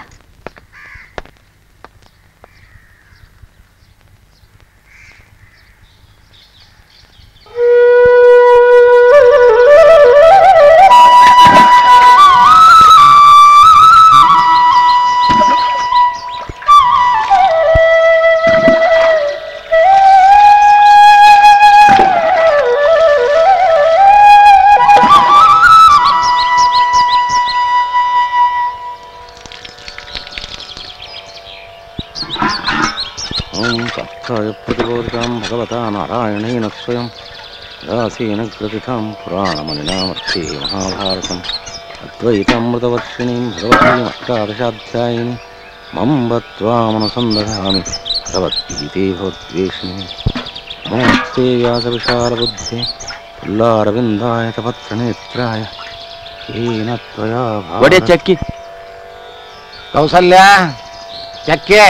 ಓಂ ಸಪ್ತಾಯ ಪ್ರತಿಬೋಧಿತಾಂ ಭಗವತಾ ನಾರಾಯಣೇನ ಸ್ವಯಂ ದಾಸೇನ ಗ್ರಥಿತಾಂ ಪುರಾಣಮನಿನಾಮರ್ಥೇ ಮಹಾಭಾರತಂ ಅದ್ವೈತಾಮೃತವರ್ಷಿಣೀಂ ಭಗವತೀಂ ಅಷ್ಟಾದಶಾಧ್ಯಾಯಿನಿ ಮಂ ಬತ್ವಾಮನುಸಂದಧಾಮಿ ಭಗವದ್ಗೀತೆ ಭವದ್ವೇಷಿಣಿ ನಮಸ್ತೆ ವ್ಯಾಸವಿಶಾಲಬುದ್ಧೆ ಪುಲ್ಲಾರವಿಂದಾಯ ತಪತ್ರನೇತ್ರಾಯ ಏನ ತ್ವಯಾ ಒಡೆ ಚಕ್ಕಿ ಕೌಸಲ್ಯ ಚಕ್ಕೆ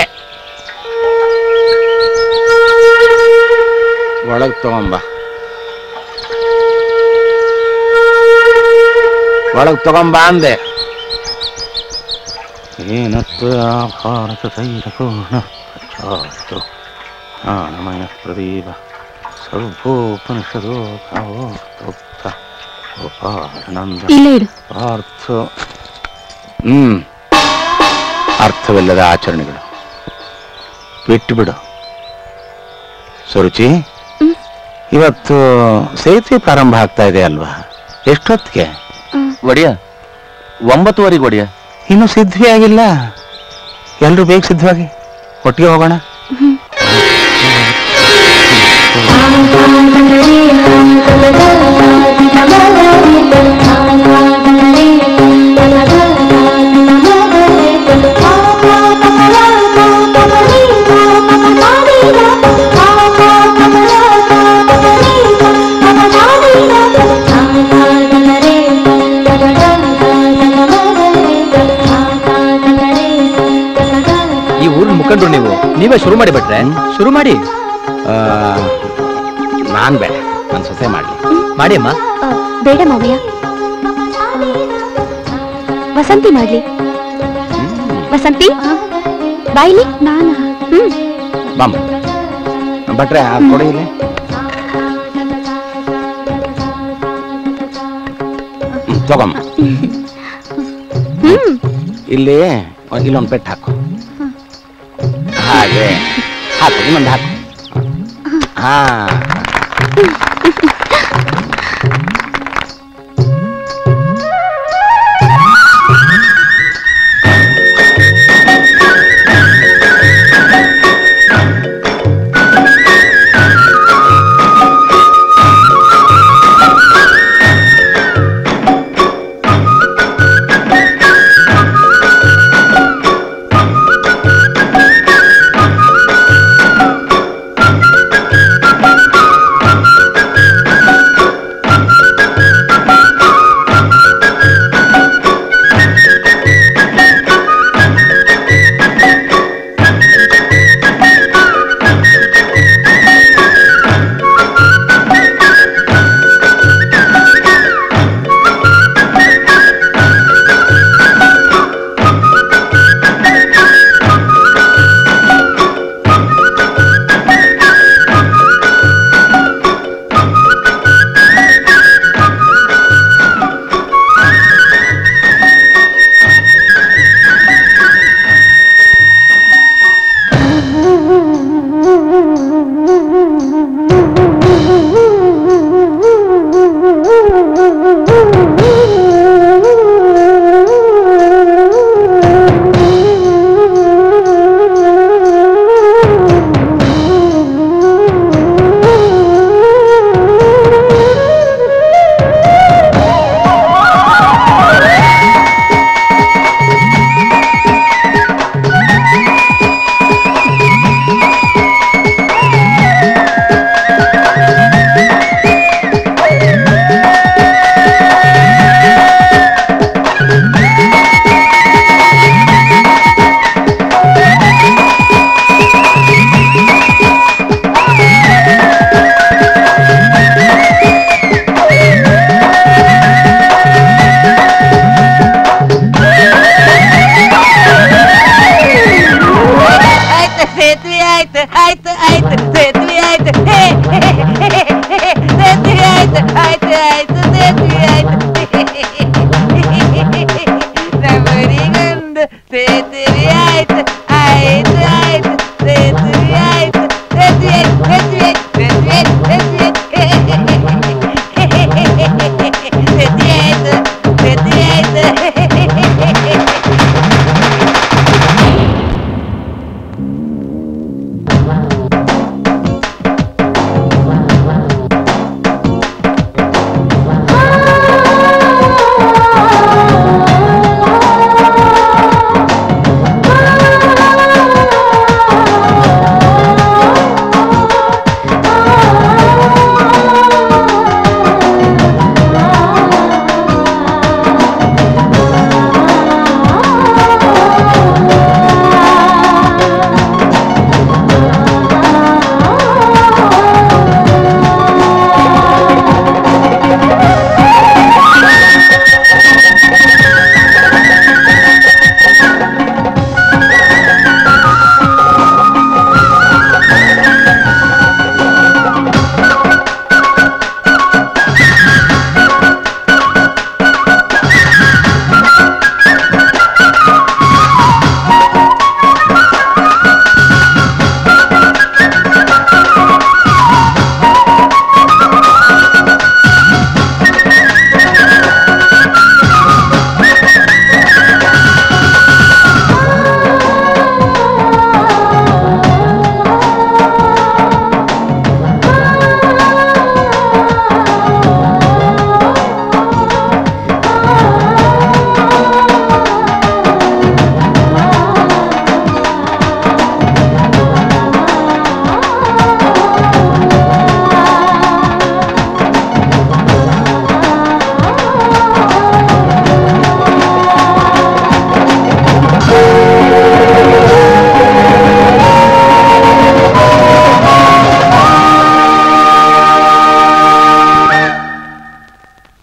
ಒಳಗ್ ತಗೊಂಬ ಒಳಗ್ ತಗೊಂಬ ಅಂದೆ ಏನತ್ವ ಭಾರತ ತೈರಪೂರ್ಣ ಪ್ರಚಾಸ್ತು ಜ್ಞಾನಮಯ ಪ್ರದೀಪ ಸರ್ವೋಪನಿಷದೋ ಭಾವೋಕ್ತ ಉಪಾನಂದ ಇಲ್ಲೇ ಇಡು ಪಾರ್ಥ ಹ್ಮ್ ಅರ್ಥವಿಲ್ಲದ ಆಚರಣೆಗಳು ಬಿಟ್ಟು ಬಿಡು ಸುರುಚಿ ಇವತ್ತು ಸೇತುವೆ ಪ್ರಾರಂಭ ಆಗ್ತಾ ಇದೆ ಅಲ್ವಾ ಎಷ್ಟೊತ್ತಿಗೆ ಒಡೆಯ ಒಂಬತ್ತುವರೆಗೆ ಒಡೆಯ ಇನ್ನು ಸಿದ್ಧವೇ ಆಗಿಲ್ಲ ಎಲ್ರು ಬೇಗ ಸಿದ್ಧವಾಗಿ ಒಟ್ಟಿಗೆ ಹೋಗೋಣ ಈ ಊರಿನ ಮುಖಂಡ್ರು ನೀವು ನೀವೇ ಶುರು ಮಾಡಿ ಬಿಟ್ರೆ ಶುರು ಮಾಡಿ ಆ, ನಾನ್ ಬೇಡ ನನ್ನ ಸೊಸೆ ಮಾಡ್ಲಿ ಮಾಡಿ ಅಮ್ಮ ಆ, ಬೇಡ ಮಾವಯ್ಯ ವಸಂತಿ ಮಾಡ್ಲಿ ವಸಂತಿ ಬಾಯ್ಲಿ ನಾನಾ ಹ್ಮ್ ಬಾಮ್ ಭಟ್ರೆ ಆ ಕೊಡಿ ಇಲ್ಲಿ ಹ್ಮ್, ತಗೊಮ್ಮ ಹ್ಮ್ ಇಲ್ಲಿ ಒಂದ್- ಇಲ್ಲೊಂದು ಪೆಟ್ಟು ಹಾಕು ಹಾಗೆ ಹಾಕು ಇನ್ನೊಂದು ಹಾಕು ಹಾ ಆಯ್ತು ಸೇತುವೆ ಆಯ್ತು ಆಯ್ತು ಆಯ್ತು ಸೇತುವೆ ಆಯ್ತು ಹೇ, ಹೇ, ಹೇ, ಹೇ, ಹೇ, ಸೇತುವೆ ಆಯ್ತು ಆಯ್ತು ಆಯ್ತು ಸೇತುವೆ ಆಯ್ತು ನಮ್ಮೂರಿಗೊಂದು ಸೇತುವೆ ಆಯ್ತು